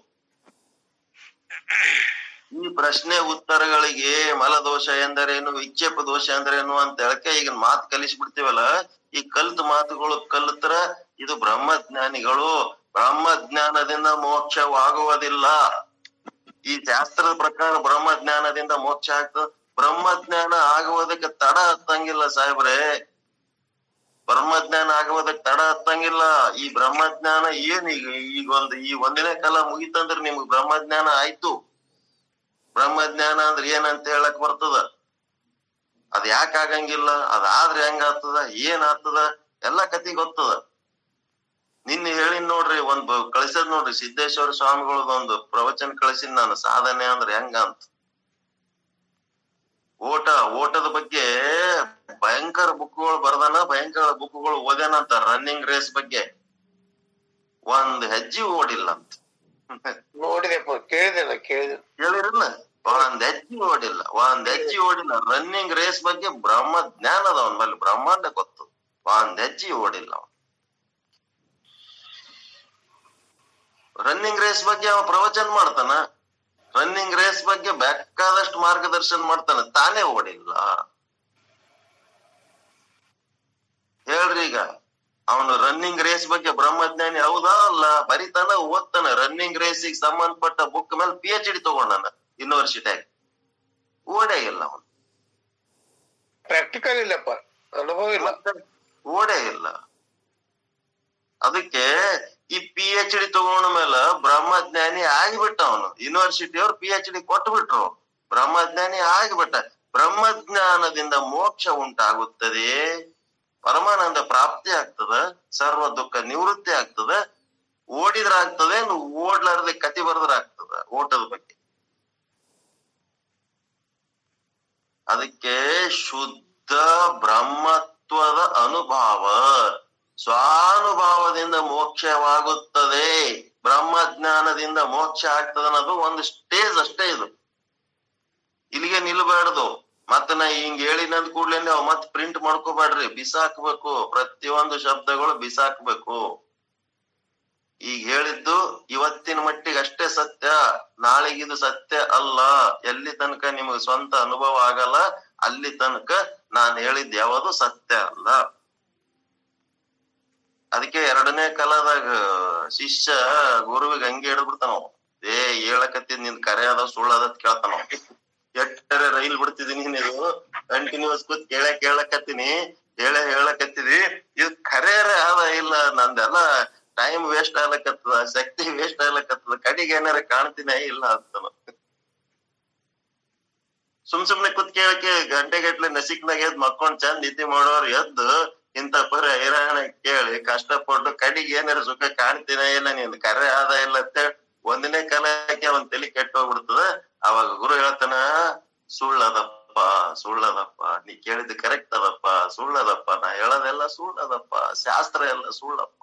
ಈ ಪ್ರಶ್ನೆ ಉತ್ತರಗಳಿಗೆ ಮಲದೋಷ ಎಂದರೇನು ವಿಕ್ಷೇಪ ದೋಷ ಎಂದರೇನು ಅಂತ ಹೇಳಕ್ಕೆ ಈಗ ಮಾತು ಕಲಿಸ್ಬಿಡ್ತೀವಲ್ಲ ಈ ಕಲ್ತ ಮಾತುಗಳು ಕಲಿತ್ರ ಇದು ಬ್ರಹ್ಮಜ್ಞಾನಿಗಳು ಬ್ರಹ್ಮಜ್ಞಾನದಿಂದ ಮೋಕ್ಷವಾಗುವುದಿಲ್ಲ ಈ ಶಾಸ್ತ್ರದ ಪ್ರಕಾರ ಬ್ರಹ್ಮಜ್ಞಾನದಿಂದ ಮೋಕ್ಷ ಆಗ್ತದ ಬ್ರಹ್ಮಜ್ಞಾನ ಆಗುವುದಕ್ಕೆ ತಡ ಹತ್ತಂಗಿಲ್ಲ ಸಾಹೇಬ್ರೆ ಬ್ರಹ್ಮಜ್ಞಾನ ಆಗುವುದಕ್ಕೆ ತಡ ಹತ್ತಂಗಿಲ್ಲ ಈ ಬ್ರಹ್ಮಜ್ಞಾನ ಏನ್ ಈಗ ಈಗ ಒಂದು ಈ ಒಂದಿನ ಕಾಲ ಮುಗಿತಂದ್ರ ನಿಮ್ಗ್ ಬ್ರಹ್ಮಜ್ಞಾನ ಆಯ್ತು ಬ್ರಹ್ಮಜ್ಞಾನ ಅಂದ್ರೆ ಏನಂತ ಹೇಳಕ್ ಬರ್ತದ ಅದ್ ಯಾಕೆ ಆಗಂಗಿಲ್ಲ ಅದಾದ್ರೆ ಹೆಂಗ ಆಗ್ತದ ಏನ್ ಆಗ್ತದ ಎಲ್ಲಾ ಕತಿ ಗೊತ್ತದ ನಿನ್ನೆ ಹೇಳಿನ್ ನೋಡ್ರಿ ಒಂದ್ ಬ- ಕಳ್ಸದ್ ನೋಡ್ರಿ ಸಿದ್ದೇಶ್ವರ ಸ್ವಾಮಿಗಳದೊಂದು ಪ್ರವಚನ ಕಳ್ಸಿನ್ ನಾನು ಸಾಧನೆ ಅಂದ್ರೆ ಹೆಂಗ ಅಂತ ಓಟ ಓಟದ ಬಗ್ಗೆ ಭಯಂಕರ ಬುಕ್ಗಳು ಬರ್ದಾನ ಭಯಂಕರ ಬುಕ್ಗಳು ಓದ್ಯಾನಂತ ರನ್ನಿಂಗ್ ರೇಸ್ ಬಗ್ಗೆ ಒಂದ್ ಹೆಜ್ಜೆ ಓಡಿಲ್ಲ ಅಂತ ನೋಡಿದೆಪ್ಪ ಕೇಳಿದೆಲ್ಲ ಕೇಳಿದೆ ಹೇಳಿರಲ್ಲ ಒಂದ್ ಹೆಜ್ಜೆ ಓಡಿಲ್ಲ ಒಂದ್ ಹೆಜ್ಜೆ ಓಡಿಲ್ಲ ರನ್ನಿಂಗ್ ರೇಸ್ ಬಗ್ಗೆ ಬ್ರಹ್ಮ ಜ್ಞಾನ ಅದ ಅವನ ಮೇಲೆ ಬ್ರಹ್ಮಾಂಡ ಗೊತ್ತು ಒಂದ್ ಹೆಜ್ಜೆ ಓಡಿಲ್ಲ ಅವ ರನ್ನಿಂಗ್ ರೇಸ್ ಬಗ್ಗೆ ಅವ ಪ್ರವಚನ ಮಾಡ್ತಾನ ರನ್ನಿಂಗ್ ರೇಸ್ ಬಗ್ಗೆ ಬೇಕಾದಷ್ಟು ಮಾರ್ಗದರ್ಶನ ಮಾಡ್ತಾನೆ ತಾನೇ ಓಡಿಲ್ಲ ಹೇಳ್ರಿ ಈಗ ಅವನು ರನ್ನಿಂಗ್ ರೇಸ್ ಬಗ್ಗೆ ಬ್ರಹ್ಮಜ್ಞಾನಿ ಹೌದಾ ಅಲ್ಲ ಬರಿತಾನ ಓದ್ತಾನ ರನ್ನಿಂಗ್ ರೇಸಿಗೆ ಸಂಬಂಧಪಟ್ಟ ಬುಕ್ ಮೇಲೆ ಪಿ ಎಚ್ ಡಿ ತಗೊಂಡಾನ ಯೂನಿವರ್ಸಿಟಿಯಾಗ ಓಡೇ ಇಲ್ಲ ಅವನು ಪ್ರಾಕ್ಟಿಕಲ್ ಇಲ್ಲಪ್ಪ ಅನುಭವ ಇಲ್ಲ ಮತ್ತೆ ಓಡೇ ಇಲ್ಲ ಅದಕ್ಕೆ ಈ ಪಿ ಎಚ್ ಡಿ ತಗೊಂಡ ಮೇಲೆ ಬ್ರಹ್ಮಜ್ಞಾನಿ ಆಗಿಬಿಟ್ಟ ಅವನು ಯೂನಿವರ್ಸಿಟಿ ಅವ್ರು ಪಿ ಎಚ್ ಡಿ ಕೊಟ್ಟು ಬಿಟ್ರು ಬ್ರಹ್ಮಜ್ಞಾನಿ ಆಗಿಬಿಟ್ಟ ಬ್ರಹ್ಮಜ್ಞಾನದಿಂದ ಮೋಕ್ಷ ಉಂಟಾಗುತ್ತದೆ ಪರಮಾನಂದ ಪ್ರಾಪ್ತಿ ಆಗ್ತದ ಸರ್ವ ದುಃಖ ನಿವೃತ್ತಿ ಆಗ್ತದ ಓಡಿದ್ರ ಆಗ್ತದೆ ಓಡ್ಲಾರ್ದೆ ಕತಿ ಬರ್ದ್ರ ಆಗ್ತದ ಓಟದ ಬಗ್ಗೆ ಅದಕ್ಕೆ ಶುದ್ಧ ಬ್ರಹ್ಮತ್ವದ ಅನುಭವ ಸ್ವಾನುಭಾವದಿಂದ ಮೋಕ್ಷವಾಗುತ್ತದೆ ಬ್ರಹ್ಮಜ್ಞಾನದಿಂದ ಮೋಕ್ಷ ಆಗ್ತದ ಅನ್ನೋದು ಒಂದು ಸ್ಟೇಜ್ ಅಷ್ಟೇ ಇದು ಇಲ್ಲಿಗೆ ನಿಲ್ಬಾರ್ದು ಮತ್ತ ನಾ ಹಿಂಗ್ ಹೇಳಿನಂದ್ ಕೂಡ್ಲೆ ನೀವು ಮತ್ ಪ್ರಿಂಟ್ ಮಾಡ್ಕೋಬೇಡ್ರಿ ಬಿಸಾಕ್ಬೇಕು ಪ್ರತಿಯೊಂದು ಶಬ್ದಗಳು ಬಿಸಾಕ್ಬೇಕು ಈಗ ಹೇಳಿದ್ದು ಇವತ್ತಿನ ಮಟ್ಟಿಗೆ ಅಷ್ಟೇ ಸತ್ಯ ನಾಳೆಗಿದು ಸತ್ಯ ಅಲ್ಲ ಎಲ್ಲಿ ತನಕ ನಿಮಗೆ ಸ್ವಂತ ಅನುಭವ ಆಗಲ್ಲ ಅಲ್ಲಿ ತನಕ ನಾನ್ ಹೇಳಿದ್ ಯಾವುದು ಸತ್ಯ ಅಲ್ಲ ಅದಕ್ಕೆ ಎರಡನೇ ಕಾಲದಾಗ ಶಿಷ್ಯ ಗುರುವಿಗೆ ಹಂಗೆ ಹಿಡ್ಬಿಡ್ತಾನ ಅವ. ಏ ಹೇಳಕತ್ತಿದ್ ನಿನ್ ಕರೆ ಅದ ಸುಳ್ಳು ಅದ ಕೇಳ್ತಾನ ಅವ. ಎಟ್ಟರೆ ರೈಲ್ ಬಿಡ್ತಿದೀನಿ ನೀವು ಕಂಟಿನ್ಯೂಸ್ ಕೂತ್ ಕೇಳ ಕೇಳಕತ್ತೀನಿ ಹೇಳ ಹೇಳಕತ್ತಿದಿ ಇದು ಖರೇರ ಅದ ಇಲ್ಲ ನಂದೆಲ್ಲ ಟೈಮ್ ವೇಸ್ಟ್ ಆಗ್ಲಕತ್ತದ ಶಕ್ತಿ ವೇಸ್ಟ್ ಆಗ್ಲಕತ್ತದ ಕಡಿಗೆ ಏನಾರ ಕಾಣ್ತೀನಿ ಇಲ್ಲ ಅಂತಾನ ಸುಮ್ ಸುಮ್ನೆ ಕೂತ್ ಕೇಳಕ್ಕೆ ಗಂಟೆ ಗಟ್ಲೆ ನಸಿಕ್ನಾಗ ಎದ್ ಮಕ್ಕೊಂಡ್ ಚಂದ್ ನಿದ್ದೆ ಮಾಡೋರ್ ಎದ್ದು ಇಂತ ಪರಿ ಹೈರಾಣ ಕೇಳಿ ಕಷ್ಟಪಟ್ಟು ಕಡಿಗೆ ಏನಾರ ಸುಖ ಕಾಣ್ತೀನ ಇಲ್ಲ ನೀನ್ ಕರೆ ಆದ ಇಲ್ಲ ಅಂತೇಳಿ ಒಂದನೇ ಕಾಲಕ್ಕೆ ಅವನ್ ತಲೆ ಕೆಟ್ಟ ಹೋಗ್ಬಿಡ್ತದ ಅವಾಗ ಗುರು ಹೇಳ್ತಾನ ಸುಳ್ಳದಪ್ಪ ಸುಳ್ಳದಪ್ಪ ನೀ ಕೇಳಿದ್ ಕರೆಕ್ಟ್ ಅದಪ್ಪ ಸುಳ್ಳದಪ್ಪ ನಾ ಹೇಳೋದೆಲ್ಲ ಸುಳ್ಳದಪ್ಪ ಶಾಸ್ತ್ರ ಎಲ್ಲ ಸುಳ್ಳಪ್ಪ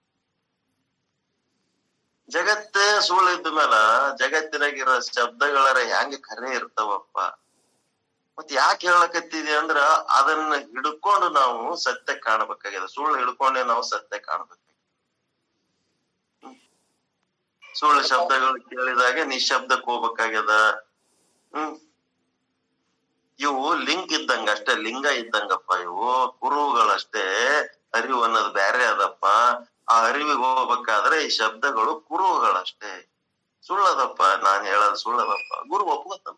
ಜಗತ್ತೇ ಸುಳ್ಳಿದ್ದ ಮೇಲ ಜಗತ್ತಿನಾಗಿರೋ ಶಬ್ದಗಳರ ಹೆಂಗ ಕರೆ ಇರ್ತಾವಪ್ಪ ಮತ್ ಯಾಕೆ ಹೇಳಕತ್ತಿದಿ ಅಂದ್ರ ಅದನ್ನ ಹಿಡ್ಕೊಂಡು ನಾವು ಸತ್ಯ ಕಾಣಬೇಕಾಗ್ಯದ ಸುಳ್ಳು ಹಿಡ್ಕೊಂಡೆ ನಾವು ಸತ್ಯ ಕಾಣ್ಬೇಕಾಗ್ಯದ ಹ್ಮ್. ಸುಳ್ಳು ಶಬ್ದಗಳು ಕೇಳಿದಾಗ ನಿಶಬ್ದಕ್ಕೆ ಹೋಗ್ಬೇಕಾಗ್ಯದ ಹ್ಮ್ ಇವು ಲಿಂಕ್ ಇದ್ದಂಗ ಅಷ್ಟೇ ಲಿಂಗ ಇದ್ದಂಗಪ್ಪ ಇವು ಕುರುಹುಗಳಷ್ಟೇ ಅರಿವು ಅನ್ನೋದು ಬ್ಯಾರೆ ಅದಪ್ಪ ಆ ಅರಿವಿಗೆ ಹೋಗ್ಬೇಕಾದ್ರೆ ಈ ಶಬ್ದಗಳು ಕುರುಹುಗಳಷ್ಟೇ ಸುಳ್ಳದಪ್ಪ ನಾನ್ ಹೇಳೋದು ಸುಳ್ಳದಪ್ಪ ಗುರು ಒಪ್ಕೋತಾನ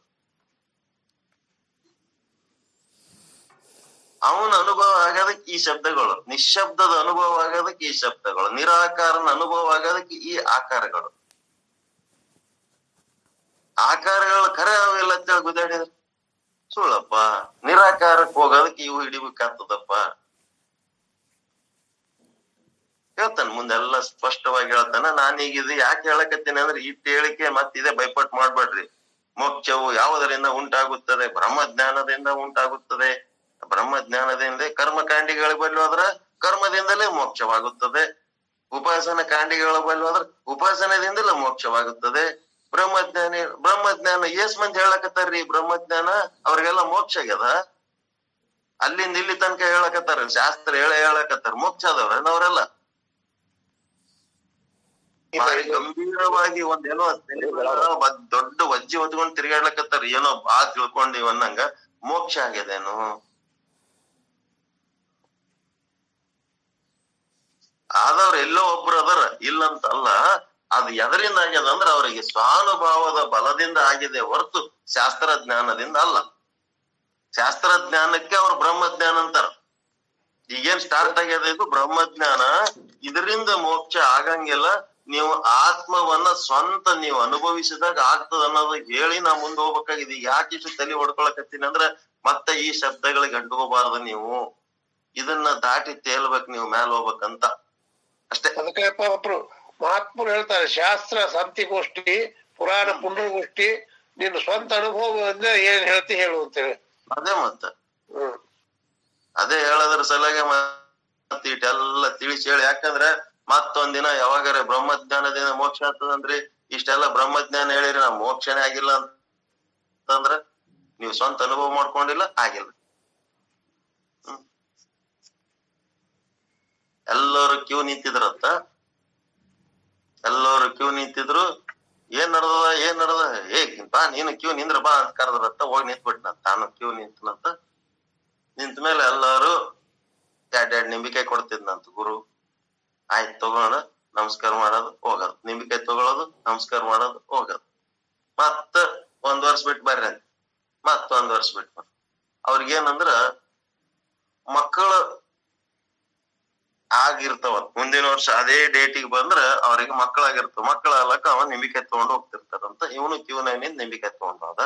ಅವನ ಅನುಭವ ಆಗೋದಕ್ಕೆ ಈ ಶಬ್ದಗಳು ನಿಶಬ್ದದ ಅನುಭವ ಆಗೋದಕ್ಕೆ ಈ ಶಬ್ದಗಳು ನಿರಾಕಾರನ ಅನುಭವ ಆಗೋದಕ್ಕೆ ಈ ಆಕಾರಗಳು ಆಕಾರಗಳು ಖರೆ ಅವಿಲ್ಲ ಅಂತೇಳಿ ಗುದ್ದಾಡಿದ್ರೆ ಸುಳ್ಳಪ್ಪ ನಿರಾಕಾರಕ್ಕೆ ಹೋಗೋದಕ್ಕೆ ಇವು ಹಿಡಿಬೇಕಾಗ್ತದಪ್ಪ ಹೇಳ್ತಾನ ಮುಂದೆಲ್ಲ ಸ್ಪಷ್ಟವಾಗಿ ಹೇಳ್ತಾನ ನಾನೀಗ ಇದು ಯಾಕೆ ಹೇಳಕತ್ತೀನಿ ಅಂದ್ರೆ ಇಟ್ಟು ಹೇಳಿಕೆ ಮತ್ ಇದೇ ಬೈಪಟ್ ಮಾಡ್ಬೇಡ್ರಿ ಮೋಕ್ಷವು ಯಾವುದರಿಂದ ಉಂಟಾಗುತ್ತದೆ ಬ್ರಹ್ಮ ಜ್ಞಾನದಿಂದ ಉಂಟಾಗುತ್ತದೆ ಬ್ರಹ್ಮ ಜ್ಞಾನದಿಂದ ಕರ್ಮಕಾಂಡಿಗಳಿಗೆ ಬಲ್ಲಿ ಹೋದ್ರ ಕರ್ಮದಿಂದಲೇ ಮೋಕ್ಷವಾಗುತ್ತದೆ ಉಪಾಸನ ಕಾಂಡಿಗಳ ಬಲ್ಲಿ ಹೋದ್ರ ಉಪಾಸನದಿಂದಲೇ ಮೋಕ್ಷವಾಗುತ್ತದೆ ಬ್ರಹ್ಮಜ್ಞಾನಿ ಬ್ರಹ್ಮಜ್ಞಾನ ಎಸ್ ಮಂದಿ ಹೇಳಕತ್ತಾರ್ರಿ ಬ್ರಹ್ಮಜ್ಞಾನ ಅವ್ರಿಗೆಲ್ಲ ಮೋಕ್ಷ ಆಗ್ಯದ ಅಲ್ಲಿಂದ ಇಲ್ಲಿ ತನಕ ಹೇಳಕತ್ತಾರ ಶಾಸ್ತ್ರ ಹೇಳ ಹೇಳಕತ್ತಾರ ಮೋಕ್ಷ ಅದವ್ರ ಅವರೆಲ್ಲ ಭಾರಿ ಗಂಭೀರವಾಗಿ ಒಂದೇನೋ ತಲೆಯೊಳಗ ಒಂದ್ ದೊಡ್ಡ ವಜ್ಜಿ ಹೊತ್ಕೊಂಡ್ ತಿರ್ಗಾಡ್ಲಕತ್ತಾರ ಏನೋ ಬಾ ತಿಳ್ಕೊಂಡಿವ್ ಅನ್ನಂಗ ಮೋಕ್ಷ ಆಗ್ಯದೇನು ಆದವ್ರ ಎಲ್ಲೋ ಒಬ್ರು ಅದರ ಇಲ್ಲಂತಲ್ಲ ಅದು ಎದರಿಂದ ಆಗ್ಯದ ಅಂದ್ರ ಅವರಿಗೆ ಸ್ವಾನುಭಾವದ ಬಲದಿಂದ ಆಗಿದೆ ಹೊರತು ಶಾಸ್ತ್ರ ಜ್ಞಾನದಿಂದ ಅಲ್ಲ ಶಾಸ್ತ್ರ ಜ್ಞಾನಕ್ಕೆ ಅವ್ರು ಬ್ರಹ್ಮಜ್ಞಾನ ಅಂತಾರ ಈಗೇನ್ ಸ್ಟಾರ್ಟ್ ಆಗ್ಯದ ಇದು ಬ್ರಹ್ಮಜ್ಞಾನ ಇದರಿಂದ ಮೋಕ್ಷ ಆಗಂಗಿಲ್ಲ ನೀವು ಆತ್ಮವನ್ನ ಸ್ವಂತ ನೀವು ಅನುಭವಿಸಿದಾಗ ಆಗ್ತದ ಅನ್ನೋದು ಹೇಳಿ ನಾ ಮುಂದೆ ಹೋಗ್ಬೇಕಾಗಿದೆ ಯಾಕೆ ಇಷ್ಟು ತಲೆ ಹೊಡ್ಕೊಳಕತ್ತೀನಿ ಅಂದ್ರ ಮತ್ತೆ ಈ ಶಬ್ದಗಳಿಗೆ ಅಂಟ್ಕೋಬಾರ್ದು ನೀವು ಇದನ್ನ ದಾಟಿ ತೇಲ್ಬೇಕು ನೀವು ಮ್ಯಾಲ ಹೋಗ್ಬೇಕಂತ ಅಷ್ಟೇ ಅದಕ್ಕೆ ಒಬ್ರು ಮಹಾತ್ಮರು ಹೇಳ್ತಾರೆ ಶಾಸ್ತ್ರ ಸಂತಿಗೋಷ್ಠಿ ಪುರಾಣ ಪುನರ್ಗೋಷ್ಠಿ ನಿನ್ನ ಸ್ವಂತ ಅನುಭವದಿಂದ ಏನ್ ಹೇಳ್ತಿ ಹೇಳು ಅಂತೇಳಿ ಅದೇ ಮತ್ತ ಹ್ಮ್ ಅದೇ ಹೇಳೋದ್ರ ಸಲಗೆ ಮತ್ತ ಇಟ್ಟೆಲ್ಲ ತಿಳಿಸಿ ಹೇಳಿ ಯಾಕಂದ್ರೆ ಮತ್ತೊಂದಿನ ಯಾವಾಗಾರ ಬ್ರಹ್ಮಜ್ಞಾನದಿಂದ ಮೋಕ್ಷ ಆಗ್ತದಂದ್ರಿ ಇಷ್ಟೆಲ್ಲ ಬ್ರಹ್ಮಜ್ಞಾನ ಹೇಳಿರಿ ನಾ ಮೋಕ್ಷನೇ ಆಗಿಲ್ಲ ಅಂತಂದ್ರ ನೀವು ಸ್ವಂತ ಅನುಭವ ಮಾಡ್ಕೊಂಡಿಲ್ಲ ಆಗಿಲ್ಲ ಹ್ಮ್ ಎಲ್ಲರೂ ಕ್ಯೂ ನಿಂತಿದ್ರತ್ತ ಎಲ್ಲರೂ ಕ್ಯೂ ನಿಂತಿದ್ರು ಏನ್ ನಡ್ದದ ಏನ್ ನಡ್ದ ಏ ಬಾ ನೀನು ಕ್ಯೂ ನಿಂದ್ರ ಬಾ ಅಂತ ಕರೆದ್ರತ್ತ ಹೋಗಿ ನಿಂತ್ಬಿಟ್ನ ತಾನು ಕ್ಯೂ ನಿಂತನಂತ ನಿಂತ ಮೇಲೆ ಎಲ್ಲಾರು ಎರಡ್ ಎರಡ್ ನಿಂಬಿಕಾಯಿ ಕೊಡ್ತಿದ್ನಂತ ಗುರು ಆಯ್ತು ತಗೋಣ ನಮಸ್ಕಾರ ಮಾಡೋದು ಹೋಗೋದು ನಿಂಬಿಕಾಯಿ ತಗೊಳ್ಳೋದು ನಮಸ್ಕಾರ ಮಾಡೋದು ಹೋಗೋದು ಮತ್ತ ಒಂದ್ ವರ್ಷ ಬಿಟ್ಟು ಬರ್ರಿ ಅಂತ ಮತ್ತ ಒಂದ್ ವರ್ಷ ಬಿಟ್ಟು ಬರ್ರಿ ಅವ್ರಿಗೇನಂದ್ರ ಮಕ್ಕಳು ಆಗಿರ್ತಾವ ಮುಂದಿನ ವರ್ಷ ಅದೇ ಡೇಟಿಗೆ ಬಂದ್ರ ಅವ್ರಿಗೆ ಮಕ್ಕಳಾಗಿರ್ತಾವ ಮಕ್ಕಳ ಅಲ್ಲಕ ಅವ ನಿಂಬಿಕಾಯಿ ತಗೊಂಡು ಹೋಗ್ತಿರ್ತಾರಂತ ಇವನು ಕ್ಯೂನಾಗ ನಿಂತ ನಿಂಬಿಕಾಯಿ ತಗೊಂಡ್ ಹೋದ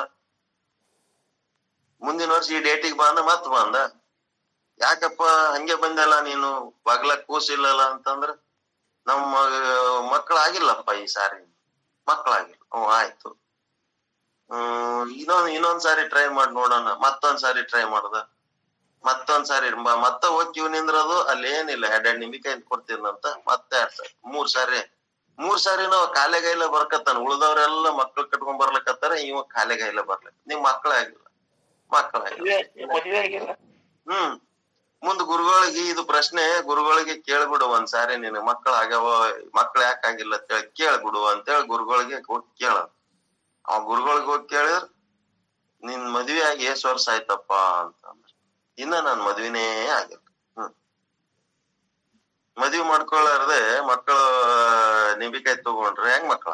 ಮುಂದಿನ ವರ್ಷ ಈ ಡೇಟಿಗೆ ಬಂದ ಮತ್ ಬಂದ ಯಾಕಪ್ಪ ಹಂಗೆ ಬಂದಲ್ಲ ನೀನು ಬಗ್ಲ ಕೂಸಿಲ್ಲಲ್ಲ ಅಂತಂದ್ರ ನಮ್ಮ ಮಕ್ಕಳಾಗಿಲ್ಲಪ್ಪ ಈ ಸಾರಿ ಮಕ್ಕಳಾಗಿಲ್ಲ ಹ್ಮ್ ಆಯ್ತು ಹ್ಮ್ ಇನ್ನೊಂದ್ ಇನ್ನೊಂದ್ ಸಾರಿ ಟ್ರೈ ಮಾಡಿ ನೋಡೋಣ ಮತ್ತೊಂದ್ ಸಾರಿ ಟ್ರೈ ಮಾಡ್ದ ಮತ್ತೊಂದ್ ಸಾರಿ ಮ- ಮತ್ತ ಹೋಗಿ ಕ್ಯೂ ನಿಂದ್ರದು ಅಲ್ಲಿ ಏನಿಲ್ಲ ಎರಡ್ ಎರಡ್ ನಿಂಬಿಕಾಯಿ ಕೊಡ್ತೀನಂತ ಮತ್ತೆ ಎರಡ್ ಸಾರಿ ಮೂರ್ ಸಾರಿ ಮೂರ್ ಸಾರಿ ನಾವ್ ಕಾಲೆಗೈಲ ಬರ್ಕತ್ತಾನ ಉಳ್ದವ್ರೆಲ್ಲ ಮಕ್ಳು ಕಟ್ಕೊಂಡ್ ಬರ್ಲಕತ್ತಾರ ಇವ ಕಾಲೆಗೈಲ ಬರ್ಲಕ್ಕ ನಿಮ್ ಮಕ್ಕಳೇ ಆಗಿಲ್ಲ ಮಕ್ಕಳಾಗಿಲ್ಲ ಮದುವೆ ಆಗಿಲ್ಲ ಹ್ಮ್ ಮುಂದ್ ಗುರುಗಳಿಗೆ ಇದು ಪ್ರಶ್ನೆ ಗುರುಗಳಿಗೆ ಕೇಳ್ಬಿಡು ಒಂದ್ಸಾರಿ ನಿನ್ ಮಕ್ಕಳ ಆಗ್ಯಾವ ಮಕ್ಳ ಯಾಕೆ ಆಗಿಲ್ಲ ಅಂತೇಳಿ ಕೇಳ್ಬಿಡು ಅಂತೇಳಿ ಗುರುಗಳಿಗೆ ಹೋಗಿ ಕೇಳ ಅವ ಗುರುಗಳಿಗೆ ಹೋಗಿ ಕೇಳಿದ್ರ ನಿನ್ ಮದ್ವೆ ಆಗಿ ಎಷ್ಟ್ ವರ್ಷ ಆಯ್ತಪ್ಪ ಅಂತಂದ್ರ ಇನ್ನ ನನ್ ಮದ್ವಿನೇ ಆಗಿಲ್ಲ ಹ್ಮ್ ಮದ್ವಿ ಮಾಡ್ಕೊಳ್ಳಾರ್ದೆ ಮಕ್ಕಳು ನಿಂಬಿಕಾಯಿ ತಗೊಂಡ್ರೆ ಹೆಂಗ್ ಮಕ್ಕಳ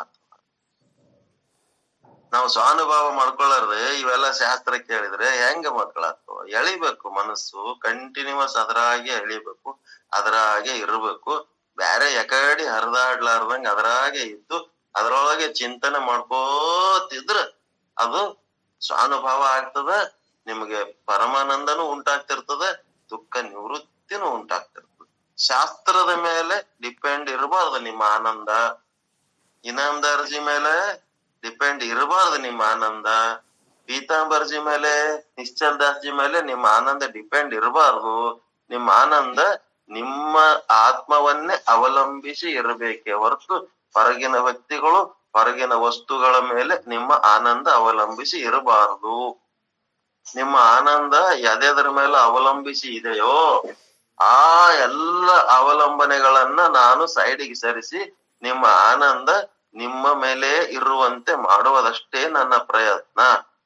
ನಾವು ಸ್ವಾನುಭಾವ ಮಾಡ್ಕೊಳ್ಳಾರ್ದೆ ಇವೆಲ್ಲ ಶಾಸ್ತ್ರ ಕೇಳಿದ್ರೆ ಹೆಂಗ ಮಕ್ಕಳಾಗ್ತವ ಎಳಿಬೇಕು ಮನಸ್ಸು ಕಂಟಿನ್ಯೂಸ್ ಅದರಾಗೆ ಎಳಿಬೇಕು ಅದರಾಗೆ ಇರ್ಬೇಕು ಬ್ಯಾರೆ ಯಕಡಿ ಹರಿದಾಡ್ಲಾರ್ದಂಗ ಅದರಾಗೆ ಇದ್ದು ಅದ್ರೊಳಗೆ ಚಿಂತನೆ ಮಾಡ್ಕೋತಿದ್ರ ಅದು ಸ್ವಾನುಭಾವ ಆಗ್ತದ ನಿಮಗೆ ಪರಮಾನಂದನೂ ಉಂಟಾಗ್ತಿರ್ತದ ದುಃಖ ನಿವೃತ್ತಿ ವ್ಯಕ್ತಿನೂ ಉಂಟಾಗ್ತಿರ್ತದೆ ಶಾಸ್ತ್ರದ ಮೇಲೆ ಡಿಪೆಂಡ್ ಇರಬಾರ್ದು ನಿಮ್ಮ ಆನಂದ ಇನಾಮದಾರ್ಜಿ ಮೇಲೆ ಡಿಪೆಂಡ್ ಇರಬಾರ್ದು ನಿಮ್ಮ ಆನಂದ ಪೀತಾಂಬರ್ಜಿ ಮೇಲೆ ನಿಶ್ಚಲ್ ದಾಸ್ಜಿ ಮೇಲೆ ನಿಮ್ಮ ಆನಂದ ಡಿಪೆಂಡ್ ಇರಬಾರ್ದು ನಿಮ್ಮ ಆನಂದ ನಿಮ್ಮ ಆತ್ಮವನ್ನೇ ಅವಲಂಬಿಸಿ ಇರಬೇಕೇ ಹೊರತು ಹೊರಗಿನ ವ್ಯಕ್ತಿಗಳು ಹೊರಗಿನ ವಸ್ತುಗಳ ಮೇಲೆ ನಿಮ್ಮ ಆನಂದ ಅವಲಂಬಿಸಿ ಇರಬಾರದು ನಿಮ್ಮ ಆನಂದ ಎದೆದರ ಮೇಲೆ ಅವಲಂಬಿಸಿ ಇದೆಯೋ ಆ ಎಲ್ಲ ಅವಲಂಬನೆಗಳನ್ನ ನಾನು ಸೈಡಿಗೆ ಸರಿಸಿ ನಿಮ್ಮ ಆನಂದ ನಿಮ್ಮ ಮೇಲೆ ಇರುವಂತೆ ಮಾಡುವುದಷ್ಟೇ ನನ್ನ ಪ್ರಯತ್ನ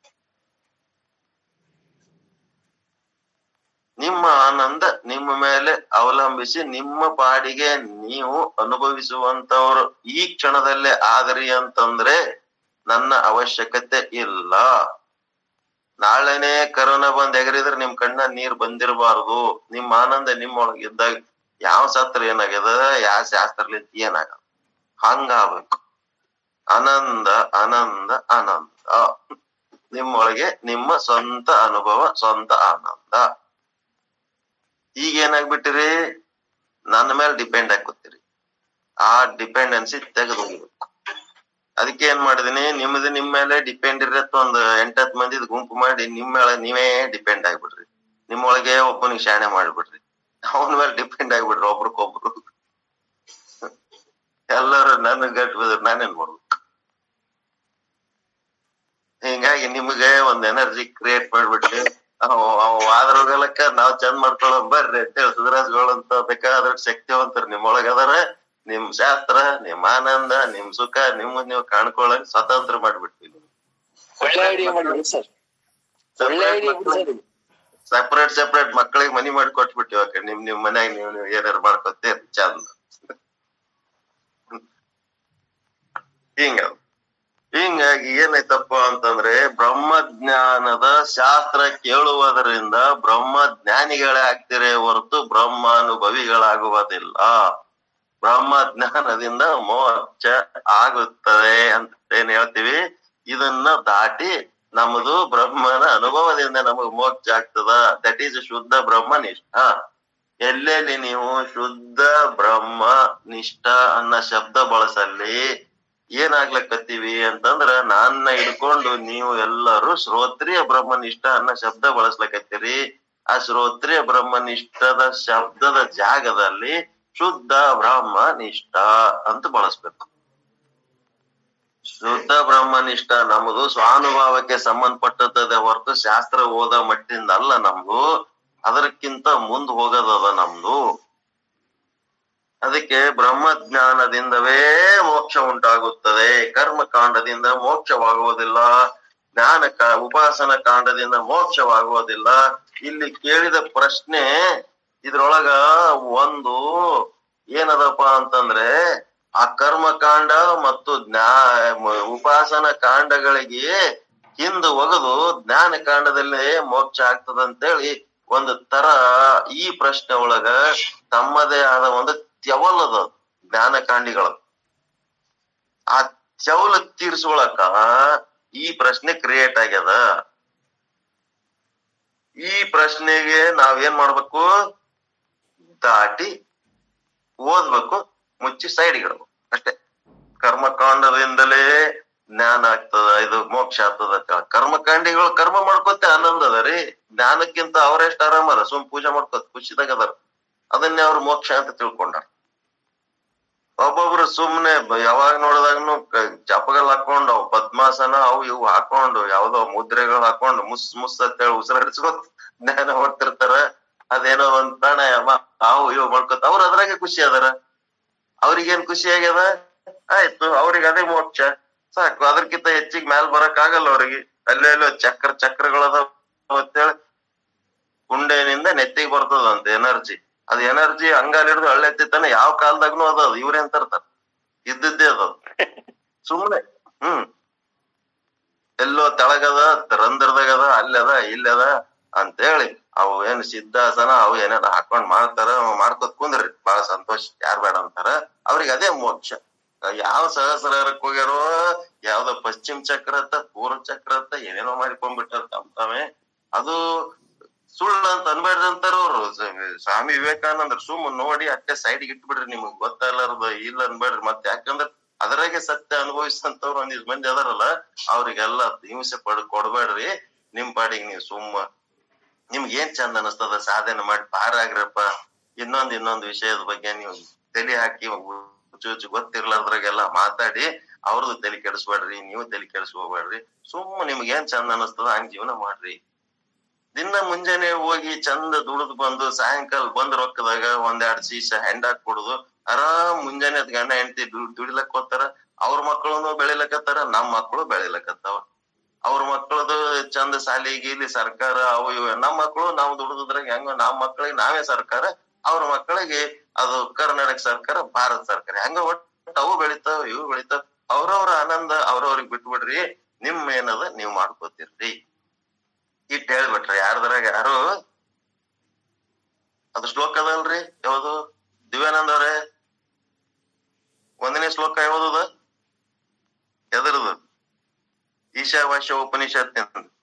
ನಿಮ್ಮ ಆನಂದ ನಿಮ್ಮ ಮೇಲೆ ಅವಲಂಬಿಸಿ ನಿಮ್ಮ ಪಾಡಿಗೆ ನೀವು ಅನುಭವಿಸುವಂತವರು ಈ ಕ್ಷಣದಲ್ಲೇ ಆದರಿ ಅಂತಂದ್ರೆ ನನ್ನ ಅವಶ್ಯಕತೆ ಇಲ್ಲ ನಾಳೆನೆ ಕರೋನಾ ಬಂದ್ ಎಗರಿದ್ರೆ ನಿಮ್ ಕಣ್ಣ ನೀರ್ ಬಂದಿರಬಾರ್ದು ನಿಮ್ ಆನಂದ ನಿಮ್ಮೊಳಗೆ ಇದ್ದಾಗ ಯಾವ ಸತ್ರ ಏನಾಗ್ಯದ ಯಾವ ಶಾಸ್ತ್ರಲಿಂತ ಏನಾಗದ ಹಂಗಾಗ್ಬೇಕು ಆನಂದ ಆನಂದ ಆನಂದ ನಿಮ್ಮೊಳಗೆ ನಿಮ್ಮ ಸ್ವಂತ ಅನುಭವ ಸ್ವಂತ ಆನಂದ ಈಗ ಏನಾಗ್ಬಿಟ್ಟಿರಿ ನನ್ನ ಮೇಲೆ ಡಿಪೆಂಡ್ ಹಾಕೋತೀರಿ ಆ ಡಿಪೆಂಡೆನ್ಸಿ ತೆಗೆದು ಅದಕ್ಕೆ ಏನ್ ಮಾಡಿದೀನಿ ನಿಮ್ದು ನಿಮ್ ಮೇಲೆ ಡಿಪೆಂಡ್ ಇರತ್ತ ಒಂದ್ ಎಂಟತ್ ಮಂದಿದ್ ಗುಂಪು ಮಾಡಿ ನಿಮ್ ಮೇಲೆ ನೀವೇ ಡಿಪೆಂಡ್ ಆಗ್ಬಿಡ್ರಿ ನಿಮ್ಮೊಳಗೆ ಒಬ್ಬನಿಗೆ ಶಾಣೆ ಮಾಡ್ಬಿಡ್ರಿ ಅವನ ಮೇಲೆ ಡಿಪೆಂಡ್ ಆಗ್ಬಿಡ್ರಿ ಒಬ್ರಿಗೊಬ್ರು ಎಲ್ಲರೂ ನನ್ನ ಗಟ್ ಬಿದ್ರೆ ನಾನೇನ್ ಮಾಡ್ಬೇಕು ಹಿಂಗಾಗಿ ನಿಮ್ಗೆ ಒಂದ್ ಎನರ್ಜಿ ಕ್ರಿಯೇಟ್ ಮಾಡ್ಬಿಟ್ರಿ ಅವ್ ಅವ್ ವಾದ್ರೋಗಲಕ್ಕ ನಾವ್ ಚಂದ ಮಾಡ್ಕೊಳ್ಳೋ ಬರ್ರಿ ಅಂತ ಹೇಳಿ ಸುಧರಾಜ್ಗಳು ಅಂತ ಬೇಕಾದ್ರ ಶಕ್ತಿವಂತರ ನಿಮ್ಮೊಳಗ ಅದಾರ ನಿಮ್ ಶಾಸ್ತ್ರ ನಿಮ್ ಆನಂದ ನಿಮ್ ಸುಖ ನಿಮ್ ನೀವು ಕಾಣ್ಕೊಳ್ಳಕ್ ಸ್ವತಂತ್ರ ಮಾಡ್ಬಿಟ್ವಿ ಒಳ್ಳೆ ಐಡಿಯಾ ಮಾಡಿ ಸರ್ ಒಳ್ಳೆ ಐಡಿಯಾ ಸರ್ ಸೆಪರೇಟ್ ಸೆಪರೇಟ್ ಮಕ್ಕಳಿಗೆ ಮನಿ ಮಾಡಿ ಕೊಟ್ಬಿಟ್ಟಿವ ನಿಮ್ ನಿಮ್ ಮನ್ಯಾಗ ನೀವು ನೀವು ಏನಾರು ಮಾಡ್ಕೊತೀರಿ ಚಂದ ಹಿಂಗ ಹಿಂಗಾಗಿ ಏನಾಯ್ತಪ್ಪ ಅಂತಂದ್ರೆ ಬ್ರಹ್ಮಜ್ಞಾನದ ಶಾಸ್ತ್ರ ಕೇಳುವುದರಿಂದ ಬ್ರಹ್ಮಜ್ಞಾನಿಗಳೇ ಆಗ್ತಿರೇ ಹೊರತು ಬ್ರಹ್ಮಾನುಭವಿಗಳಾಗುವುದಿಲ್ಲ ಬ್ರಹ್ಮಜ್ಞಾನದಿಂದ ಮೋಕ್ಷ ಆಗುತ್ತದೆ ಅಂತ ಏನ್ ಹೇಳ್ತೀವಿ ಇದನ್ನ ದಾಟಿ ನಮ್ದು ಬ್ರಹ್ಮನ ಅನುಭವದಿಂದ ನಮಗ್ ಮೋಕ್ಷ ಆಗ್ತದ ದಟ್ ಈಸ್ ಶುದ್ಧ ಬ್ರಹ್ಮ ನಿಷ್ಠ ಎಲ್ಲೆಲ್ಲಿ ನೀವು ಶುದ್ಧ ಬ್ರಹ್ಮ ನಿಷ್ಠ ಅನ್ನ ಶಬ್ದ ಬಳಸಲ್ಲಿ ಏನಾಗ್ಲಕತ್ತೀವಿ ಅಂತಂದ್ರ ನನ್ನ ಹಿಡ್ಕೊಂಡು ನೀವು ಎಲ್ಲರೂ ಶ್ರೋತ್ರಿಯ ಬ್ರಹ್ಮನಿಷ್ಠ ಅನ್ನ ಶಬ್ದ ಬಳಸ್ಲಕತ್ತೀರಿ ಆ ಶ್ರೋತ್ರಿಯ ಬ್ರಹ್ಮನಿಷ್ಠದ ಶಬ್ದದ ಜಾಗದಲ್ಲಿ ಶುದ್ಧ ಬ್ರಹ್ಮ ನಿಷ್ಠ ಅಂತ ಬಳಸ್ಬೇಕು ಶುದ್ಧ ಬ್ರಹ್ಮನಿಷ್ಠ ನಮ್ದು ಸ್ವಾನುಭಾವಕ್ಕೆ ಸಂಬಂಧಪಟ್ಟದ ಹೊರತು ಶಾಸ್ತ್ರ ಓದ ಮಟ್ಟಿಂದ ಅಲ್ಲ ನಮ್ದು ಅದಕ್ಕಿಂತ ಮುಂದ್ ಹೋಗೋದದ ನಮ್ದು ಅದಕ್ಕೆ ಬ್ರಹ್ಮಜ್ಞಾನದಿಂದವೇ ಮೋಕ್ಷ ಉಂಟಾಗುತ್ತದೆ ಕರ್ಮಕಾಂಡದಿಂದ ಮೋಕ್ಷವಾಗುವುದಿಲ್ಲ ಜ್ಞಾನ ಕಾ ಉಪಾಸನ ಕಾಂಡದಿಂದ ಮೋಕ್ಷವಾಗುವುದಿಲ್ಲ ಇಲ್ಲಿ ಕೇಳಿದ ಪ್ರಶ್ನೆ ಇದ್ರೊಳಗ ಒಂದು ಏನದಪ್ಪ ಅಂತಂದ್ರೆ ಆ ಕರ್ಮಕಾಂಡ ಮತ್ತು ಜ್ಞಾ ಮ- ಉಪಾಸನ ಕಾಂಡಗಳಿಗೆ ಹಿಂದು ಒಗದು ಜ್ಞಾನ ಕಾಂಡದಲ್ಲೇ ಮೋಕ್ಷ ಆಗ್ತದಂತೇಳಿ ಒಂದು ತರ ಈ ಪ್ರಶ್ನೆ ಒಳಗ ತಮ್ಮದೇ ಆದ ಒಂದು ತ್ಯವಲದ ಜ್ಞಾನಕಾಂಡಿಗಳು ಆ ಚೌಲ ತೀರ್ಸ್ಕೊಳಕ ಈ ಪ್ರಶ್ನೆ ಕ್ರಿಯೇಟ್ ಆಗ್ಯದ ಈ ಪ್ರಶ್ನೆಗೆ ನಾವೇನ್ ಮಾಡ್ಬೇಕು ದಾಟಿ ಓದ್ಬೇಕು ಮುಚ್ಚಿ ಸೈಡ್ ಇಡಬೇಕು ಅಷ್ಟೇ ಕರ್ಮಕಾಂಡದಿಂದಲೇ ಜ್ಞಾನ ಆಗ್ತದ ಇದು ಮೋಕ್ಷ ಆಗ್ತದ ಅಂತ ಹೇಳಿ. ಕರ್ಮಕಾಂಡಿಗಳು ಕರ್ಮ ಮಾಡ್ಕೊತೆ ಆನಂದ ಅದ ರೀ ಜ್ಞಾನಕ್ಕಿಂತ ಅವ್ರೆಷ್ಟ್ ಆರಾಮರ ಸುಮ್ ಪೂಜೆ ಮಾಡ್ಕೋತ ಖುಷಿದಾಗ ಅದಾರ ಅದನ್ನೇ ಅವ್ರು ಮೋಕ್ಷ ಅಂತ ತಿಳ್ಕೊಂಡಾರ ಒಬ್ಬೊಬ್ರು ಸುಮ್ನೆ ಬ- ಯಾವಾಗ ನೋಡಿದಾಗನು ಜಪಗಲ್ ಹಾಕೊಂಡು ಅವ್ ಪದ್ಮಾಸನ ಅವು ಇವು ಹಾಕೊಂಡು ಯಾವ್ದೋ ಮುದ್ರೆಗಳು ಹಾಕೊಂಡು ಮುಸ್ ಮುಸ್ ಅಂತೇಳಿ ಉಸಿರಾಡಿಸ್ಕೊತ ಜ್ಞಾನ ಮಾಡ್ತಿರ್ತಾರ ಅದೇನೋ ಒಂದ್ ಪ್ರಾಣಾಯಾಮ ಅವು ಇವು ಮಾಡ್ಕೊತ ಅವ್ರ ಅದ್ರಾಗೆ ಖುಷಿ ಅದಾರ ಅವ್ರಿಗೇನ್ ಖುಷಿ ಆಗ್ಯದ ಆಯ್ತು ಅವ್ರಿಗೆ ಅದೇ ಮೋಕ್ಷ ಸಾಕು ಅದಕ್ಕಿಂತ ಹೆಚ್ಚಿಗೆ ಮ್ಯಾಲ್ ಬರಕ್ ಆಗಲ್ಲ ಅವ್ರಿಗೆ ಅಲ್ಲೇ ಅಲ್ಲೋ ಚಕ್ರ ಚಕ್ರಗಳದ ಅಂತೇಳಿ ಕುಂಡೆನಿಂದ ನೆತ್ತಿಗೆ ಬರ್ತದಂತ ಎನರ್ಜಿ ಅದ್ ಎನರ್ಜಿ ಅಂಗಾಲ್ ಹಿಡಿದು ಹಳ್ಳೆತ್ತಿತ್ತಾನ ಯಾವ ಕಾಲದಾಗ್ನು ಅದ ಇವ್ರೇನ್ ತರ್ತಾರ ಇದ್ದದ್ದೇ ಅದ ಸುಮ್ನೆ ಹ್ಮ್ ಎಲ್ಲೋ ತೆಳಗದ ರಂಧ್ರದಾಗದ ಅಲ್ಲದ ಇಲ್ಲದ ಅಂತೇಳಿ ಅವು ಏನ್ ಸಿದ್ಧಾಸನ ಅವು ಏನೇನ ಹಾಕೊಂಡ್ ಮಾಡ್ತಾರ ಅವ್ ಮಾಡ್ಕೊತ್ ಕುಂದ್ರಿ ಬಹಳ ಸಂತೋಷ ಯಾರ್ ಬೇಡ ಅಂತಾರ ಅವ್ರಿಗೆ ಅದೇ ಮೋಕ್ಷ ಯಾವ ಸಹಸ್ರಾರಕ್ ಹೋಗ್ಯಾರೋ ಯಾವ್ದೋ ಪಶ್ಚಿಮ ಚಕ್ರ ಅತ್ತ ಪೂರ್ವ ಚಕ್ರ ಅತ್ತ ಏನೇನೋ ಮಾಡ್ಕೊಂಡ್ಬಿಟ್ಟಾರ ತಮ್ ತಾವೇ ಅದು ಸುಳ್ಳು ಅಂತ ಅನ್ಬೇಡ್ರಿ ಅಂತಾರ ಅವ್ರು ಸ್ವಾಮಿ ವಿವೇಕಾನಂದ್ರ ಸುಮ್ ನೋಡಿ ಅಟ್ಟೆ ಸೈಡ್ಗೆ ಇಟ್ಬಿಡ್ರಿ ನಿಮಗ್ ಗೊತ್ತಾಗ್ಲಾರ್ದ ಇಲ್ಲ ಅನ್ಬೇಡ್ರಿ ಮತ್ತೆ ಯಾಕಂದ್ರ ಅದರಾಗೆ ಸತ್ಯ ಅನುಭವಿಸಂತವ್ರು ಒಂದಿಷ್ಟು ಮಂದಿ ಅದಾರಲ್ಲ ಅವ್ರಿಗೆಲ್ಲ ಹಿಂಸೆ ಪಡ್ ಕೊಡ್ಬೇಡ್ರಿ ನಿಮ್ ಪಾಡಿಗೆ ನೀವು ಸುಮ್ಮ ನಿಮ್ಗೆ ಏನ್ ಚಂದ ಅನಸ್ತದ ಸಾಧನೆ ಮಾಡಿ ಪಾರಾಗ್ರಪ್ಪ ಇನ್ನೊಂದ್ ಇನ್ನೊಂದ್ ವಿಷಯದ ಬಗ್ಗೆ ನೀವು ತಲೆ ಹಾಕಿ ಹುಚ್ಚು ಹುಚ್ಚು ಗೊತ್ತಿರ್ಲಾರ್ದ್ರಾಗೆಲ್ಲ ಮಾತಾಡಿ ಅವ್ರದ್ದು ತಲೆ ಕೆಡಿಸ್ಬೇಡ್ರಿ ನೀವು ತಲೆ ಕೆಡಿಸ್ಕೋಬೇಡ್ರಿ ಸುಮ್ಮ ನಿಮ್ಗೆ ಏನ್ ಚಂದ ಅನಸ್ತದ ಹಂಗ್ ಜೀವನ ಮಾಡ್ರಿ ದಿನ ಮುಂಜಾನೆ ಹೋಗಿ ಚಂದ ದುಡಿದು ಬಂದು ಸಾಯಂಕಾಲ ಬಂದ್ ರೊಕ್ಕದಾಗ ಒಂದೆರಡ್ ಸೀಸ ಹೆಂಡಾಕ್ ಕೊಡುದು ಆರಾಮ್ ಮುಂಜಾನೆ ಅದ್ ಗಂಡ ಹೆಂಡತಿ ದುಡಿಲಕ್ ಹೋಗ್ತಾರ ಅವ್ರ ಮಕ್ಕಳನ್ನು ಬೆಳಿಲಕತ್ತಾರ ನಮ್ ಮಕ್ಕಳು ಬೆಳಿಲಕತ್ತಾವ ಅವ್ರ ಮಕ್ಕಳದು ಚಂದ ಸಾಲಿ ಗೀಲಿ ಸರ್ಕಾರ ಅವು ಇವು ನಮ್ ಮಕ್ಕಳು ನಾವು ದುಡಿದ್ರಾಗ ಹೆಂಗ ನಮ್ ಮಕ್ಕಳಿಗೆ ನಾವೇ ಸರ್ಕಾರ ಅವ್ರ ಮಕ್ಕಳಿಗೆ ಅದು ಕರ್ನಾಟಕ ಸರ್ಕಾರ ಭಾರತ ಸರ್ಕಾರ ಹೆಂಗ ಒಟ್ಟು ಅವು ಬೆಳಿತಾವ ಇವು ಬೆಳಿತಾವ ಅವ್ರವ್ರ ಆನಂದ ಅವ್ರವ್ರಿಗೆ ಬಿಟ್ಬಿಡ್ರಿ ನಿಮ್ ಏನದ ನೀವ್ ಮಾಡ್ಕೋತಿರ್ರಿ ಇಟ್ ಹೇಳ್ಬಿಟ್ರ ಯಾರ್ದ್ರಾಗ ಯಾರು ಅದು ಶ್ಲೋಕ ಅದಲ್ರಿ ಯಾವುದು ದಿವ್ಯಾನಂದ ಅವ್ರೆ ಒಂದನೇ ಶ್ಲೋಕ ಯಾವ್ದದ ಎದರದು ಈಶಾವಾಸ್ಯ ಉಪನಿಷತ್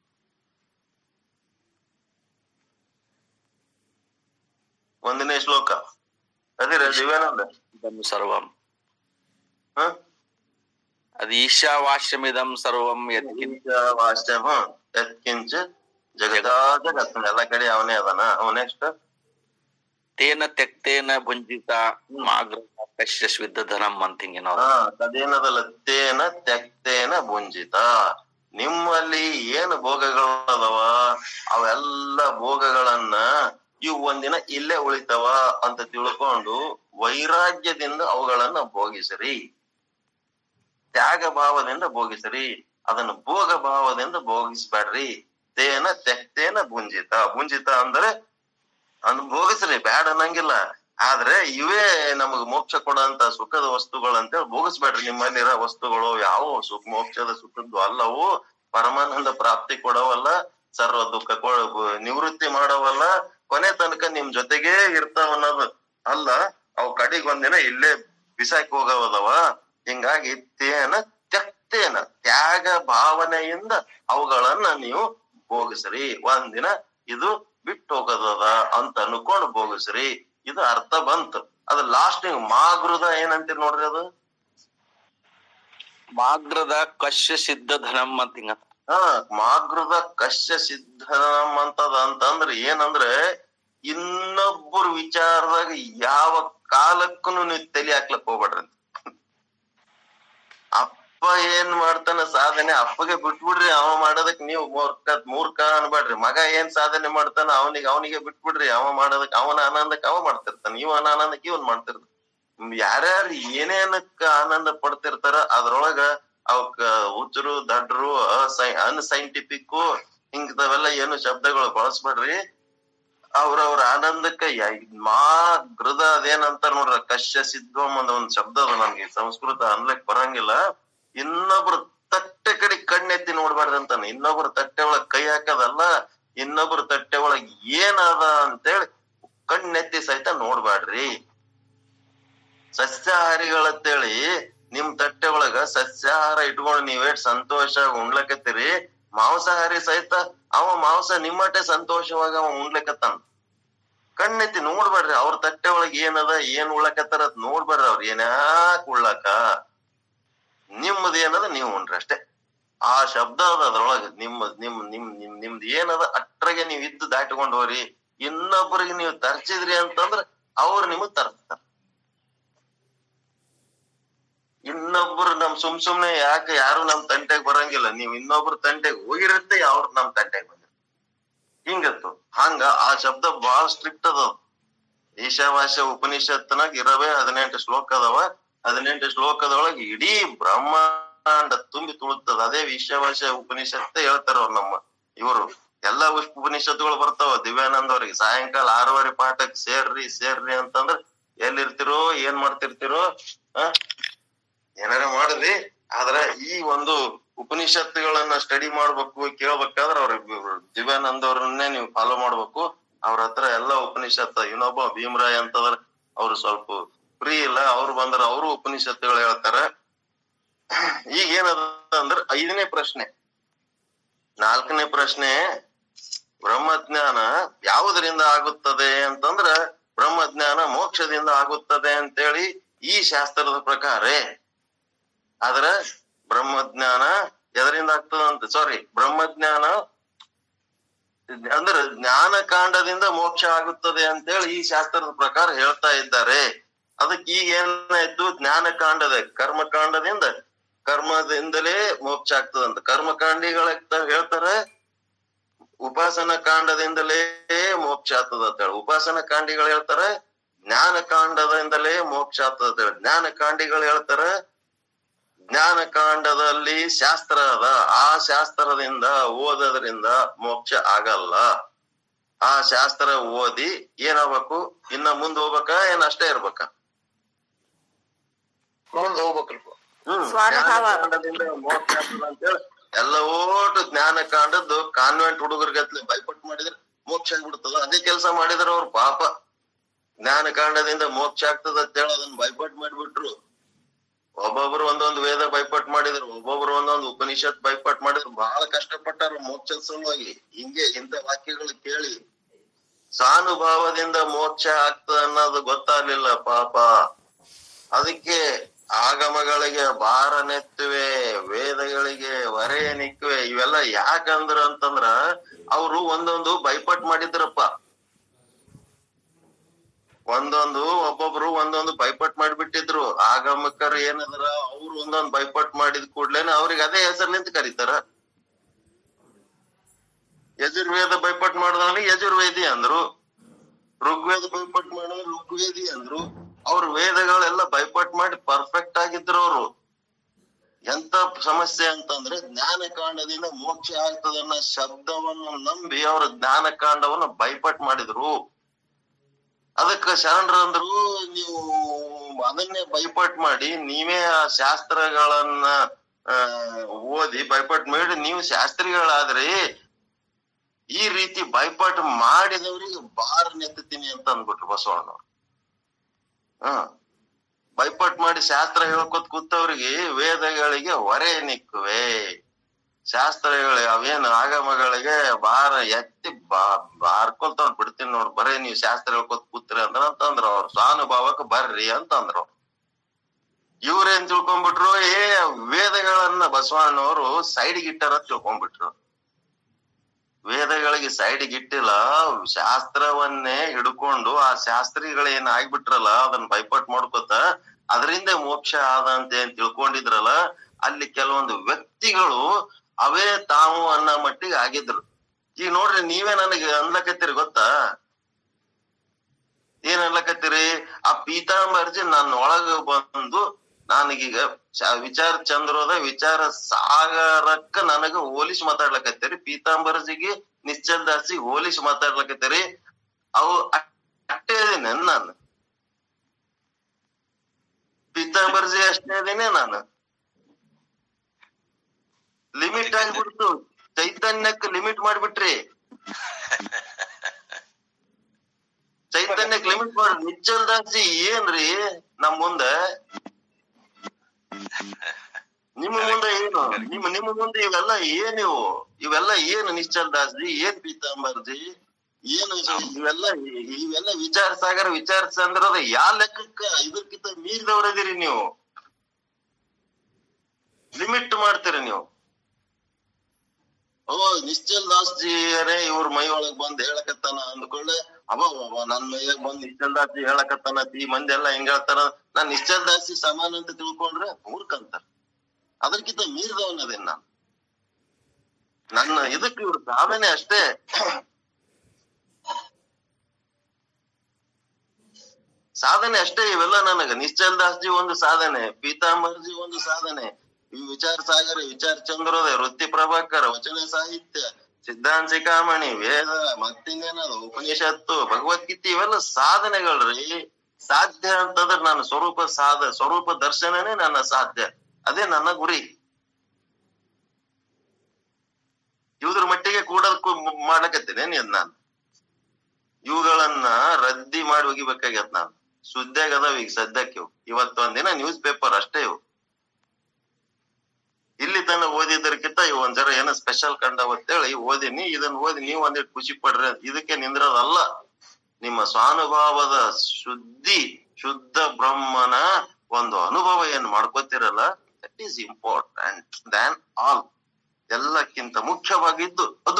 ಒಂದನೇ ಶ್ಲೋಕ ಅದಿರ ದಿವ್ಯಾನಂದ ಇದಂ ಸರ್ವಂ ಹ ಅದು ಈಶಾವಾಸ್ಯಮಿದಂ ಸರ್ವಂ ಯತ್ಕಿಂಚ ಈಶಾವಾಸ್ಯ ಹ್ಮ್ ಯತ್ಕಿಂಚ ಜಗದಾ ಜಗತ್ ಎಲ್ಲ ಕಡೆ ಅವನೇ ಅದಾನ ಅವ್ ನೆಕ್ಸ್ಟ್ ತೇನ ತೆಕ್ತೇನ ಭುಂಜಿತ ಮಾಗ್ರ ಕಶ್ಯ ಸ್ವಿದ್ಧ ಧನಂ ಅಂತ ಹಿಂಗೇನೋ ಹಾ ತದೇನದಲ್ಲ ತೇನ ತ್ಯಕ್ತೇನ ಭುಂಜಿತ ನಿಮ್ಮಲ್ಲಿ ಏನು ಭೋಗಗಳದವ ಅವೆಲ್ಲ ಭೋಗಗಳನ್ನ ಇವು ಒಂದಿನ ಇಲ್ಲೇ ಉಳಿತಾವ ಅಂತ ತಿಳ್ಕೊಂಡು ವೈರಾಗ್ಯದಿಂದ ಅವುಗಳನ್ನ ಭೋಗಿಸಿರಿ ತ್ಯಾಗ ಭಾವದಿಂದ ಭೋಗಿಸಿರಿ ಅದನ್ನ ಭೋಗ ಭಾವದಿಂದ ಭೋಗಿಸ್ಬೇಡ್ರಿ ತೇನ ತ್ಯಕ್ತೇನ ಭುಂಜಿತ ಭುಂಜಿತ ಅಂದ್ರೆ ಅನ್ ಭೋಗಿಸ್ರಿ ಬ್ಯಾಡ ಅನ್ನಂಗಿಲ್ಲ ಆದ್ರೆ ಇವೇ ನಮಗ್ ಮೋಕ್ಷ ಕೊಡಂತ ಸುಖದ ವಸ್ತುಗಳು ಅಂತೇಳಿ ಭೋಗಿಸ್ಬೇಡ್ರಿ ನಿಮ್ಮಲ್ಲಿರೋ ವಸ್ತುಗಳು ಯಾವ ಸುಖ ಮೋಕ್ಷದ ಸುಖದ್ದು ಅಲ್ಲವು ಪರಮಾನಂದ ಪ್ರಾಪ್ತಿ ಕೊಡವಲ್ಲ ಸರ್ವ ದುಃಖ ಕೊ- ನಿವೃತ್ತಿ ಮಾಡವಲ್ಲ ಕೊನೆ ತನಕ ನಿಮ್ ಜೊತೆಗೇ ಇರ್ತಾವ ಅನ್ನೋದು ಅಲ್ಲ ಅವ್ ಕಡೆಗ್ ಒಂದಿನ ಇಲ್ಲೇ ಬಿಸಾಕಿ ಹೋಗವದವ ಹಿಂಗಾಗಿ ತೇನ ತ್ಯಕ್ತೇನ ತ್ಯಾಗ ಭಾವನೆಯಿಂದ ಅವುಗಳನ್ನ ನೀವು ಭೋಗಿಸ್ರಿ ಒಂದಿನ ಇದು ಬಿಟ್ಟು ಹೋಗೋದದ ಅಂತ ಅನ್ಕೊಂಡು ಭೋಗಿಸ್ರಿ ಇದು ಅರ್ಥ ಬಂತು ಅದು ಲಾಸ್ಟ್ ಮಾಗೃದ ಏನಂತೀರಿ ನೋಡ್ರಿ ಅದು ಮಾಗ್ರದ ಕಶ್ಯ ಸಿದ್ಧ ಧನಂ ಅಂತ ಹಿಂಗ ಹಾ ಮಾಗೃದ ಕಶ್ಯ ಸಿದ್ಧನಂ ಅಂತದ ಅಂತಂದ್ರೆ ಏನಂದ್ರೆ ಇನ್ನೊಬ್ಬರ ವಿಚಾರದಾಗ ಯಾವ ಕಾಲಕ್ಕೂ ನೀವು ತಲೆ ಹಾಕ್ಲಕ್ ಹೋಗ್ಬೇಡ್ರಿ ಅಂತ. ಅಪ್ಪ ಏನ್ ಮಾಡ್ತಾನ ಸಾಧನೆ ಅಪ್ಪಗೆ ಬಿಟ್ಬಿಡ್ರಿ ಅವ ಮಾಡೋದಕ್ ನೀವು ಮೂರ್ಖ ಮೂರ್ಖ ಅನ್ಬೇಡ್ರಿ ಮಗ ಏನ್ ಸಾಧನೆ ಮಾಡ್ತಾನ ಅವನಿಗೆ ಅವನಿಗೆ ಬಿಟ್ಬಿಡ್ರಿ ಅವ ಮಾಡೋದಕ್ ಅವನ ಆನಂದಕ್ಕೆ ಅವ ಮಾಡ್ತಿರ್ತಾನ ಇವನ ಆನಂದಕ್ಕೆ ಇವನ್ ಮಾಡ್ತಿರ್ತಾನ ಯಾರ್ಯಾರು ಏನೇನಕ್ಕ ಆನಂದ ಪಡ್ತಿರ್ತಾರ ಅದ್ರೊಳಗ ಅವಕ್ಕ ಹುಚ್ಚರು ದಡ್ರು ಅನ್ಸೈಂಟಿಫಿಕ್ ಹಿಂಗದವೆಲ್ಲ ಏನು ಶಬ್ದಗಳು ಬಳಸ್ಬೇಡ್ರಿ ಅವ್ರವ್ರ ಆನಂದಕ್ಕ ಯ- ಮಾ ಗೃದ ಅದೇನಂತಾರ ನೋಡ್ರ ಕಶ್ಯ ಸಿದ್ವಂ ಅನ್ನೋ ಒಂದ್ ಶಬ್ದ ಅದ ನಮ್ಗೆ ಸಂಸ್ಕೃತ ಅನ್ಲಕ್ ಬರಂಗಿಲ್ಲ ಇನ್ನೊಬ್ರು ತಟ್ಟೆ ಕಡೆ ಕಣ್ಣೆತ್ತಿ ನೋಡ್ಬಾರ್ದು ಅಂತಾನೆ ಇನ್ನೊಬ್ರ ತಟ್ಟೆ ಒಳಗ್ ಕೈ ಹಾಕದಲ್ಲ ಇನ್ನೊಬ್ರ ತಟ್ಟೆ ಒಳಗ್ ಏನದ ಅಂತೇಳಿ ಕಣ್ಣೆತ್ತಿ ಸಹಿತ ನೋಡ್ಬ್ಯಾಡ್ರಿ ಸಸ್ಯಾಹಾರಿಗಳಂತೇಳಿ ನಿಮ್ ತಟ್ಟೆ ಒಳಗ ಸಸ್ಯಾಹಾರ ಇಟ್ಕೊಂಡು ನೀವೇಟ್ ಸಂತೋಷ ಉಣ್ಲಕತ್ತೀರಿ ಮಾಂಸಾಹಾರಿ ಸಹಿತ ಅವ ಮಾಂಸ ನಿಮ್ಮಟ್ಟೆ ಸಂತೋಷವಾಗಿ ಅವ ಉಣ್ಲಕತ್ತಾನ ಕಣ್ಣೆತ್ತಿ ನೋಡ್ಬೇಡ್ರಿ ಅವ್ರ ತಟ್ಟೆ ಒಳಗ್ ಏನದ ಏನ್ ಉಳ್ಳಕತ್ತಾರ ಅದ್ ನೋಡ್ಬೇಡ್ರಿ ಅವ್ರ ಏನ್ಯಾಕ್ ಉಳ್ಳಾಕ ನಿಮ್ಮದ್ ಏನದ ನೀವು ಉಣ್ರಿ ಅಷ್ಟೇ ಆ ಶಬ್ದ ಅದ ಅದ್ರೊಳಗ ನಿಮ್ಮ ನಿಮ್ ನಿಮ್ ನಿಮ್ ನಿಮ್ದ್ ಏನದ ಅಟ್ರಾಗೆ ನೀವ್ ಇದ್ದು ದಾಟ್ಕೊಂಡ್ ಹೋರಿ ಇನ್ನೊಬ್ಬರಿಗೆ ನೀವು ತರ್ಸಿದ್ರಿ ಅಂತಂದ್ರ ಅವ್ರು ನಿಮಗ್ ತರ್ಸ್ತಾರ ಇನ್ನೊಬ್ರು ನಮ್ ಸುಮ್ ಸುಮ್ನೆ ಯಾಕೆ ಯಾರು ನಮ್ ತಂಟೆಗ್ ಬರಂಗಿಲ್ಲ ನೀವ್ ಇನ್ನೊಬ್ರು ತಂಟೆಗ್ ಹೋಗಿರುತ್ತೆ ಅವ್ರು ನಮ್ ತಂಟೆಗ್ ಬಂದಿರ ಹಿಂಗತ್ತು ಹಂಗ ಆ ಶಬ್ದ ಬಹಳ ಸ್ಟ್ರಿಕ್ಟ್ ಅದ ಈಶಾವಾಸ್ಯ ಉಪನಿಷತ್ನಾಗ ಇರವೇ ಹದಿನೆಂಟು ಶ್ಲೋಕ ಅದಾವ ಹದಿನೆಂಟು ಶ್ಲೋಕದೊಳಗೆ ಇಡೀ ಬ್ರಹ್ಮಾಂಡ ತುಂಬಿ ತುಳುತ್ತದ ಅದೇ ಈಶಾವಾಸ್ಯ ಉಪನಿಷತ್ ಹೇಳ್ತಾರ ಅವ್ರು ನಮ್ಮ ಇವರು ಎಲ್ಲಾ ಉಪ್- ಉಪನಿಷತ್ತುಗಳು ಬರ್ತಾವ ದಿವ್ಯಾನಂದ ಅವ್ರಿಗೆ ಸಾಯಂಕಾಲ ಆರೂವರೆ ಪಾಠಕ್ ಸೇರ್ರಿ ಸೇರ್ರಿ ಅಂತಂದ್ರ ಎಲ್ಲಿರ್ತಿರೋ ಏನ್ ಮಾಡ್ತಿರ್ತಿರೋ ಆ ಏನಾರ ಮಾಡಿದ್ರಿ ಆದ್ರ ಈ ಒಂದು ಉಪನಿಷತ್ತುಗಳನ್ನ ಸ್ಟಡಿ ಮಾಡ್ಬೇಕು ಕೇಳ್ಬೇಕಾದ್ರ ಅವ್ರ ದಿವ್ಯಾನಂದ ಅವ್ರನ್ನೇ ನೀವು ಫಾಲೋ ಮಾಡ್ಬೇಕು ಅವ್ರ ಹತ್ರ ಎಲ್ಲಾ ಉಪನಿಷತ್ ಇನ್ನೊಬ್ಬ ಭೀಮರಾಯ್ ಅಂತಂದ್ರ ಅವ್ರು ಸ್ವಲ್ಪ ಫ್ರೀ ಇಲ್ಲ ಅವ್ರು ಬಂದ್ರ ಅವರು ಉಪನಿಷತ್ತುಗಳು ಹೇಳ್ತಾರ ಈಗ ಏನದ ಅಂದ್ರ ಐದನೇ ಪ್ರಶ್ನೆ ನಾಲ್ಕನೇ ಪ್ರಶ್ನೆ ಬ್ರಹ್ಮಜ್ಞಾನ ಯಾವುದರಿಂದ ಆಗುತ್ತದೆ ಅಂತಂದ್ರ ಬ್ರಹ್ಮಜ್ಞಾನ ಮೋಕ್ಷದಿಂದ ಆಗುತ್ತದೆ ಅಂತೇಳಿ ಈ ಶಾಸ್ತ್ರದ ಪ್ರಕಾರ ಆದ್ರ ಬ್ರಹ್ಮಜ್ಞಾನ ಎದರಿಂದ ಆಗ್ತದ ಅಂತ ಸಾರಿ ಬ್ರಹ್ಮಜ್ಞಾನ ಅಂದ್ರೆ ಜ್ಞಾನ ಕಾಂಡದಿಂದ ಮೋಕ್ಷ ಆಗುತ್ತದೆ ಅಂತೇಳಿ ಈ ಶಾಸ್ತ್ರದ ಪ್ರಕಾರ ಹೇಳ್ತಾ ಇದ್ದಾರೆ ಅದಕ್ಕೆ ಈಗ ಏನಾಯ್ತು ಜ್ಞಾನ ಕಾಂಡದ ಕರ್ಮಕಾಂಡದಿಂದ ಕರ್ಮದಿಂದಲೇ ಮೋಕ್ಷ ಆಗ್ತದಂತ ಕರ್ಮಕಾಂಡಿಗಳ ಹೇಳ್ತಾರೆ ಉಪಾಸನ ಕಾಂಡದಿಂದಲೇ ಮೋಕ್ಷ ಆಗ್ತದ ಅಂತ ಹೇಳಿ ಉಪಾಸನ ಕಾಂಡಿಗಳು ಹೇಳ್ತಾರೆ ಜ್ಞಾನ ಕಾಂಡದಿಂದಲೇ ಮೋಕ್ಷ ಆಗ್ತದ ಅಂತ ಹೇಳಿ ಜ್ಞಾನ ಕಾಂಡಿಗಳು ಹೇಳ್ತಾರೆ ಜ್ಞಾನ ಕಾಂಡದಲ್ಲಿ ಶಾಸ್ತ್ರ ಅದ ಆ ಶಾಸ್ತ್ರದಿಂದ ಓದೋದ್ರಿಂದ ಮೋಕ್ಷ ಆಗಲ್ಲ ಆ ಶಾಸ್ತ್ರ ಓದಿ ಏನಾಗ್ಬೇಕು ಇನ್ನ ಮುಂದ್ ಹೋಗ್ಬೇಕಾ ಏನ್ ಅಷ್ಟೇ ಇರ್ಬೇಕಾ ಮುಂದ್ ಹೋಗ್ಬೇಕಲ್ಪ ಹ್ಮ್ ಸ್ವಾನುಭಾವ. ಜ್ಞಾನಕಾಂಡದಿಂದ ಮೋಕ್ಷ ಆಗ್ತದ ಅಂತೇಳಿ ಎಲ್ಲ ಓಟು ಜ್ಞಾನ ಕಾಂಡದ್ದು ಕಾನ್ವೆಂಟ್ ಹುಡುಗರಿಗತ್ಲೆ ಭಯಪಟ್ಟು ಮಾಡಿದ್ರೆ ಮೋಕ್ಷ ಆಗ್ಬಿಡ್ತದ ಅದೇ ಕೆಲಸ ಮಾಡಿದ್ರ ಅವ್ರ ಪಾಪ ಜ್ಞಾನ ಕಾಂಡದಿಂದ ಮೋಕ್ಷ ಆಗ್ತದ ಅಂತೇಳಿ ಅದನ್ನ ಭಯಪಟ್ಟು ಮಾಡಿಬಿಟ್ರು ಒಬ್ಬೊಬ್ರು ಒಂದೊಂದು ವೇದ ಭಯಪಟ್ಟು ಮಾಡಿದ್ರು ಒಬ್ಬೊಬ್ರು ಒಂದೊಂದು ಉಪನಿಷತ್ ಭಯಪಟ್ಟು ಮಾಡಿದ್ರು ಬಹಳ ಕಷ್ಟಪಟ್ಟಾರ ಮೋಕ್ಷದ ಸಲುವಾಗಿ ಹಿಂಗೆ ಇಂಥ ವಾಕ್ಯಗಳು ಕೇಳಿ ಸಾನುಭಾವದಿಂದ ಮೋಕ್ಷ ಆಗ್ತದ ಅನ್ನೋದು ಗೊತ್ತಾಗ್ಲಿಲ್ಲ ಪಾಪ ಅದಕ್ಕೆ ಆಗಮಗಳಿಗೆ ಭಾರ ನೆತ್ತುವೆ ವೇದಗಳಿಗೆ ಹೊರೆ ನಿಕ್ಕುವೆ ಇವೆಲ್ಲ ಯಾಕಂದ್ರ ಅಂತಂದ್ರ ಅವರು ಒಂದೊಂದು ಭಯಪಟ್ ಮಾಡಿದ್ರಪ್ಪ ಒಂದೊಂದು ಒಬ್ಬೊಬ್ರು ಒಂದೊಂದು ಭಯಪಟ್ ಮಾಡಿಬಿಟ್ಟಿದ್ರು ಆಗಮಕರು ಏನದ್ರ ಅವ್ರು ಒಂದೊಂದು ಭಯಪಟ್ ಮಾಡಿದ ಕೂಡ್ಲೇನೆ ಅವ್ರಿಗೆ ಅದೇ ಹೆಸರಿನಿಂದ ಕರೀತಾರ ಯಜುರ್ವೇದ ಭಯಪಟ್ ಮಾಡಿದವನಿಗೆ ಯಜುರ್ವೇದಿ ಅಂದ್ರು ಋಗ್ವೇದ ಭಯಪಟ್ ಮಾಡಿದ್ರೆ ಋಗ್ವೇದಿ ಅಂದ್ರು ಅವ್ರ ವೇದಗಳೆಲ್ಲ ಭಯಪಟ್ ಮಾಡಿ ಪರ್ಫೆಕ್ಟ್ ಆಗಿದ್ರು ಅವರು ಎಂತ ಸಮಸ್ಯೆ ಅಂತಂದ್ರೆ ಜ್ಞಾನಕಾಂಡದಿಂದ ಮೋಕ್ಷ ಆಗ್ತದನ್ನ ಶಬ್ದವನ್ನು ನಂಬಿ ಅವ್ರ ಜ್ಞಾನಕಾಂಡವನ್ನ ಭಯಪಟ್ ಮಾಡಿದ್ರು ಅದಕ್ಕ ಶರಣರಂದ್ರು ನೀವು ಅದನ್ನೇ ಭಯಪಟ್ ಮಾಡಿ ನೀವೇ ಆ ಶಾಸ್ತ್ರಗಳನ್ನ ಆ, ಓದಿ ಭಯಪಟ್ ಮಾಡಿ ನೀವು ಶಾಸ್ತ್ರಿಗಳಾದ್ರಿ ಈ ರೀತಿ ಭಯಪಟ್ ಮಾಡಿದವರಿಗೆ ಬಾರ ನೆತ್ತೀನಿ ಅಂತ ಅಂದ್ಬಿಟ್ರು ಬಸವಣ್ಣವ್ರು ಹ್ಮ್ ಭಯಪಟ್ ಮಾಡಿ ಶಾಸ್ತ್ರ ಹೇಳ್ಕೊತ್ ಕೂತವ್ರಿಗೆ ವೇದಗಳಿಗೆ ಹೊರೆ ನಿಕ್ಕುವೆ ಶಾಸ್ತ್ರಗಳು ಅವೇನು ಆಗಮಗಳಿಗೆ ಬಾರ ಎತ್ತಿ ಬಾ ಬಾರ್ಕೊಲ್ತಾವ್ ಬಿಡ್ತೀನಿ ನೋಡ್ ಬರೇ ನೀವ್ ಶಾಸ್ತ್ರ ಹೇಳ್ಕೊತ್ ಕೂತ್ರಿ ಅಂದ್ರ ಅಂತಂದ್ರ ಅವ್ರು ಸ್ವಾನುಭಾವಕ್ ಬರ್ರಿ ಅಂತಂದ್ರು ಇವ್ರೇನ್ ತಿಳ್ಕೊಂಡ್ಬಿಟ್ರು ಏ ವೇದಗಳನ್ನ ಬಸವಣ್ಣವರು ಸೈಡ್ಗೆ ಇಟ್ಟಾರ ಅಂತ ತಿಳ್ಕೊಂಡ್ಬಿಟ್ರು ವೇದಗಳಿಗೆ ಸೈಡ್ಗೆ ಇಟ್ಟಿಲ್ಲ ಶಾಸ್ತ್ರವನ್ನೇ ಹಿಡ್ಕೊಂಡು ಆ ಶಾಸ್ತ್ರಿಗಳೇನ್ ಆಗ್ಬಿಟ್ರಲ್ಲ ಅದನ್ನ ಬೈಪಟ್ ಮಾಡ್ಕೊತ ಅದರಿಂದ ಮೋಕ್ಷ ಆದ ಅಂತ ಏನ್ ತಿಳ್ಕೊಂಡಿದ್ರಲ್ಲ ಅಲ್ಲಿ ಕೆಲವೊಂದು ವ್ಯಕ್ತಿಗಳು ಅವೇ ತಾವು ಅನ್ನೋ ಮಟ್ಟಿಗೆ ಆಗಿದ್ರು ಈಗ ನೋಡ್ರಿ ನೀವೇ ನನಗೆ ಅನ್ಲಕತ್ತೀರಿ ಗೊತ್ತಾ ಏನ್ ಅನ್ಲಕತ್ತೀರಿ ಆ ಪೀತಾಂಬರ್ಜಿ ನನ್ನ ಒಳಗ ಬಂದು ನನಗೀಗ ಚ- ವಿಚಾರ ಚಂದ್ರೋದ ವಿಚಾರ ಸಾಗರಕ್ಕ ನನಗ ಹೋಲಿಸಿ ಮಾತಾಡ್ಲಕತ್ತೀರಿ ಪೀತಾಂಬರ್ಜಿಗೆ ನಿಶ್ಚಲ್ ದಾಸಿ ಹೋಲಿಸಿ ಮಾತಾಡ್ಲಕತ್ತೀರಿ ಅವು ಅ- ಅಷ್ಟೇ ಇದೀನಿ ನಾನು ಪೀತಾಂಬರ್ಜಿ ಅಷ್ಟೇ ಇದೀನಿ ನಾನು ಲಿಮಿಟ್ ಆಗ್ಬಿಡ್ತು ಚೈತನ್ಯಕ್ಕೆ ಲಿಮಿಟ್ ಮಾಡ್ಬಿಟ್ರಿ ಚೈತನ್ಯಕ್ಕೆ ಲಿಮಿಟ್ ಮಾಡಿ ನಿಚ್ಚಲ್ ದಾಸಿ ಏನ್ರಿ ನಮ್ ಮುಂದ ನಿಮ್ಮ ಮುಂದೆ ಏನು ನಿಮ್ಮ ನಿಮ್ಮ ಮುಂದೆ ಇವೆಲ್ಲ ಏನಿವು ಇವೆಲ್ಲ ಏನು ನಿಶ್ಚಲ್ ದಾಸ್ಜಿ ಏನ್ ಪೀತಾಂಬರ್ಜಿ ಏನು ಇದು? ಇವೆಲ್ಲ ಇವೆಲ್ಲ ವಿಚಾರ ಸಾಗರ ವಿಚಾರ ಚಂದ್ರದ ಯಾ ಲೆಕ್ಕಕ್ಕ ಇದಕ್ಕಿಂತ ಮೀರಿದವ್ರದಿರಿ ನೀವು ಲಿಮಿಟ್ ಮಾಡ್ತೀರಿ ನೀವು ಓ ನಿಶ್ಚಲ್ ದಾಸ್ಜಿಯರೇ ಇವ್ರ ಮೈ ಒಳಗ್ ಬಂದ್ ಹೇಳಕತ್ತಾನ ಅಂದ್ಕೊಳ್ಳೆ ಅವ ಅವ ನನ್ ಮೈಯಾಗ ಬಂದ್ ನಿಶ್ಚಲ್ ದಾಸಿ ಹೇಳಕತ್ತಾನ ಈ ಮಂದಿ ಎಲ್ಲ ಹಿಂಗ್ ಹೇಳ್ತಾರ ನಾನ್ ನಿಶ್ಚಲ್ ದಾಸಿ ಸಮಾನ ಅಂತ ತಿಳ್ಕೊಂಡ್ರೆ ಮೂರ್ಖಂತಾರ ಅದಕ್ಕಿಂತ ಮೀರಿದವನದೇನ್ ನಾನು ನನ್ನ ಇದಕ್ಕೆ ಇವ್ರ ಸಾಧನೆ ಅಷ್ಟೇ ಸಾಧನೆ ಅಷ್ಟೇ ಇವೆಲ್ಲ ನನಗ ನಿಶ್ಚಲ್ ದಾಸ್ಜಿ ಒಂದು ಸಾಧನೆ ಪೀತಾಂಬರ್ಜಿ ಒಂದು ಸಾಧನೆ ಈ ವಿಚಾರ ಸಾಗರ ವಿಚಾರ ಚಂದ್ರೋದಯ ವೃತ್ತಿ ಪ್ರಭಾಕರ ವಚನ ಸಾಹಿತ್ಯ ಸಿದ್ಧಾಂತ ಶಿಖಾಮಣಿ ವೇದ ಮತ್ತಿನ್ನೇನದು ಉಪನಿಷತ್ತು ಭಗವದ್ಗೀತೆ ಇವೆಲ್ಲ ಸಾಧನೆಗಳ್ರಿ ಸಾಧ್ಯ ಅಂತಂದ್ರೆ ನನ್ನ ಸ್ವರೂಪ ಸಾಧ ಸ್ವರೂಪ ದರ್ಶನನೇ ನನ್ನ ಸಾಧ್ಯ ಅದೇ ನನ್ನ ಗುರಿ ಇವ್ರ ಮಟ್ಟಿಗೆ ಕೂಡೋದಕ್ಕೂ ಮಾಡ್ಲಕತ್ತೇನೆ ನೀನ್ ನಾನು ಇವುಗಳನ್ನ ರದ್ದಿ ಮಾಡಿ ಒಗಿಬೇಕಾಗ್ಯದ ನಾನು ಸುದ್ದಿಯಾಗ ಅದಾವ ಈಗ ಸದ್ಯಕ್ಕೆ ಇವು ಇವತ್ತು ಒಂದಿನ ನ್ಯೂಸ್ ಪೇಪರ್ ಅಷ್ಟೇ ಇವು ಇಲ್ಲಿ ತನ ಓದಿದ್ದಕ್ಕಿಂತ ಇವ್ ಒಂದ್ ಜರ ಏನೋ ಸ್ಪೆಷಲ್ ಕಂಡವತ್ತೇಳಿ ಓದಿನಿ ಇದನ್ನ ಓದಿ ನೀವು ಒಂದಿಟ್ಟು ಖುಷಿ ಪಡ್ರಿ ಇದಕ್ಕೆ ನಿಂದ್ರದಲ್ಲ ನಿಮ್ಮ ಸ್ವಾನುಭಾವದ ಶುದ್ಧಿ ಶುದ್ಧ ಬ್ರಹ್ಮನ ಒಂದು ಅನುಭವ ಏನ್ ಮಾಡ್ಕೋತಿರಲ್ಲ that is important than all ಎಲ್ಲಕ್ಕಿಂತ ಮುಖ್ಯವಾಗಿದ್ದು ಅದು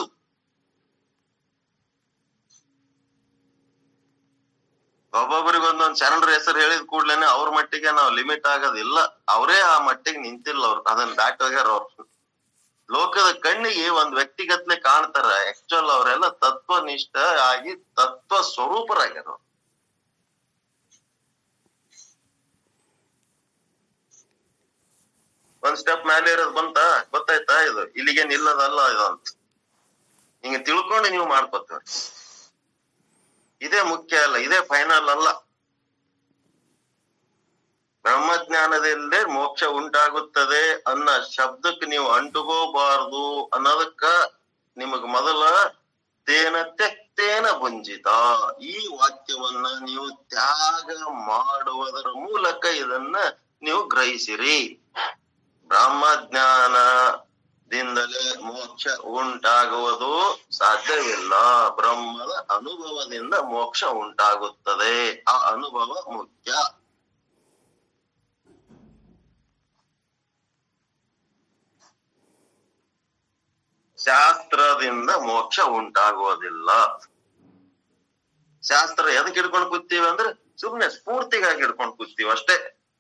ಒಬ್ಬೊಬ್ಬರಿಗೆ ಒಂದೊಂದ್ ಶರಣರ ಹೆಸರು ಹೇಳಿದ ಕೂಡ್ಲೇನೆ ಅವ್ರ ಮಟ್ಟಿಗೆ ನಾವು ಲಿಮಿಟ್ ಆಗೋದಿಲ್ಲ ಅವರೇ ಆ ಮಟ್ಟಿಗೆ ನಿಂತಿಲ್ಲ ಅವ್ರು ಅದನ್ನ ದಾಟಿ ಹೋಗ್ಯಾರ ಅವ್ರು ಲೋಕದ ಕಣ್ಣಿಗೆ ಒಂದ್ ವ್ಯಕ್ತಿಗತ್ಲೆ ಕಾಣ್ತಾರ ಆಕ್ಚುಲ್ ಅವರೆಲ್ಲ ತತ್ವನಿಷ್ಠ ಆಗಿ ತತ್ವ ಸ್ವರೂಪರಾಗ್ಯಾರ ಅವ್ರು. ಒಂದ್ ಸ್ಟೆಪ್ ಮೇಲೆ ಇರೋದು ಬಂತ ಗೊತ್ತಾಯ್ತಾ ಇದು ಇಲ್ಲಿಗೆ ನಿಲ್ಲದಲ್ಲ ಇದು ಅಂತ ಹಿಂಗ ತಿಳ್ಕೊಂಡು ನೀವು ಮಾಡ್ಕೋತೀರಿ ಇದೇ ಮುಖ್ಯ ಅಲ್ಲ ಇದೇ ಫೈನಲ್ ಅಲ್ಲ ಬ್ರಹ್ಮಜ್ಞಾನದಲ್ಲೇ ಮೋಕ್ಷ ಉಂಟಾಗುತ್ತದೆ ಅನ್ನೋ ಶಬ್ದಕ್ಕೆ ನೀವು ಅಂಟುಕೋಬಾರದು ಅನ್ನೋದಕ್ಕ ನಿಮಗ್ ಮೊದಲ ತೇನ ತೆಕ್ತೇನ ಭುಂಜಿತ ಈ ವಾಕ್ಯವನ್ನ ನೀವು ತ್ಯಾಗ ಮಾಡುವುದರ ಮೂಲಕ ಇದನ್ನ ನೀವು ಗ್ರಹಿಸಿರಿ ಬ್ರಹ್ಮಜ್ಞಾನದಿಂದಲೇ ಮೋಕ್ಷ ಉಂಟಾಗುವುದು ಸಾಧ್ಯವಿಲ್ಲ ಬ್ರಹ್ಮದ ಅನುಭವದಿಂದ ಮೋಕ್ಷ ಉಂಟಾಗುತ್ತದೆ ಆ ಅನುಭವ ಮುಖ್ಯ ಶಾಸ್ತ್ರದಿಂದ ಮೋಕ್ಷ ಉಂಟಾಗುವುದಿಲ್ಲ ಶಾಸ್ತ್ರ ಎದಕ್ ಹಿಡ್ಕೊಂಡು ಕೂತೀವಿ ಅಂದ್ರೆ ಸುಮ್ನೆ ಸ್ಫೂರ್ತಿಗಾಗಿ ಹಿಡ್ಕೊಂಡು ಕೂತೀವಿ ಅಷ್ಟೇ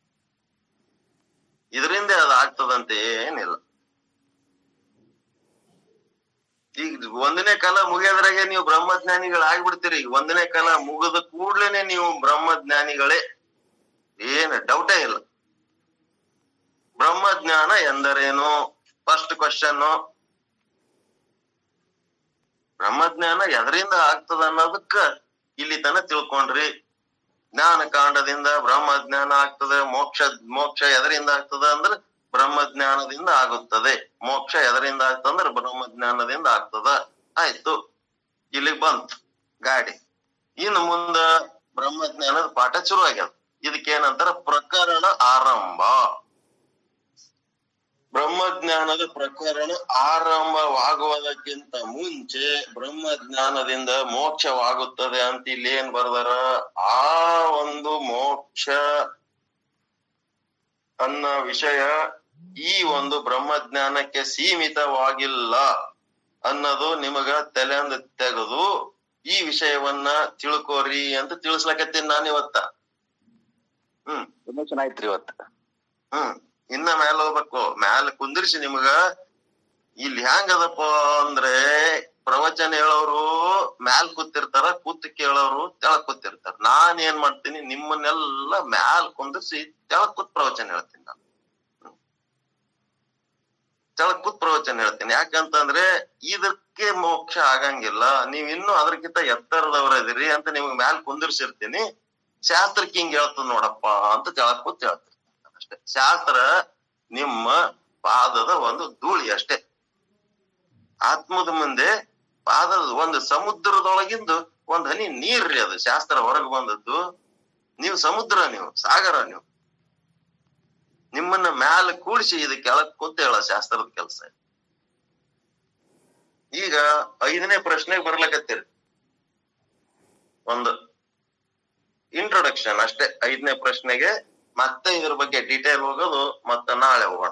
ಇದರಿಂದ ಅದು ಆಗ್ತದಂತ ಏನಿಲ್ಲ ಈಗ ಒಂದನೇ ಕಾಲ ಮುಗಿಯೋದ್ರಾಗೆ ನೀವು ಬ್ರಹ್ಮಜ್ಞಾನಿಗಳು ಆಗ್ಬಿಡ್ತೀರಿ ಈಗ ಒಂದನೇ ಕಾಲ ಮುಗಿದ ಕೂಡ್ಲೇನೆ ನೀವು ಬ್ರಹ್ಮಜ್ಞಾನಿಗಳೇ ಏನು ಡೌಟೇ ಇಲ್ಲ ಬ್ರಹ್ಮಜ್ಞಾನ ಎಂದರೇನು ಫಸ್ಟ್ ಕ್ವಶನ್ ಬ್ರಹ್ಮಜ್ಞಾನ ಎದರಿಂದ ಆಗ್ತದ ಅನ್ನೋದಕ್ಕ ಇಲ್ಲಿ ತನ ತಿಳ್ಕೊಂಡ್ರಿ ಜ್ಞಾನ ಕಾಂಡದಿಂದ ಬ್ರಹ್ಮಜ್ಞಾನ ಆಗ್ತದೆ ಮೋಕ್ಷ ಮೋಕ್ಷ ಎದರಿಂದ ಆಗ್ತದ ಅಂದ್ರೆ ಬ್ರಹ್ಮಜ್ಞಾನದಿಂದ ಆಗುತ್ತದೆ ಮೋಕ್ಷ ಎದರಿಂದ ಆಗ್ತದಂದ್ರೆ ಬ್ರಹ್ಮಜ್ಞಾನದಿಂದ ಆಗ್ತದ ಆಯ್ತು ಇಲ್ಲಿಗ್ ಬಂತು ಗಾಡಿ ಇನ್ನು ಮುಂದ ಬ್ರಹ್ಮಜ್ಞಾನದ ಪಾಠ ಶುರು ಆಗ್ಯದ ಇದಕ್ಕೇನಂತಾರ ಪ್ರಕರಣ ಆರಂಭ ಬ್ರಹ್ಮಜ್ಞಾನದ ಪ್ರಕರಣ ಆರಂಭವಾಗುವುದಕ್ಕಿಂತ ಮುಂಚೆ ಬ್ರಹ್ಮಜ್ಞಾನದಿಂದ ಮೋಕ್ಷವಾಗುತ್ತದೆ ಅಂತ ಇಲ್ಲಿ ಏನ್ ಬರ್ದಾರ ಆ ಒಂದು ಮೋಕ್ಷ ಅನ್ನ ವಿಷಯ ಈ ಒಂದು ಬ್ರಹ್ಮಜ್ಞಾನಕ್ಕೆ ಸೀಮಿತವಾಗಿಲ್ಲ ಅನ್ನೋದು ನಿಮಗ ತಲೆಯಿಂದ ತೆಗೆದು ಈ ವಿಷಯವನ್ನ ತಿಳ್ಕೋರಿ ಅಂತ ತಿಳಿಸ್ಲಕತ್ತೀನಿ ನಾನು ಇವತ್ತ ಹ್ಮ್ ತುಂಬಾ ಚೆನ್ನಾಗಿತ್ರಿ ಇವತ್ತು ಹ್ಮ್ ಇನ್ನ ಮ್ಯಾಲ ಹೋಗ್ಬೇಕು ಮ್ಯಾಲ ಕುಂದಿರ್ಸಿ ನಿಮಗ ಇಲ್ಲಿ ಹೆಂಗದಪ್ಪ ಅಂದ್ರೆ ಪ್ರವಚನ ಹೇಳೋರು ಮ್ಯಾಲ್ ಕೂತಿರ್ತಾರ ಕೂತ್ ಕೇಳೋರು ತೆಳಗ್ ಕೂತಿರ್ತಾರ ನಾನ್ ಏನ್ ಮಾಡ್ತೀನಿ ನಿಮ್ಮನ್ನೆಲ್ಲ ಮ್ಯಾಲ್ ಕುಂದಿರ್ಸಿ ತೆಳಗ್ ಕೂತ್ ಪ್ರವಚನ ಹೇಳ್ತೀನಿ ನಾನು ಹ್ಮ್. ತೆಳಗ್ ಕೂತ್ ಪ್ರವಚನ ಹೇಳ್ತೀನಿ ಯಾಕಂತಂದ್ರೆ ಇದಕ್ಕೆ ಮೋಕ್ಷ ಆಗಂಗಿಲ್ಲ ನೀವ್ ಇನ್ನೂ ಅದಕ್ಕಿಂತ ಎತ್ತರದವ್ರ ಇದೀರಿ ಅಂತ ನಿಮ್ಗ್ ಮ್ಯಾಲ್ ಕುಂದಿರ್ಸಿರ್ತೀನಿ ಶಾಸ್ತ್ರಕ್ಕೆ ಹಿಂಗ್ ಹೇಳ್ತದ ನೋಡಪ್ಪ ಅಂತ ತೆಳಗ್ ಕೂತ್ ಹೇಳ್ತೀನಿ ಅಷ್ಟೇ ಶಾಸ್ತ್ರ ನಿಮ್ಮ ಪಾದದ ಒಂದು ಧೂಳಿ ಅಷ್ಟೇ ಆತ್ಮದ ಮುಂದೆ ಪಾದದ ಒಂದು ಸಮುದ್ರದೊಳಗಿಂದು ಒಂದ್ ಹನಿ ನೀರ್ರಿ ಅದು ಶಾಸ್ತ್ರ ಹೊರಗೆ ಬಂದದ್ದು ನೀವು ಸಮುದ್ರ ನೀವು ಸಾಗರ ನೀವು ನಿಮ್ಮನ್ನ ಮ್ಯಾಲ ಕೂಡಿಸಿ ಇದು ಕೆಳಗ್ ಕೂತ್ ಹೇಳ ಶಾಸ್ತ್ರದ ಕೆಲಸ ಈಗ ಐದನೇ ಪ್ರಶ್ನೆಗೆ ಬರ್ಲಕತ್ತೀರಿ ಒಂದು ಇಂಟ್ರೊಡಕ್ಷನ್ ಅಷ್ಟೇ ಐದನೇ ಪ್ರಶ್ನೆಗೆ ಮತ್ತೆ ಇದ್ರ ಬಗ್ಗೆ ಡೀಟೇಲ್ ಹೋಗೋದು ಮತ್ತೆ ನಾಳೆ ಹೋಗೋಣ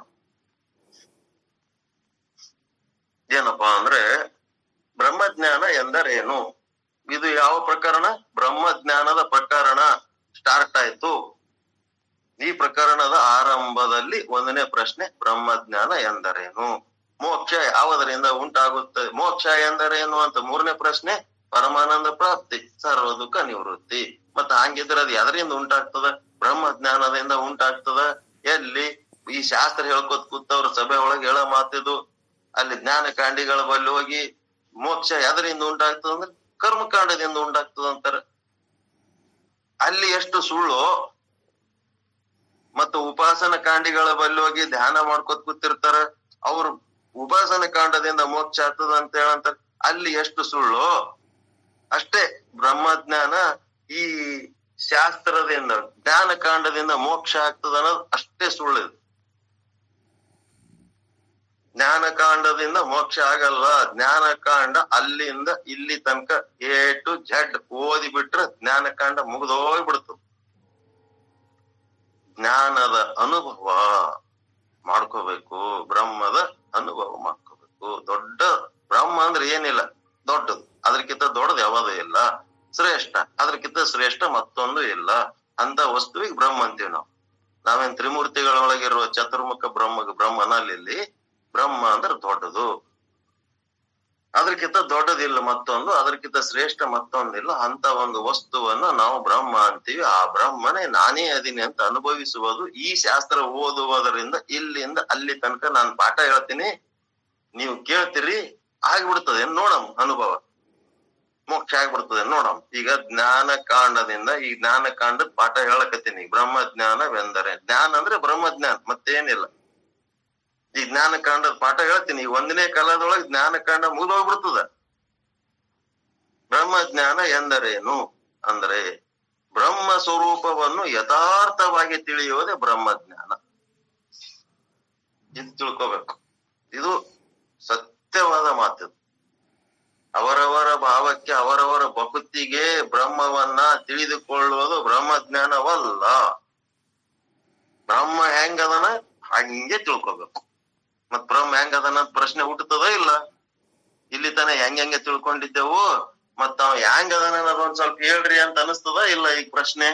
ಏನಪ್ಪಾ ಅಂದ್ರೆ ಬ್ರಹ್ಮಜ್ಞಾನ ಎಂದರೇನು ಇದು ಯಾವ ಪ್ರಕರಣ ಬ್ರಹ್ಮಜ್ಞಾನದ ಪ್ರಕರಣ ಸ್ಟಾರ್ಟ್ ಆಯ್ತು ಈ ಪ್ರಕರಣದ ಆರಂಭದಲ್ಲಿ ಒಂದನೇ ಪ್ರಶ್ನೆ ಬ್ರಹ್ಮಜ್ಞಾನ ಎಂದರೇನು ಮೋಕ್ಷ ಯಾವುದರಿಂದ ಉಂಟಾಗುತ್ತೆ ಮೋಕ್ಷ ಎಂದರೇನು ಅಂತ ಮೂರನೇ ಪ್ರಶ್ನೆ ಪರಮಾನಂದ ಪ್ರಾಪ್ತಿ ಸರ್ವ ದುಃಖ ನಿವೃತ್ತಿ ಮತ್ತ ಹಂಗಿದ್ರೆ ಅದು ಎದರಿಂದ ಉಂಟಾಗ್ತದ ಬ್ರಹ್ಮ ಜ್ಞಾನದಿಂದ ಉಂಟಾಗ್ತದ ಎಲ್ಲಿ ಈ ಶಾಸ್ತ್ರ ಹೇಳ್ಕೊತ್ ಕೂತವ್ರ ಸಭೆ ಒಳಗೆ ಹೇಳೋ ಮಾತಿದು ಅಲ್ಲಿ ಜ್ಞಾನ ಕಾಂಡಿಗಳ ಬಲ್ಲಿ ಹೋಗಿ ಮೋಕ್ಷ ಎದರಿಂದ ಉಂಟಾಗ್ತದ ಅಂದ್ರೆ ಕರ್ಮಕಾಂಡದಿಂದ ಉಂಟಾಗ್ತದ ಅಂತಾರ ಅಲ್ಲಿ ಎಷ್ಟು ಸುಳ್ಳು ಮತ್ತು ಉಪಾಸನ ಕಾಂಡಿಗಳ ಬಲ್ಲಿ ಹೋಗಿ ಧ್ಯಾನ ಮಾಡ್ಕೊತ್ ಕೂತಿರ್ತಾರ ಅವ್ರು ಉಪಾಸನ ಕಾಂಡದಿಂದ ಮೋಕ್ಷ ಆಗ್ತದ ಅಂತ ಹೇಳಂತಾರ ಅಲ್ಲಿ ಎಷ್ಟು ಸುಳ್ಳು ಅಷ್ಟೇ ಬ್ರಹ್ಮಜ್ಞಾನ ಈ ಶಾಸ್ತ್ರದಿಂದ ಜ್ಞಾನ ಕಾಂಡದಿಂದ ಮೋಕ್ಷ ಆಗ್ತದ ಅನ್ನೋದು ಅಷ್ಟೇ ಸುಳ್ಳು ಇದು ಜ್ಞಾನಕಾಂಡದಿಂದ ಮೋಕ್ಷ ಆಗಲ್ಲ ಜ್ಞಾನಕಾಂಡ ಅಲ್ಲಿಂದ ಇಲ್ಲಿ ತನಕ ಎ ಟು ಜೆಡ್ ಓದಿ ಬಿಟ್ರೆ ಜ್ಞಾನಕಾಂಡ ಮುಗಿದೋಗ್ಬಿಡ್ತು ಜ್ಞಾನದ ಅನುಭವ ಮಾಡ್ಕೋಬೇಕು ಬ್ರಹ್ಮದ ಅನುಭವ ಮಾಡ್ಕೋಬೇಕು ದೊಡ್ಡ ಬ್ರಹ್ಮ ಅಂದ್ರೆ ಏನಿಲ್ಲ ದೊಡ್ಡದು ಅದಕ್ಕಿಂತ ದೊಡ್ಡದು ಯಾವುದೂ ಇಲ್ಲ ಶ್ರೇಷ್ಠ ಅದಕ್ಕಿಂತ ಶ್ರೇಷ್ಠ ಮತ್ತೊಂದು ಇಲ್ಲ ಅಂತ ವಸ್ತುವಿಗೆ ಬ್ರಹ್ಮ ಅಂತೀವಿ ನಾವು ನಾವೇನ್ ತ್ರಿಮೂರ್ತಿಗಳೊಳಗಿರುವ ಚತುರ್ಮುಖ ಬ್ರಹ್ಮ ಬ್ರಹ್ಮನಲ್ಲಿ ಬ್ರಹ್ಮ ಅಂದ್ರೆ ದೊಡ್ಡದು ಅದಕ್ಕಿಂತ ದೊಡ್ಡದಿಲ್ಲ ಮತ್ತೊಂದು ಅದಕ್ಕಿಂತ ಶ್ರೇಷ್ಠ ಮತ್ತೊಂದಿಲ್ಲ ಅಂತ ಒಂದು ವಸ್ತುವನ್ನ ನಾವು ಬ್ರಹ್ಮ ಅಂತೀವಿ ಆ ಬ್ರಹ್ಮನೇ ನಾನೇ ಅದೀನಿ ಅಂತ ಅನುಭವಿಸುವುದು ಈ ಶಾಸ್ತ್ರ ಓದುವುದರಿಂದ ಇಲ್ಲಿಂದ ಅಲ್ಲಿ ತನಕ ನಾನು ಪಾಠ ಹೇಳ್ತೀನಿ ನೀವು ಕೇಳ್ತೀರಿ ಆಗ್ಬಿಡ್ತದೆ ನೋಡಮ್ ಅನುಭವ ಮೋಕ್ಷ ಆಗ್ಬಿಡ್ತದೆ ನೋಡಮ್ ಈಗ ಜ್ಞಾನ ಕಾಂಡದಿಂದ ಈ ಜ್ಞಾನ ಕಾಂಡದ ಪಾಠ ಹೇಳಕತ್ತೀನಿ ಬ್ರಹ್ಮ ಜ್ಞಾನವೆಂದರೆ ಜ್ಞಾನ ಅಂದ್ರೆ ಬ್ರಹ್ಮ ಜ್ಞಾನ ಮತ್ತೇನಿಲ್ಲ ಈ ಜ್ಞಾನ ಕಾಂಡದ ಪಾಠ ಹೇಳ್ತೀನಿ ಈ ಒಂದನೇ ಕಾಲದೊಳಗೆ ಜ್ಞಾನ ಕಾಂಡ ಮುಗಿದೋಗ್ಬಿಡ್ತದ ಬ್ರಹ್ಮ ಜ್ಞಾನ ಎಂದರೇನು ಅಂದ್ರೆ ಬ್ರಹ್ಮ ಸ್ವರೂಪವನ್ನು ಯಥಾರ್ಥವಾಗಿ ತಿಳಿಯುವುದೇ ಬ್ರಹ್ಮ ಜ್ಞಾನ ಇದು ತಿಳ್ಕೋಬೇಕು ಇದು ಸತ್ಯವಾದ ಮಾತು ಅವರವರ ಭಾವಕ್ಕೆ ಅವರವರ ಭಕ್ತಿಗೆ ಬ್ರಹ್ಮವನ್ನ ತಿಳಿದುಕೊಳ್ಳುವುದು ಬ್ರಹ್ಮ ಜ್ಞಾನವಲ್ಲ ಬ್ರಹ್ಮ ಹೆಂಗದನ ಹಂಗೆ ತಿಳ್ಕೊಬೇಕು ಮತ್ ಬ್ರಹ್ಮ ಹೆಂಗದನ ಅಂತ ಪ್ರಶ್ನೆ ಹುಟ್ಟುತ್ತದ ಇಲ್ಲ ಇಲ್ಲಿ ತನ ಹೆಂಗ್ ಹೆಂಗೆ ತಿಳ್ಕೊಂಡಿದ್ದೆವು ಮತ್ ಅವ ಹೆಂಗ್ ಅದನ ಅನ್ನೋದೊಂದ್ ಸ್ವಲ್ಪ ಹೇಳ್ರಿ ಅಂತ ಅನಿಸ್ತದ ಇಲ್ಲ ಈಗ ಪ್ರಶ್ನೆ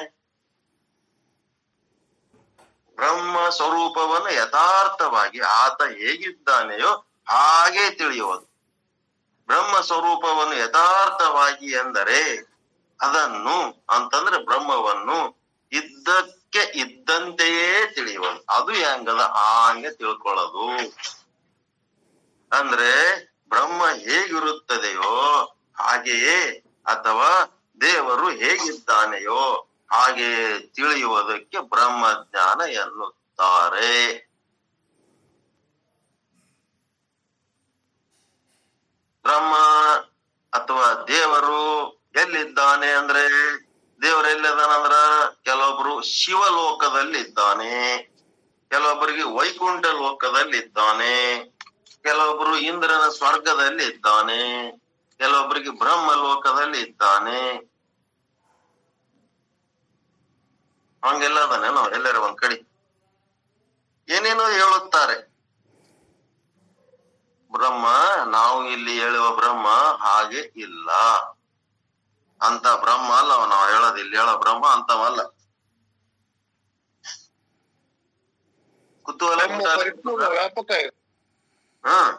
ಬ್ರಹ್ಮ ಸ್ವರೂಪವನ್ನು ಯಥಾರ್ಥವಾಗಿ ಆತ ಹೇಗಿದ್ದಾನೆಯೋ ಹಾಗೆ ತಿಳಿಯುವುದು ಬ್ರಹ್ಮ ಸ್ವರೂಪವನ್ನು ಯಥಾರ್ಥವಾಗಿ ಎಂದರೆ ಅದನ್ನು ಅಂತಂದ್ರೆ ಬ್ರಹ್ಮವನ್ನು ಇದ್ದಕ್ಕೆ ಇದ್ದಂತೆಯೇ ತಿಳಿಯುವುದು ಅದು ಹೆಂಗದ ಹಂಗೆ ತಿಳ್ಕೊಳ್ಳೋದು ಅಂದ್ರೆ ಬ್ರಹ್ಮ ಹೇಗಿರುತ್ತದೆಯೋ ಹಾಗೆಯೇ ಅಥವಾ ದೇವರು ಹೇಗಿದ್ದಾನೆಯೋ ಹಾಗೆ ತಿಳಿಯುವುದಕ್ಕೆ ಬ್ರಹ್ಮ ಜ್ಞಾನ ಎನ್ನುತ್ತಾರೆ ಬ್ರಹ್ಮ ಅಥವಾ ದೇವರು ಎಲ್ಲಿದ್ದಾನೆ ಅಂದ್ರೆ ದೇವರು ಎಲ್ಲಿದ್ದಾನಂದ್ರ ಕೆಲವೊಬ್ರು ಶಿವಲೋಕದಲ್ಲಿ ಇದ್ದಾನೆ ಕೆಲವೊಬ್ಬರಿಗೆ ವೈಕುಂಠ ಲೋಕದಲ್ಲಿ ಇದ್ದಾನೆ ಕೆಲವೊಬ್ರು ಇಂದ್ರನ ಸ್ವರ್ಗದಲ್ಲಿ ಇದ್ದಾನೆ ಕೆಲವೊಬ್ಬರಿಗೆ ಬ್ರಹ್ಮ ಲೋಕದಲ್ಲಿ ಇದ್ದಾನೆ ಹಂಗೆಲ್ಲ ಅದಾನೇನೋ ಎಲ್ಲರ ಒಂದ್ ಕಡೆ ಏನೇನೋ ಹೇಳುತ್ತಾರೆ ಬ್ರಹ್ಮ ನಾವು ಇಲ್ಲಿ ಹೇಳುವ ಬ್ರಹ್ಮ ಹಾಗೆ ಇಲ್ಲ ಅಂತ ಬ್ರಹ್ಮ ಅಲ್ಲ ಅವ ನಾವು ಹೇಳೋದು ಇಲ್ಲಿ ಹೇಳೋ ಬ್ರಹ್ಮ ಅಂತವಲ್ಲ ಕುತೂಹಲ ಬ್ರಹ್ಮ ಪರಿಪೂರ್ಣ ವ್ಯಾಪಕ ಇದೆ ಹ್ಮ್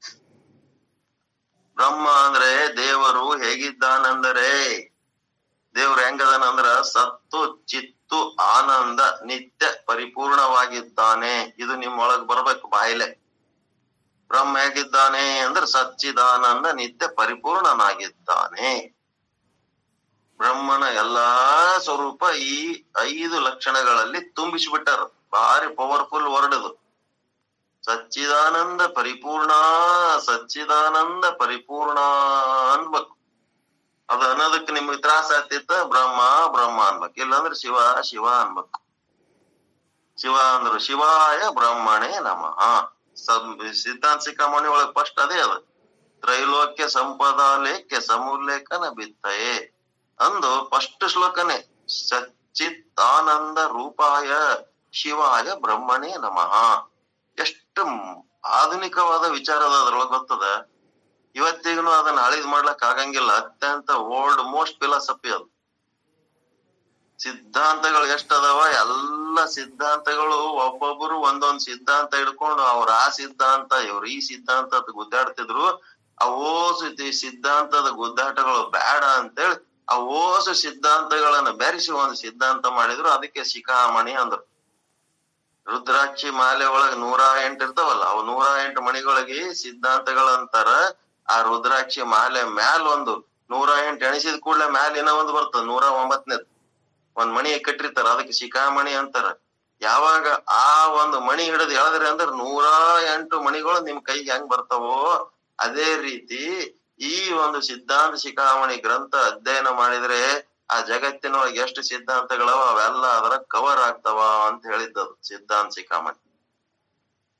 ಬ್ರಹ್ಮ ಅಂದ್ರೆ ದೇವರು ಹೇಗಿದ್ದಾನೆಂದರೆ ದೇವ್ರು ಹೆಂಗದನಂದ್ರ ಸತ್ತು ಚಿತ್ತು ಆನಂದ ನಿತ್ಯ ಪರಿಪೂರ್ಣವಾಗಿದ್ದಾನೆ ಇದು ನಿಮ್ಮೊಳಗ್ ಬರ್ಬೇಕು ಬಾಯಿಲೆ ಬ್ರಹ್ಮ ಹೇಗಿದ್ದಾನೆ ಅಂದ್ರೆ ಸಚ್ಚಿದಾನಂದ ನಿತ್ಯ ಪರಿಪೂರ್ಣನಾಗಿದ್ದಾನೆ ಬ್ರಹ್ಮನ ಎಲ್ಲಾ ಸ್ವರೂಪ ಈ ಐದು ಲಕ್ಷಣಗಳಲ್ಲಿ ತುಂಬಿಸಿಬಿಟ್ಟಾರ ಭಾರಿ ಪವರ್ಫುಲ್ ವರ್ಡ್ ಅದು ಸಚ್ಚಿದಾನಂದ ಪರಿಪೂರ್ಣ ಸಚ್ಚಿದಾನಂದ ಪರಿಪೂರ್ಣ ಅನ್ಬೇಕು ಅದ ಅನ್ನೋದಕ್ಕೆ ನಿಮ್ಗೆ ತ್ರಾಸ ಆಗ್ತಿತ್ತ ಬ್ರಹ್ಮ ಬ್ರಹ್ಮ ಅನ್ಬೇಕು ಇಲ್ಲಾಂದ್ರೆ ಶಿವ ಶಿವ ಅನ್ಬೇಕು ಶಿವ ಅಂದ್ರು ಶಿವಾಯ ಬ್ರಹ್ಮಣೇ ನಮಃ ಸಂ- ಸಿದ್ಧಾಂತ ಶಿಖಾಮಣಿ ಒಳಗ್ ಫಸ್ಟ್ ಅದೇ ಅದು ತ್ರೈಲೋಕ್ಯ ಸಂಪದಾಲೇಖ್ಯ ಸಮುಲ್ಲೇಖನ ಬಿತ್ತಯೇ ಅಂದು ಫಸ್ಟ್ ಶ್ಲೋಕನೇ ಸಚ್ಚಿತ್ ಆನಂದ ರೂಪಾಯ ಶಿವಾಯ ಬ್ರಹ್ಮಣೇ ನಮಃ ಎಷ್ಟು ಮ್- ಆಧುನಿಕವಾದ ವಿಚಾರದ ಅದ್ರೊಳಗೆ ಗೊತ್ತದ ಇವತ್ತಿಗೂ ಅದನ್ನ ಹಳಿದ್ ಮಾಡ್ಲಕ್ ಆಗಂಗಿಲ್ಲ ಅತ್ಯಂತ ಓಲ್ಡ್ ಮೋಸ್ಟ್ ಫಿಲಾಸಫಿ ಅದು ಸಿದ್ಧಾಂತಗಳು ಎಷ್ಟದಾವ ಎಲ್ಲ ಸಿದ್ಧಾಂತಗಳು ಒಬ್ಬೊಬ್ಬರು ಒಂದೊಂದ್ ಸಿದ್ಧಾಂತ ಹಿಡ್ಕೊಂಡು ಅವ್ರ ಆ ಸಿದ್ಧಾಂತ ಇವ್ರ ಈ ಸಿದ್ಧಾಂತ ಅಂತ ಗುದ್ದಾಡ್ತಿದ್ರು ಆ ಓಸು ತಿ- ಸಿದ್ಧಾಂತದ ಗುದ್ದಾಟಗಳು ಬೇಡ ಅಂತೇಳಿ ಆ ಓಸು ಸಿದ್ಧಾಂತಗಳನ್ನ ಬೆರೆಸಿ ಒಂದು ಸಿದ್ಧಾಂತ ಮಾಡಿದ್ರು ಅದಕ್ಕೆ ಶಿಖಾಮಣಿ ಅಂದ್ರು ರುದ್ರಾಕ್ಷಿ ಮಾಲೆ ಒಳಗ್ ನೂರ ಎಂಟ್ ಇರ್ತಾವಲ್ಲ ಅವು ನೂರ ಎಂಟು ಮಣಿಗಳಿಗೆ ಸಿದ್ಧಾಂತಗಳಂತಾರ ಆ ರುದ್ರಾಕ್ಷಿ ಮಾಲೆ ಮ್ಯಾಲ್ ಒಂದು ನೂರ ಎಂಟು ಎಣಿಸಿದ ಕೂಡಲೇ ಮ್ಯಾಲ್ ಏನೋ ಒಂದು ಬರ್ತದ ನೂರ ಒಂಬತ್ತನೇದ್ ಒಂದ್ ಮಣಿ ಕಟ್ಟಿರ್ತಾರ ಅದಕ್ಕೆ ಶಿಖಾಮಣಿ ಅಂತಾರ ಯಾವಾಗ ಆ ಒಂದು ಮಣಿ ಹಿಡಿದು ಎಳದ್ರಿ ಅಂದ್ರ ನೂರ ಎಂಟು ಮಣಿಗಳು ನಿಮ್ ಕೈಗೆ ಹೆಂಗ್ ಬರ್ತಾವೋ ಅದೇ ರೀತಿ ಈ ಒಂದು ಸಿದ್ಧಾಂತ ಶಿಖಾಮಣಿ ಗ್ರಂಥ ಅಧ್ಯಯನ ಮಾಡಿದ್ರೆ ಆ ಜಗತ್ತಿನೊಳಗೆ ಎಷ್ಟು ಸಿದ್ಧಾಂತಗಳವ ಅವೆಲ್ಲ ಅದರ ಕವರ್ ಆಗ್ತಾವ ಅಂತ ಹೇಳಿದ್ದದು ಸಿದ್ಧಾಂತ ಶಿಖಾಮಣಿ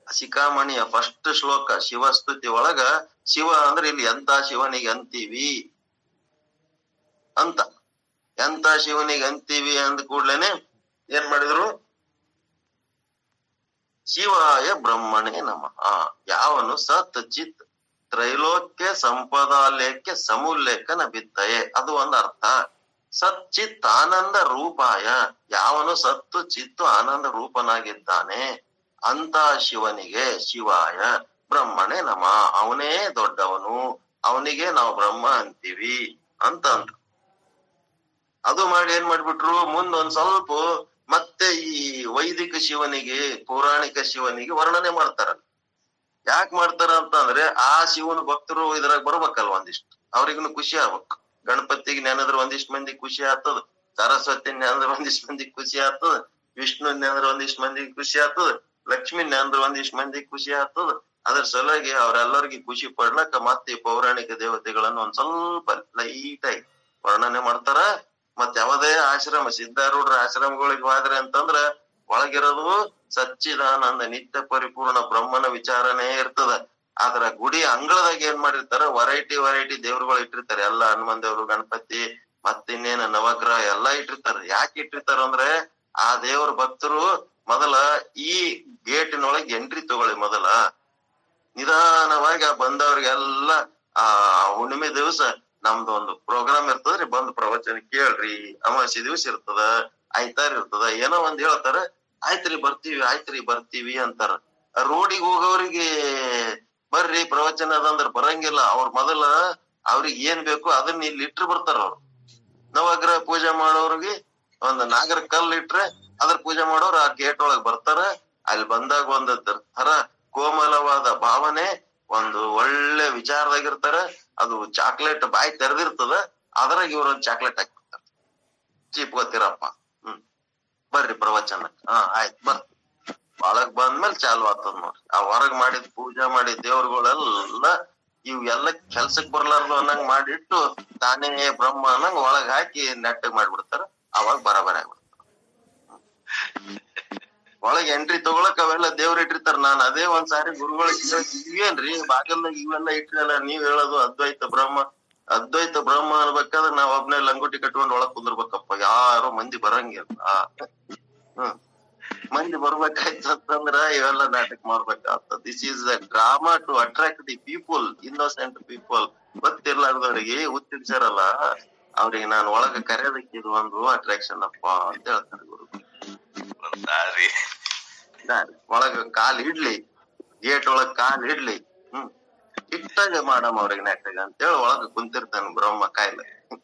ಶಿಖಾಮಣಿಯ ಫಸ್ಟ್ ಶ್ಲೋಕ ಶಿವಸ್ತುತಿ ಒಳಗ ಶಿವ ಅಂದ್ರೆ ಇಲ್ಲಿ ಎಂತ ಶಿವನಿಗೆ ಅಂತೀವಿ ಅಂತ ಎಂತ ಶಿವನಿಗೆ ಅಂತೀವಿ ಅಂದ ಕೂಡ್ಲೇನೆ ಏನ್ ಮಾಡಿದ್ರು ಶಿವಾಯ ಬ್ರಹ್ಮಣೇ ನಮಃ ಯಾವನು ಸತ್ ಚಿತ್ ತ್ರೈಲೋಕ್ಯ ಸಂಪದಾಲೇಖ್ಯ ಸಮುಲ್ಲೇಖನ ಬಿತ್ತಯೆ ಅದು ಒಂದ್ ಅರ್ಥ ಸಚ್ಚಿತ್ ಆನಂದ ರೂಪಾಯ ಯಾವನು ಸತ್ತು ಚಿತ್ತು ಆನಂದ ರೂಪನಾಗಿದ್ದಾನೆ ಅಂತ ಶಿವನಿಗೆ ಶಿವಾಯ ಬ್ರಹ್ಮಣೇ ನಮ ಅವನೇ ದೊಡ್ಡವನು ಅವನಿಗೆ ನಾವು ಬ್ರಹ್ಮ ಅಂತೀವಿ ಅಂತ ಅಂತ ಅದು ಮಾಡಿ ಏನ್ ಮಾಡ್ಬಿಟ್ರು ಮುಂದೊಂದ್ ಸ್ವಲ್ಪ ಮತ್ತೆ ಈ ವೈದಿಕ ಶಿವನಿಗೆ ಪೌರಾಣಿಕ ಶಿವನಿಗೆ ವರ್ಣನೆ ಮಾಡ್ತಾರ ಯಾಕೆ ಮಾಡ್ತಾರ ಅಂತಂದ್ರೆ ಆ ಶಿವನ ಭಕ್ತರು ಇದ್ರಾಗ ಬರ್ಬೇಕಲ್ವ ಒಂದಿಷ್ಟು ಅವ್ರಿಗೂ ಖುಷಿ ಆಗ್ಬೇಕು ಗಣಪತಿಗೆ ನೆನೆದ್ರೆ ಒಂದಿಷ್ಟು ಮಂದಿ ಖುಷಿ ಆಗ್ತದ ಸರಸ್ವತಿ ನೆನೆದ್ರೆ ಒಂದಿಷ್ಟು ಮಂದಿ ಖುಷಿ ಆಗ್ತದ ವಿಷ್ಣು ನೆನೆದ್ರೆ ಒಂದಿಷ್ಟು ಮಂದಿ ಖುಷಿ ಆಗ್ತದ ಲಕ್ಷ್ಮಿ ನೆನೆದ್ರೆ ಒಂದಿಷ್ಟು ಮಂದಿ ಖುಷಿ ಆಗ್ತದ ಅದ್ರ ಸಲುವಾಗಿ ಅವ್ರೆಲ್ಲರಿಗೆ ಖುಷಿ ಪಡ್ಲಕ್ಕ ಮತ್ತೆ ಈ ಪೌರಾಣಿಕ ದೇವತೆಗಳನ್ನು ಒಂದ್ ಸ್ವಲ್ಪ ಲೈಟ್ ಆಗಿ ವರ್ಣನೆ ಮಾಡ್ತಾರ ಮತ್ ಯಾವುದೇ ಆಶ್ರಮ ಸಿದ್ಧಾರೂಢರ ಆಶ್ರಮಗಳಿಗೆ ಹೋದ್ರೆ ಅಂತಂದ್ರ ಒಳಗಿರೋದು ಸಚ್ಚಿದಾನಂದ ನಿತ್ಯ ಪರಿಪೂರ್ಣ ಬ್ರಹ್ಮನ ವಿಚಾರನೇ ಇರ್ತದ ಆದ್ರ ಗುಡಿ ಅಂಗಳದಾಗ ಏನ್ ಮಾಡಿರ್ತಾರ ವೆರೈಟಿ ವೆರೈಟಿ ದೇವ್ರುಗಳು ಇಟ್ಟಿರ್ತಾರೆ ಎಲ್ಲ ಹನುಮನ್ ದೇವ್ರು ಗಣಪತಿ ಮತ್ತಿನ್ನೇನ ನವಗ್ರಹ ಎಲ್ಲಾ ಇಟ್ಟಿರ್ತಾರ ಯಾಕೆ ಇಟ್ಟಿರ್ತಾರ ಅಂದ್ರೆ ಆ ದೇವ್ರ ಭಕ್ತರು ಮೊದಲ ಈ ಗೇಟಿನೊಳಗೆ ಎಂಟ್ರಿ ತಗೊಳ್ಳಿ ಮೊದಲ ನಿಧಾನವಾಗಿ ಆ ಬಂದವ್ರಿಗೆಲ್ಲ ಆ ಹುಣ್ಣಿಮೆ ದಿವಸ ನಮ್ದು ಒಂದು ಪ್ರೋಗ್ರಾಮ್ ಇರ್ತದ್ರಿ ಬಂದ್ ಪ್ರವಚನ ಕೇಳ್ರಿ ಅಮಾವಾಸ್ಯೆ ದಿವಸ ಇರ್ತದ ಆಯ್ತಾರ ಇರ್ತದ ಏನೋ ಒಂದ್ ಹೇಳ್ತಾರ ಆಯ್ತ್ರಿ ಬರ್ತೀವಿ ಆಯ್ತ್ರಿ ಬರ್ತೀವಿ ಅಂತಾರ ರೋಡಿಗೆ ಹೋಗೋರಿಗೆ ಬರ್ರಿ ಪ್ರವಚನ ಅದಂದ್ರ ಬರಂಗಿಲ್ಲ ಅವ್ರ ಮೊದಲ ಅವ್ರಿಗೆ ಏನ್ ಬೇಕು ಅದನ್ನ ಇಲ್ಲಿ ಇಟ್ರು ಬರ್ತಾರ ಅವ್ರು ನವಗ್ರಹ ಪೂಜೆ ಮಾಡೋರ್ಗೆ ಒಂದ್ ನಾಗರ ಕಲ್ ಇಟ್ರೆ ಅದ್ರ ಪೂಜೆ ಮಾಡೋರು ಆ ಗೇಟ್ ಒಳಗ್ ಬರ್ತಾರ ಅಲ್ಲಿ ಬಂದಾಗ ಒಂದ್ ತರ ಕೋಮಲವಾದ ಭಾವನೆ ಒಂದು ಒಳ್ಳೆ ವಿಚಾರದಾಗಿರ್ತಾರ ಅದು ಚಾಕ್ಲೇಟ್ ಬಾಯಿ ತೆರೆದಿರ್ತದ ಅದ್ರಾಗ ಇವ್ರ ಒಂದ್ ಚಾಕ್ಲೇಟ್ ಹಾಕ್ಬಿಡ್ತಾರ ಚೀಪ್ ಗೊತ್ತಿರಪ್ಪ ಹ್ಮ್ ಬರ್ರಿ ಪ್ರವಚನ ಹಾ ಆಯ್ತು ಬರ್ ಒಳಗ್ ಬಂದ್ಮೇಲೆ ಚಾಲು ಆಗ್ತದ ನೋಡ್ರಿ ಆ ಹೊರಗ್ ಮಾಡಿದ ಪೂಜಾ ಮಾಡಿದ ದೇವ್ರುಗಳೆಲ್ಲ ಇವ್ ಎಲ್ಲ ಕೆಲ್ಸಕ್ ಬರ್ಲಾರ್ದು ಅನ್ನಂಗ್ ಮಾಡಿಟ್ಟು ತಾನೇ ಬ್ರಹ್ಮ ಅನ್ನಂಗ್ ಒಳಗ್ ಹಾಕಿ ನೆಟ್ಟಗ್ ಮಾಡ್ಬಿಡ್ತಾರ ಅವಾಗ ಬರಬರ ಆಗ್ಬಿಡ್ತಾರ ಒಳಗ್ ಎಂಟ್ರಿ ತಗೊಳಕ್ ಅವೆಲ್ಲ ದೇವ್ರ ಇಟ್ಟಿರ್ತಾರ ನಾನ್ ಅದೇ ಒಂದ್ ಸಾರಿ ಗುರುಗಳಿಗೆ ಇವೇನ್ರಿ ಬಾಗಲ್ದಾಗ ಇವೆಲ್ಲ ಇಟ್ಟಿರಲ್ಲ ನೀವ್ ಹೇಳೋದು ಅದ್ವೈತ ಬ್ರಹ್ಮ ಅದ್ವೈತ ಬ್ರಹ್ಮ ಅನ್ಬೇಕಾದ್ರೆ ನಾವ್ ಒಬ್ನೇ ಲಂಗೋಟಿ ಕಟ್ಕೊಂಡ್ ಒಳಗ್ ಕುಂದಿರ್ಬೇಕಪ್ಪ ಯಾರು ಮಂದಿ ಬರಂಗಿಲ್ಲ ಹ್ಮ್ ಮಂದಿ ಬರ್ಬೇಕಾಯ್ತು ಅಂತಂದ್ರ ಇವೆಲ್ಲ ನಾಟಕ ಮಾಡ್ಬೇಕಾಗ್ತದ this is a drama to attract the people innocent people ಗೊತ್ತಿರ್ಲಾರ್ದವ್ರಿಗೆ ಉತ್ತಿರ್ಸಾರಲ್ಲ ಅವ್ರಿಗೆ ನಾನು ಒಳಗ ಕರೆಯೋದಕ್ಕೆ ಇದು ಒಂದು ಅಟ್ರಾಕ್ಷನ್ ಅಪ್ಪ ಅಂತ ಹೇಳ್ತಾರೆ ಗುರು ದಾರಿ ದಾರಿ ಒಳಗ ಕಾಲ್ ಇಡ್ಲಿ ಗೇಟ್ ಒಳಗ್ ಕಾಲ್ ಇಡ್ಲಿ ಹ್ಮ್ ಇಟ್ಟಾಗ ಮಾಡಮ್ ಅವ್ರಿಗೆ ನೆಟ್ಟಾಗ ಅಂತೇಳಿ ಒಳಗ ಕುಂತಿರ್ತಾನ ಬ್ರಹ್ಮ ಕಾಯಿಲೆ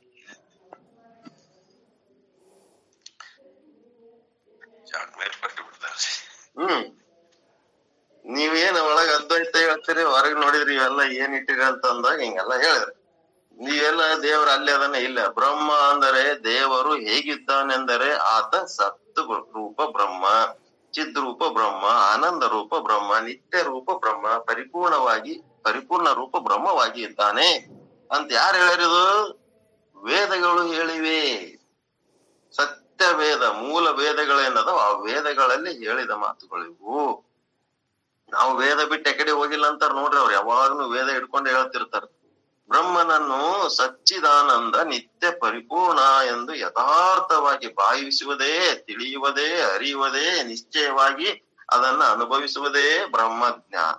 ಜಾಗ ಮೇಲ್ಪಟ್ಟು ಬಿಡ್ತಾರೆ ಹ್ಮ್ ನೀವೇನ ಒಳಗ ಅದ್ವೈತ ಹೇಳ್ತೀರಿ ಹೊರಗ್ ನೋಡಿದ್ರಿ ಇವೆಲ್ಲ ಏನ್ ಇಟ್ಟಿರಿ ಅಂತ ಅಂದಾಗ ಹಿಂಗೆಲ್ಲ ಹೇಳಿದ್ರಿ ನೀವೆಲ್ಲ ದೇವ್ರ ಅಲ್ಲಿ ಅದನ್ನ ಇಲ್ಲ ಬ್ರಹ್ಮ ಅಂದರೆ ದೇವರು ಹೇಗಿದ್ದಾನೆಂದರೆ ಆತ ಸತ್ತು ರೂಪ ಬ್ರಹ್ಮ ಚಿದ್ರೂಪ ಬ್ರಹ್ಮ ಆನಂದ ರೂಪ ಬ್ರಹ್ಮ ನಿತ್ಯ ರೂಪ ಬ್ರಹ್ಮ ಪರಿಪೂರ್ಣವಾಗಿ ಪರಿಪೂರ್ಣ ರೂಪ ಬ್ರಹ್ಮವಾಗಿ ಇದ್ದಾನೆ ಅಂತ ಯಾರು ಹೇಳಿರೋದು ವೇದಗಳು ಹೇಳಿವೆ ಸತ್ಯ ವೇದ ಮೂಲ ವೇದಗಳೇನದ ಆ ವೇದಗಳಲ್ಲಿ ಹೇಳಿದ ಮಾತುಗಳಿವು ನಾವು ವೇದ ಬಿಟ್ಟು ಎಕಡೆ ಹೋಗಿಲ್ಲ ಅಂತಾರ ನೋಡ್ರಿ ಅವ್ರು ಯಾವಾಗ್ಲೂ ವೇದ ಹಿಡ್ಕೊಂಡು ಹೇಳ್ತಿರ್ತಾರ ಬ್ರಹ್ಮನನ್ನು ಸಚ್ಚಿದಾನಂದ ನಿತ್ಯ ಪರಿಪೂರ್ಣ ಎಂದು ಯಥಾರ್ಥವಾಗಿ ಭಾವಿಸುವುದೇ ತಿಳಿಯುವುದೇ ಅರಿಯುವುದೇ ನಿಶ್ಚಯವಾಗಿ ಅದನ್ನ ಅನುಭವಿಸುವುದೇ ಬ್ರಹ್ಮಜ್ಞಾನ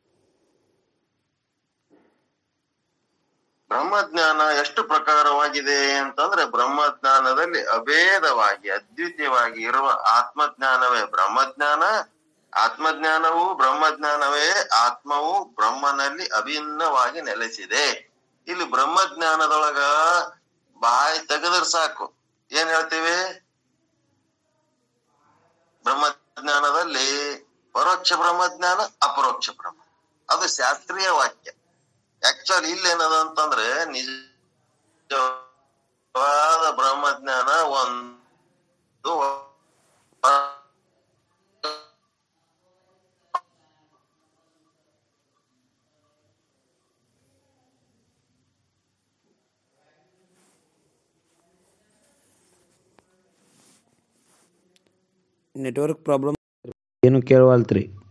ಬ್ರಹ್ಮಜ್ಞಾನ ಎಷ್ಟು ಪ್ರಕಾರವಾಗಿದೆ ಅಂತಂದ್ರೆ ಬ್ರಹ್ಮಜ್ಞಾನದಲ್ಲಿ ಅಭೇದವಾಗಿ ಅದ್ವಿತೀಯವಾಗಿ ಇರುವ ಆತ್ಮಜ್ಞಾನವೇ ಬ್ರಹ್ಮಜ್ಞಾನ ಆತ್ಮಜ್ಞಾನವು ಬ್ರಹ್ಮಜ್ಞಾನವೇ ಆತ್ಮವು ಬ್ರಹ್ಮನಲ್ಲಿ ಅಭಿನ್ನವಾಗಿ ನೆಲೆಸಿದೆ ಇಲ್ಲಿ ಬ್ರಹ್ಮಜ್ಞಾನದೊಳಗ ಬಾಯಿ ತೆಗೆದ್ರೆ ಸಾಕು ಏನ್ ಹೇಳ್ತೀವಿ ಬ್ರಹ್ಮಜ್ಞಾನದಲ್ಲಿ ಪರೋಕ್ಷ ಬ್ರಹ್ಮಜ್ಞಾನ ಅಪರೋಕ್ಷ ಬ್ರಹ್ಮ ಅದು ಶಾಸ್ತ್ರೀಯ ವಾಕ್ಯ ಆಕ್ಚುಲಿ ಇಲ್ಲಿ ಏನದ ಅಂತಂದ್ರೆ ನಿಜವಾದ ಬ್ರಹ್ಮಜ್ಞಾನ ಒಂದು ನೆಟ್ವರ್ಕ್ ಪ್ರಾಬ್ಲಮ್ ಏನು ಕೇಳವಲ್ತ್ರಿ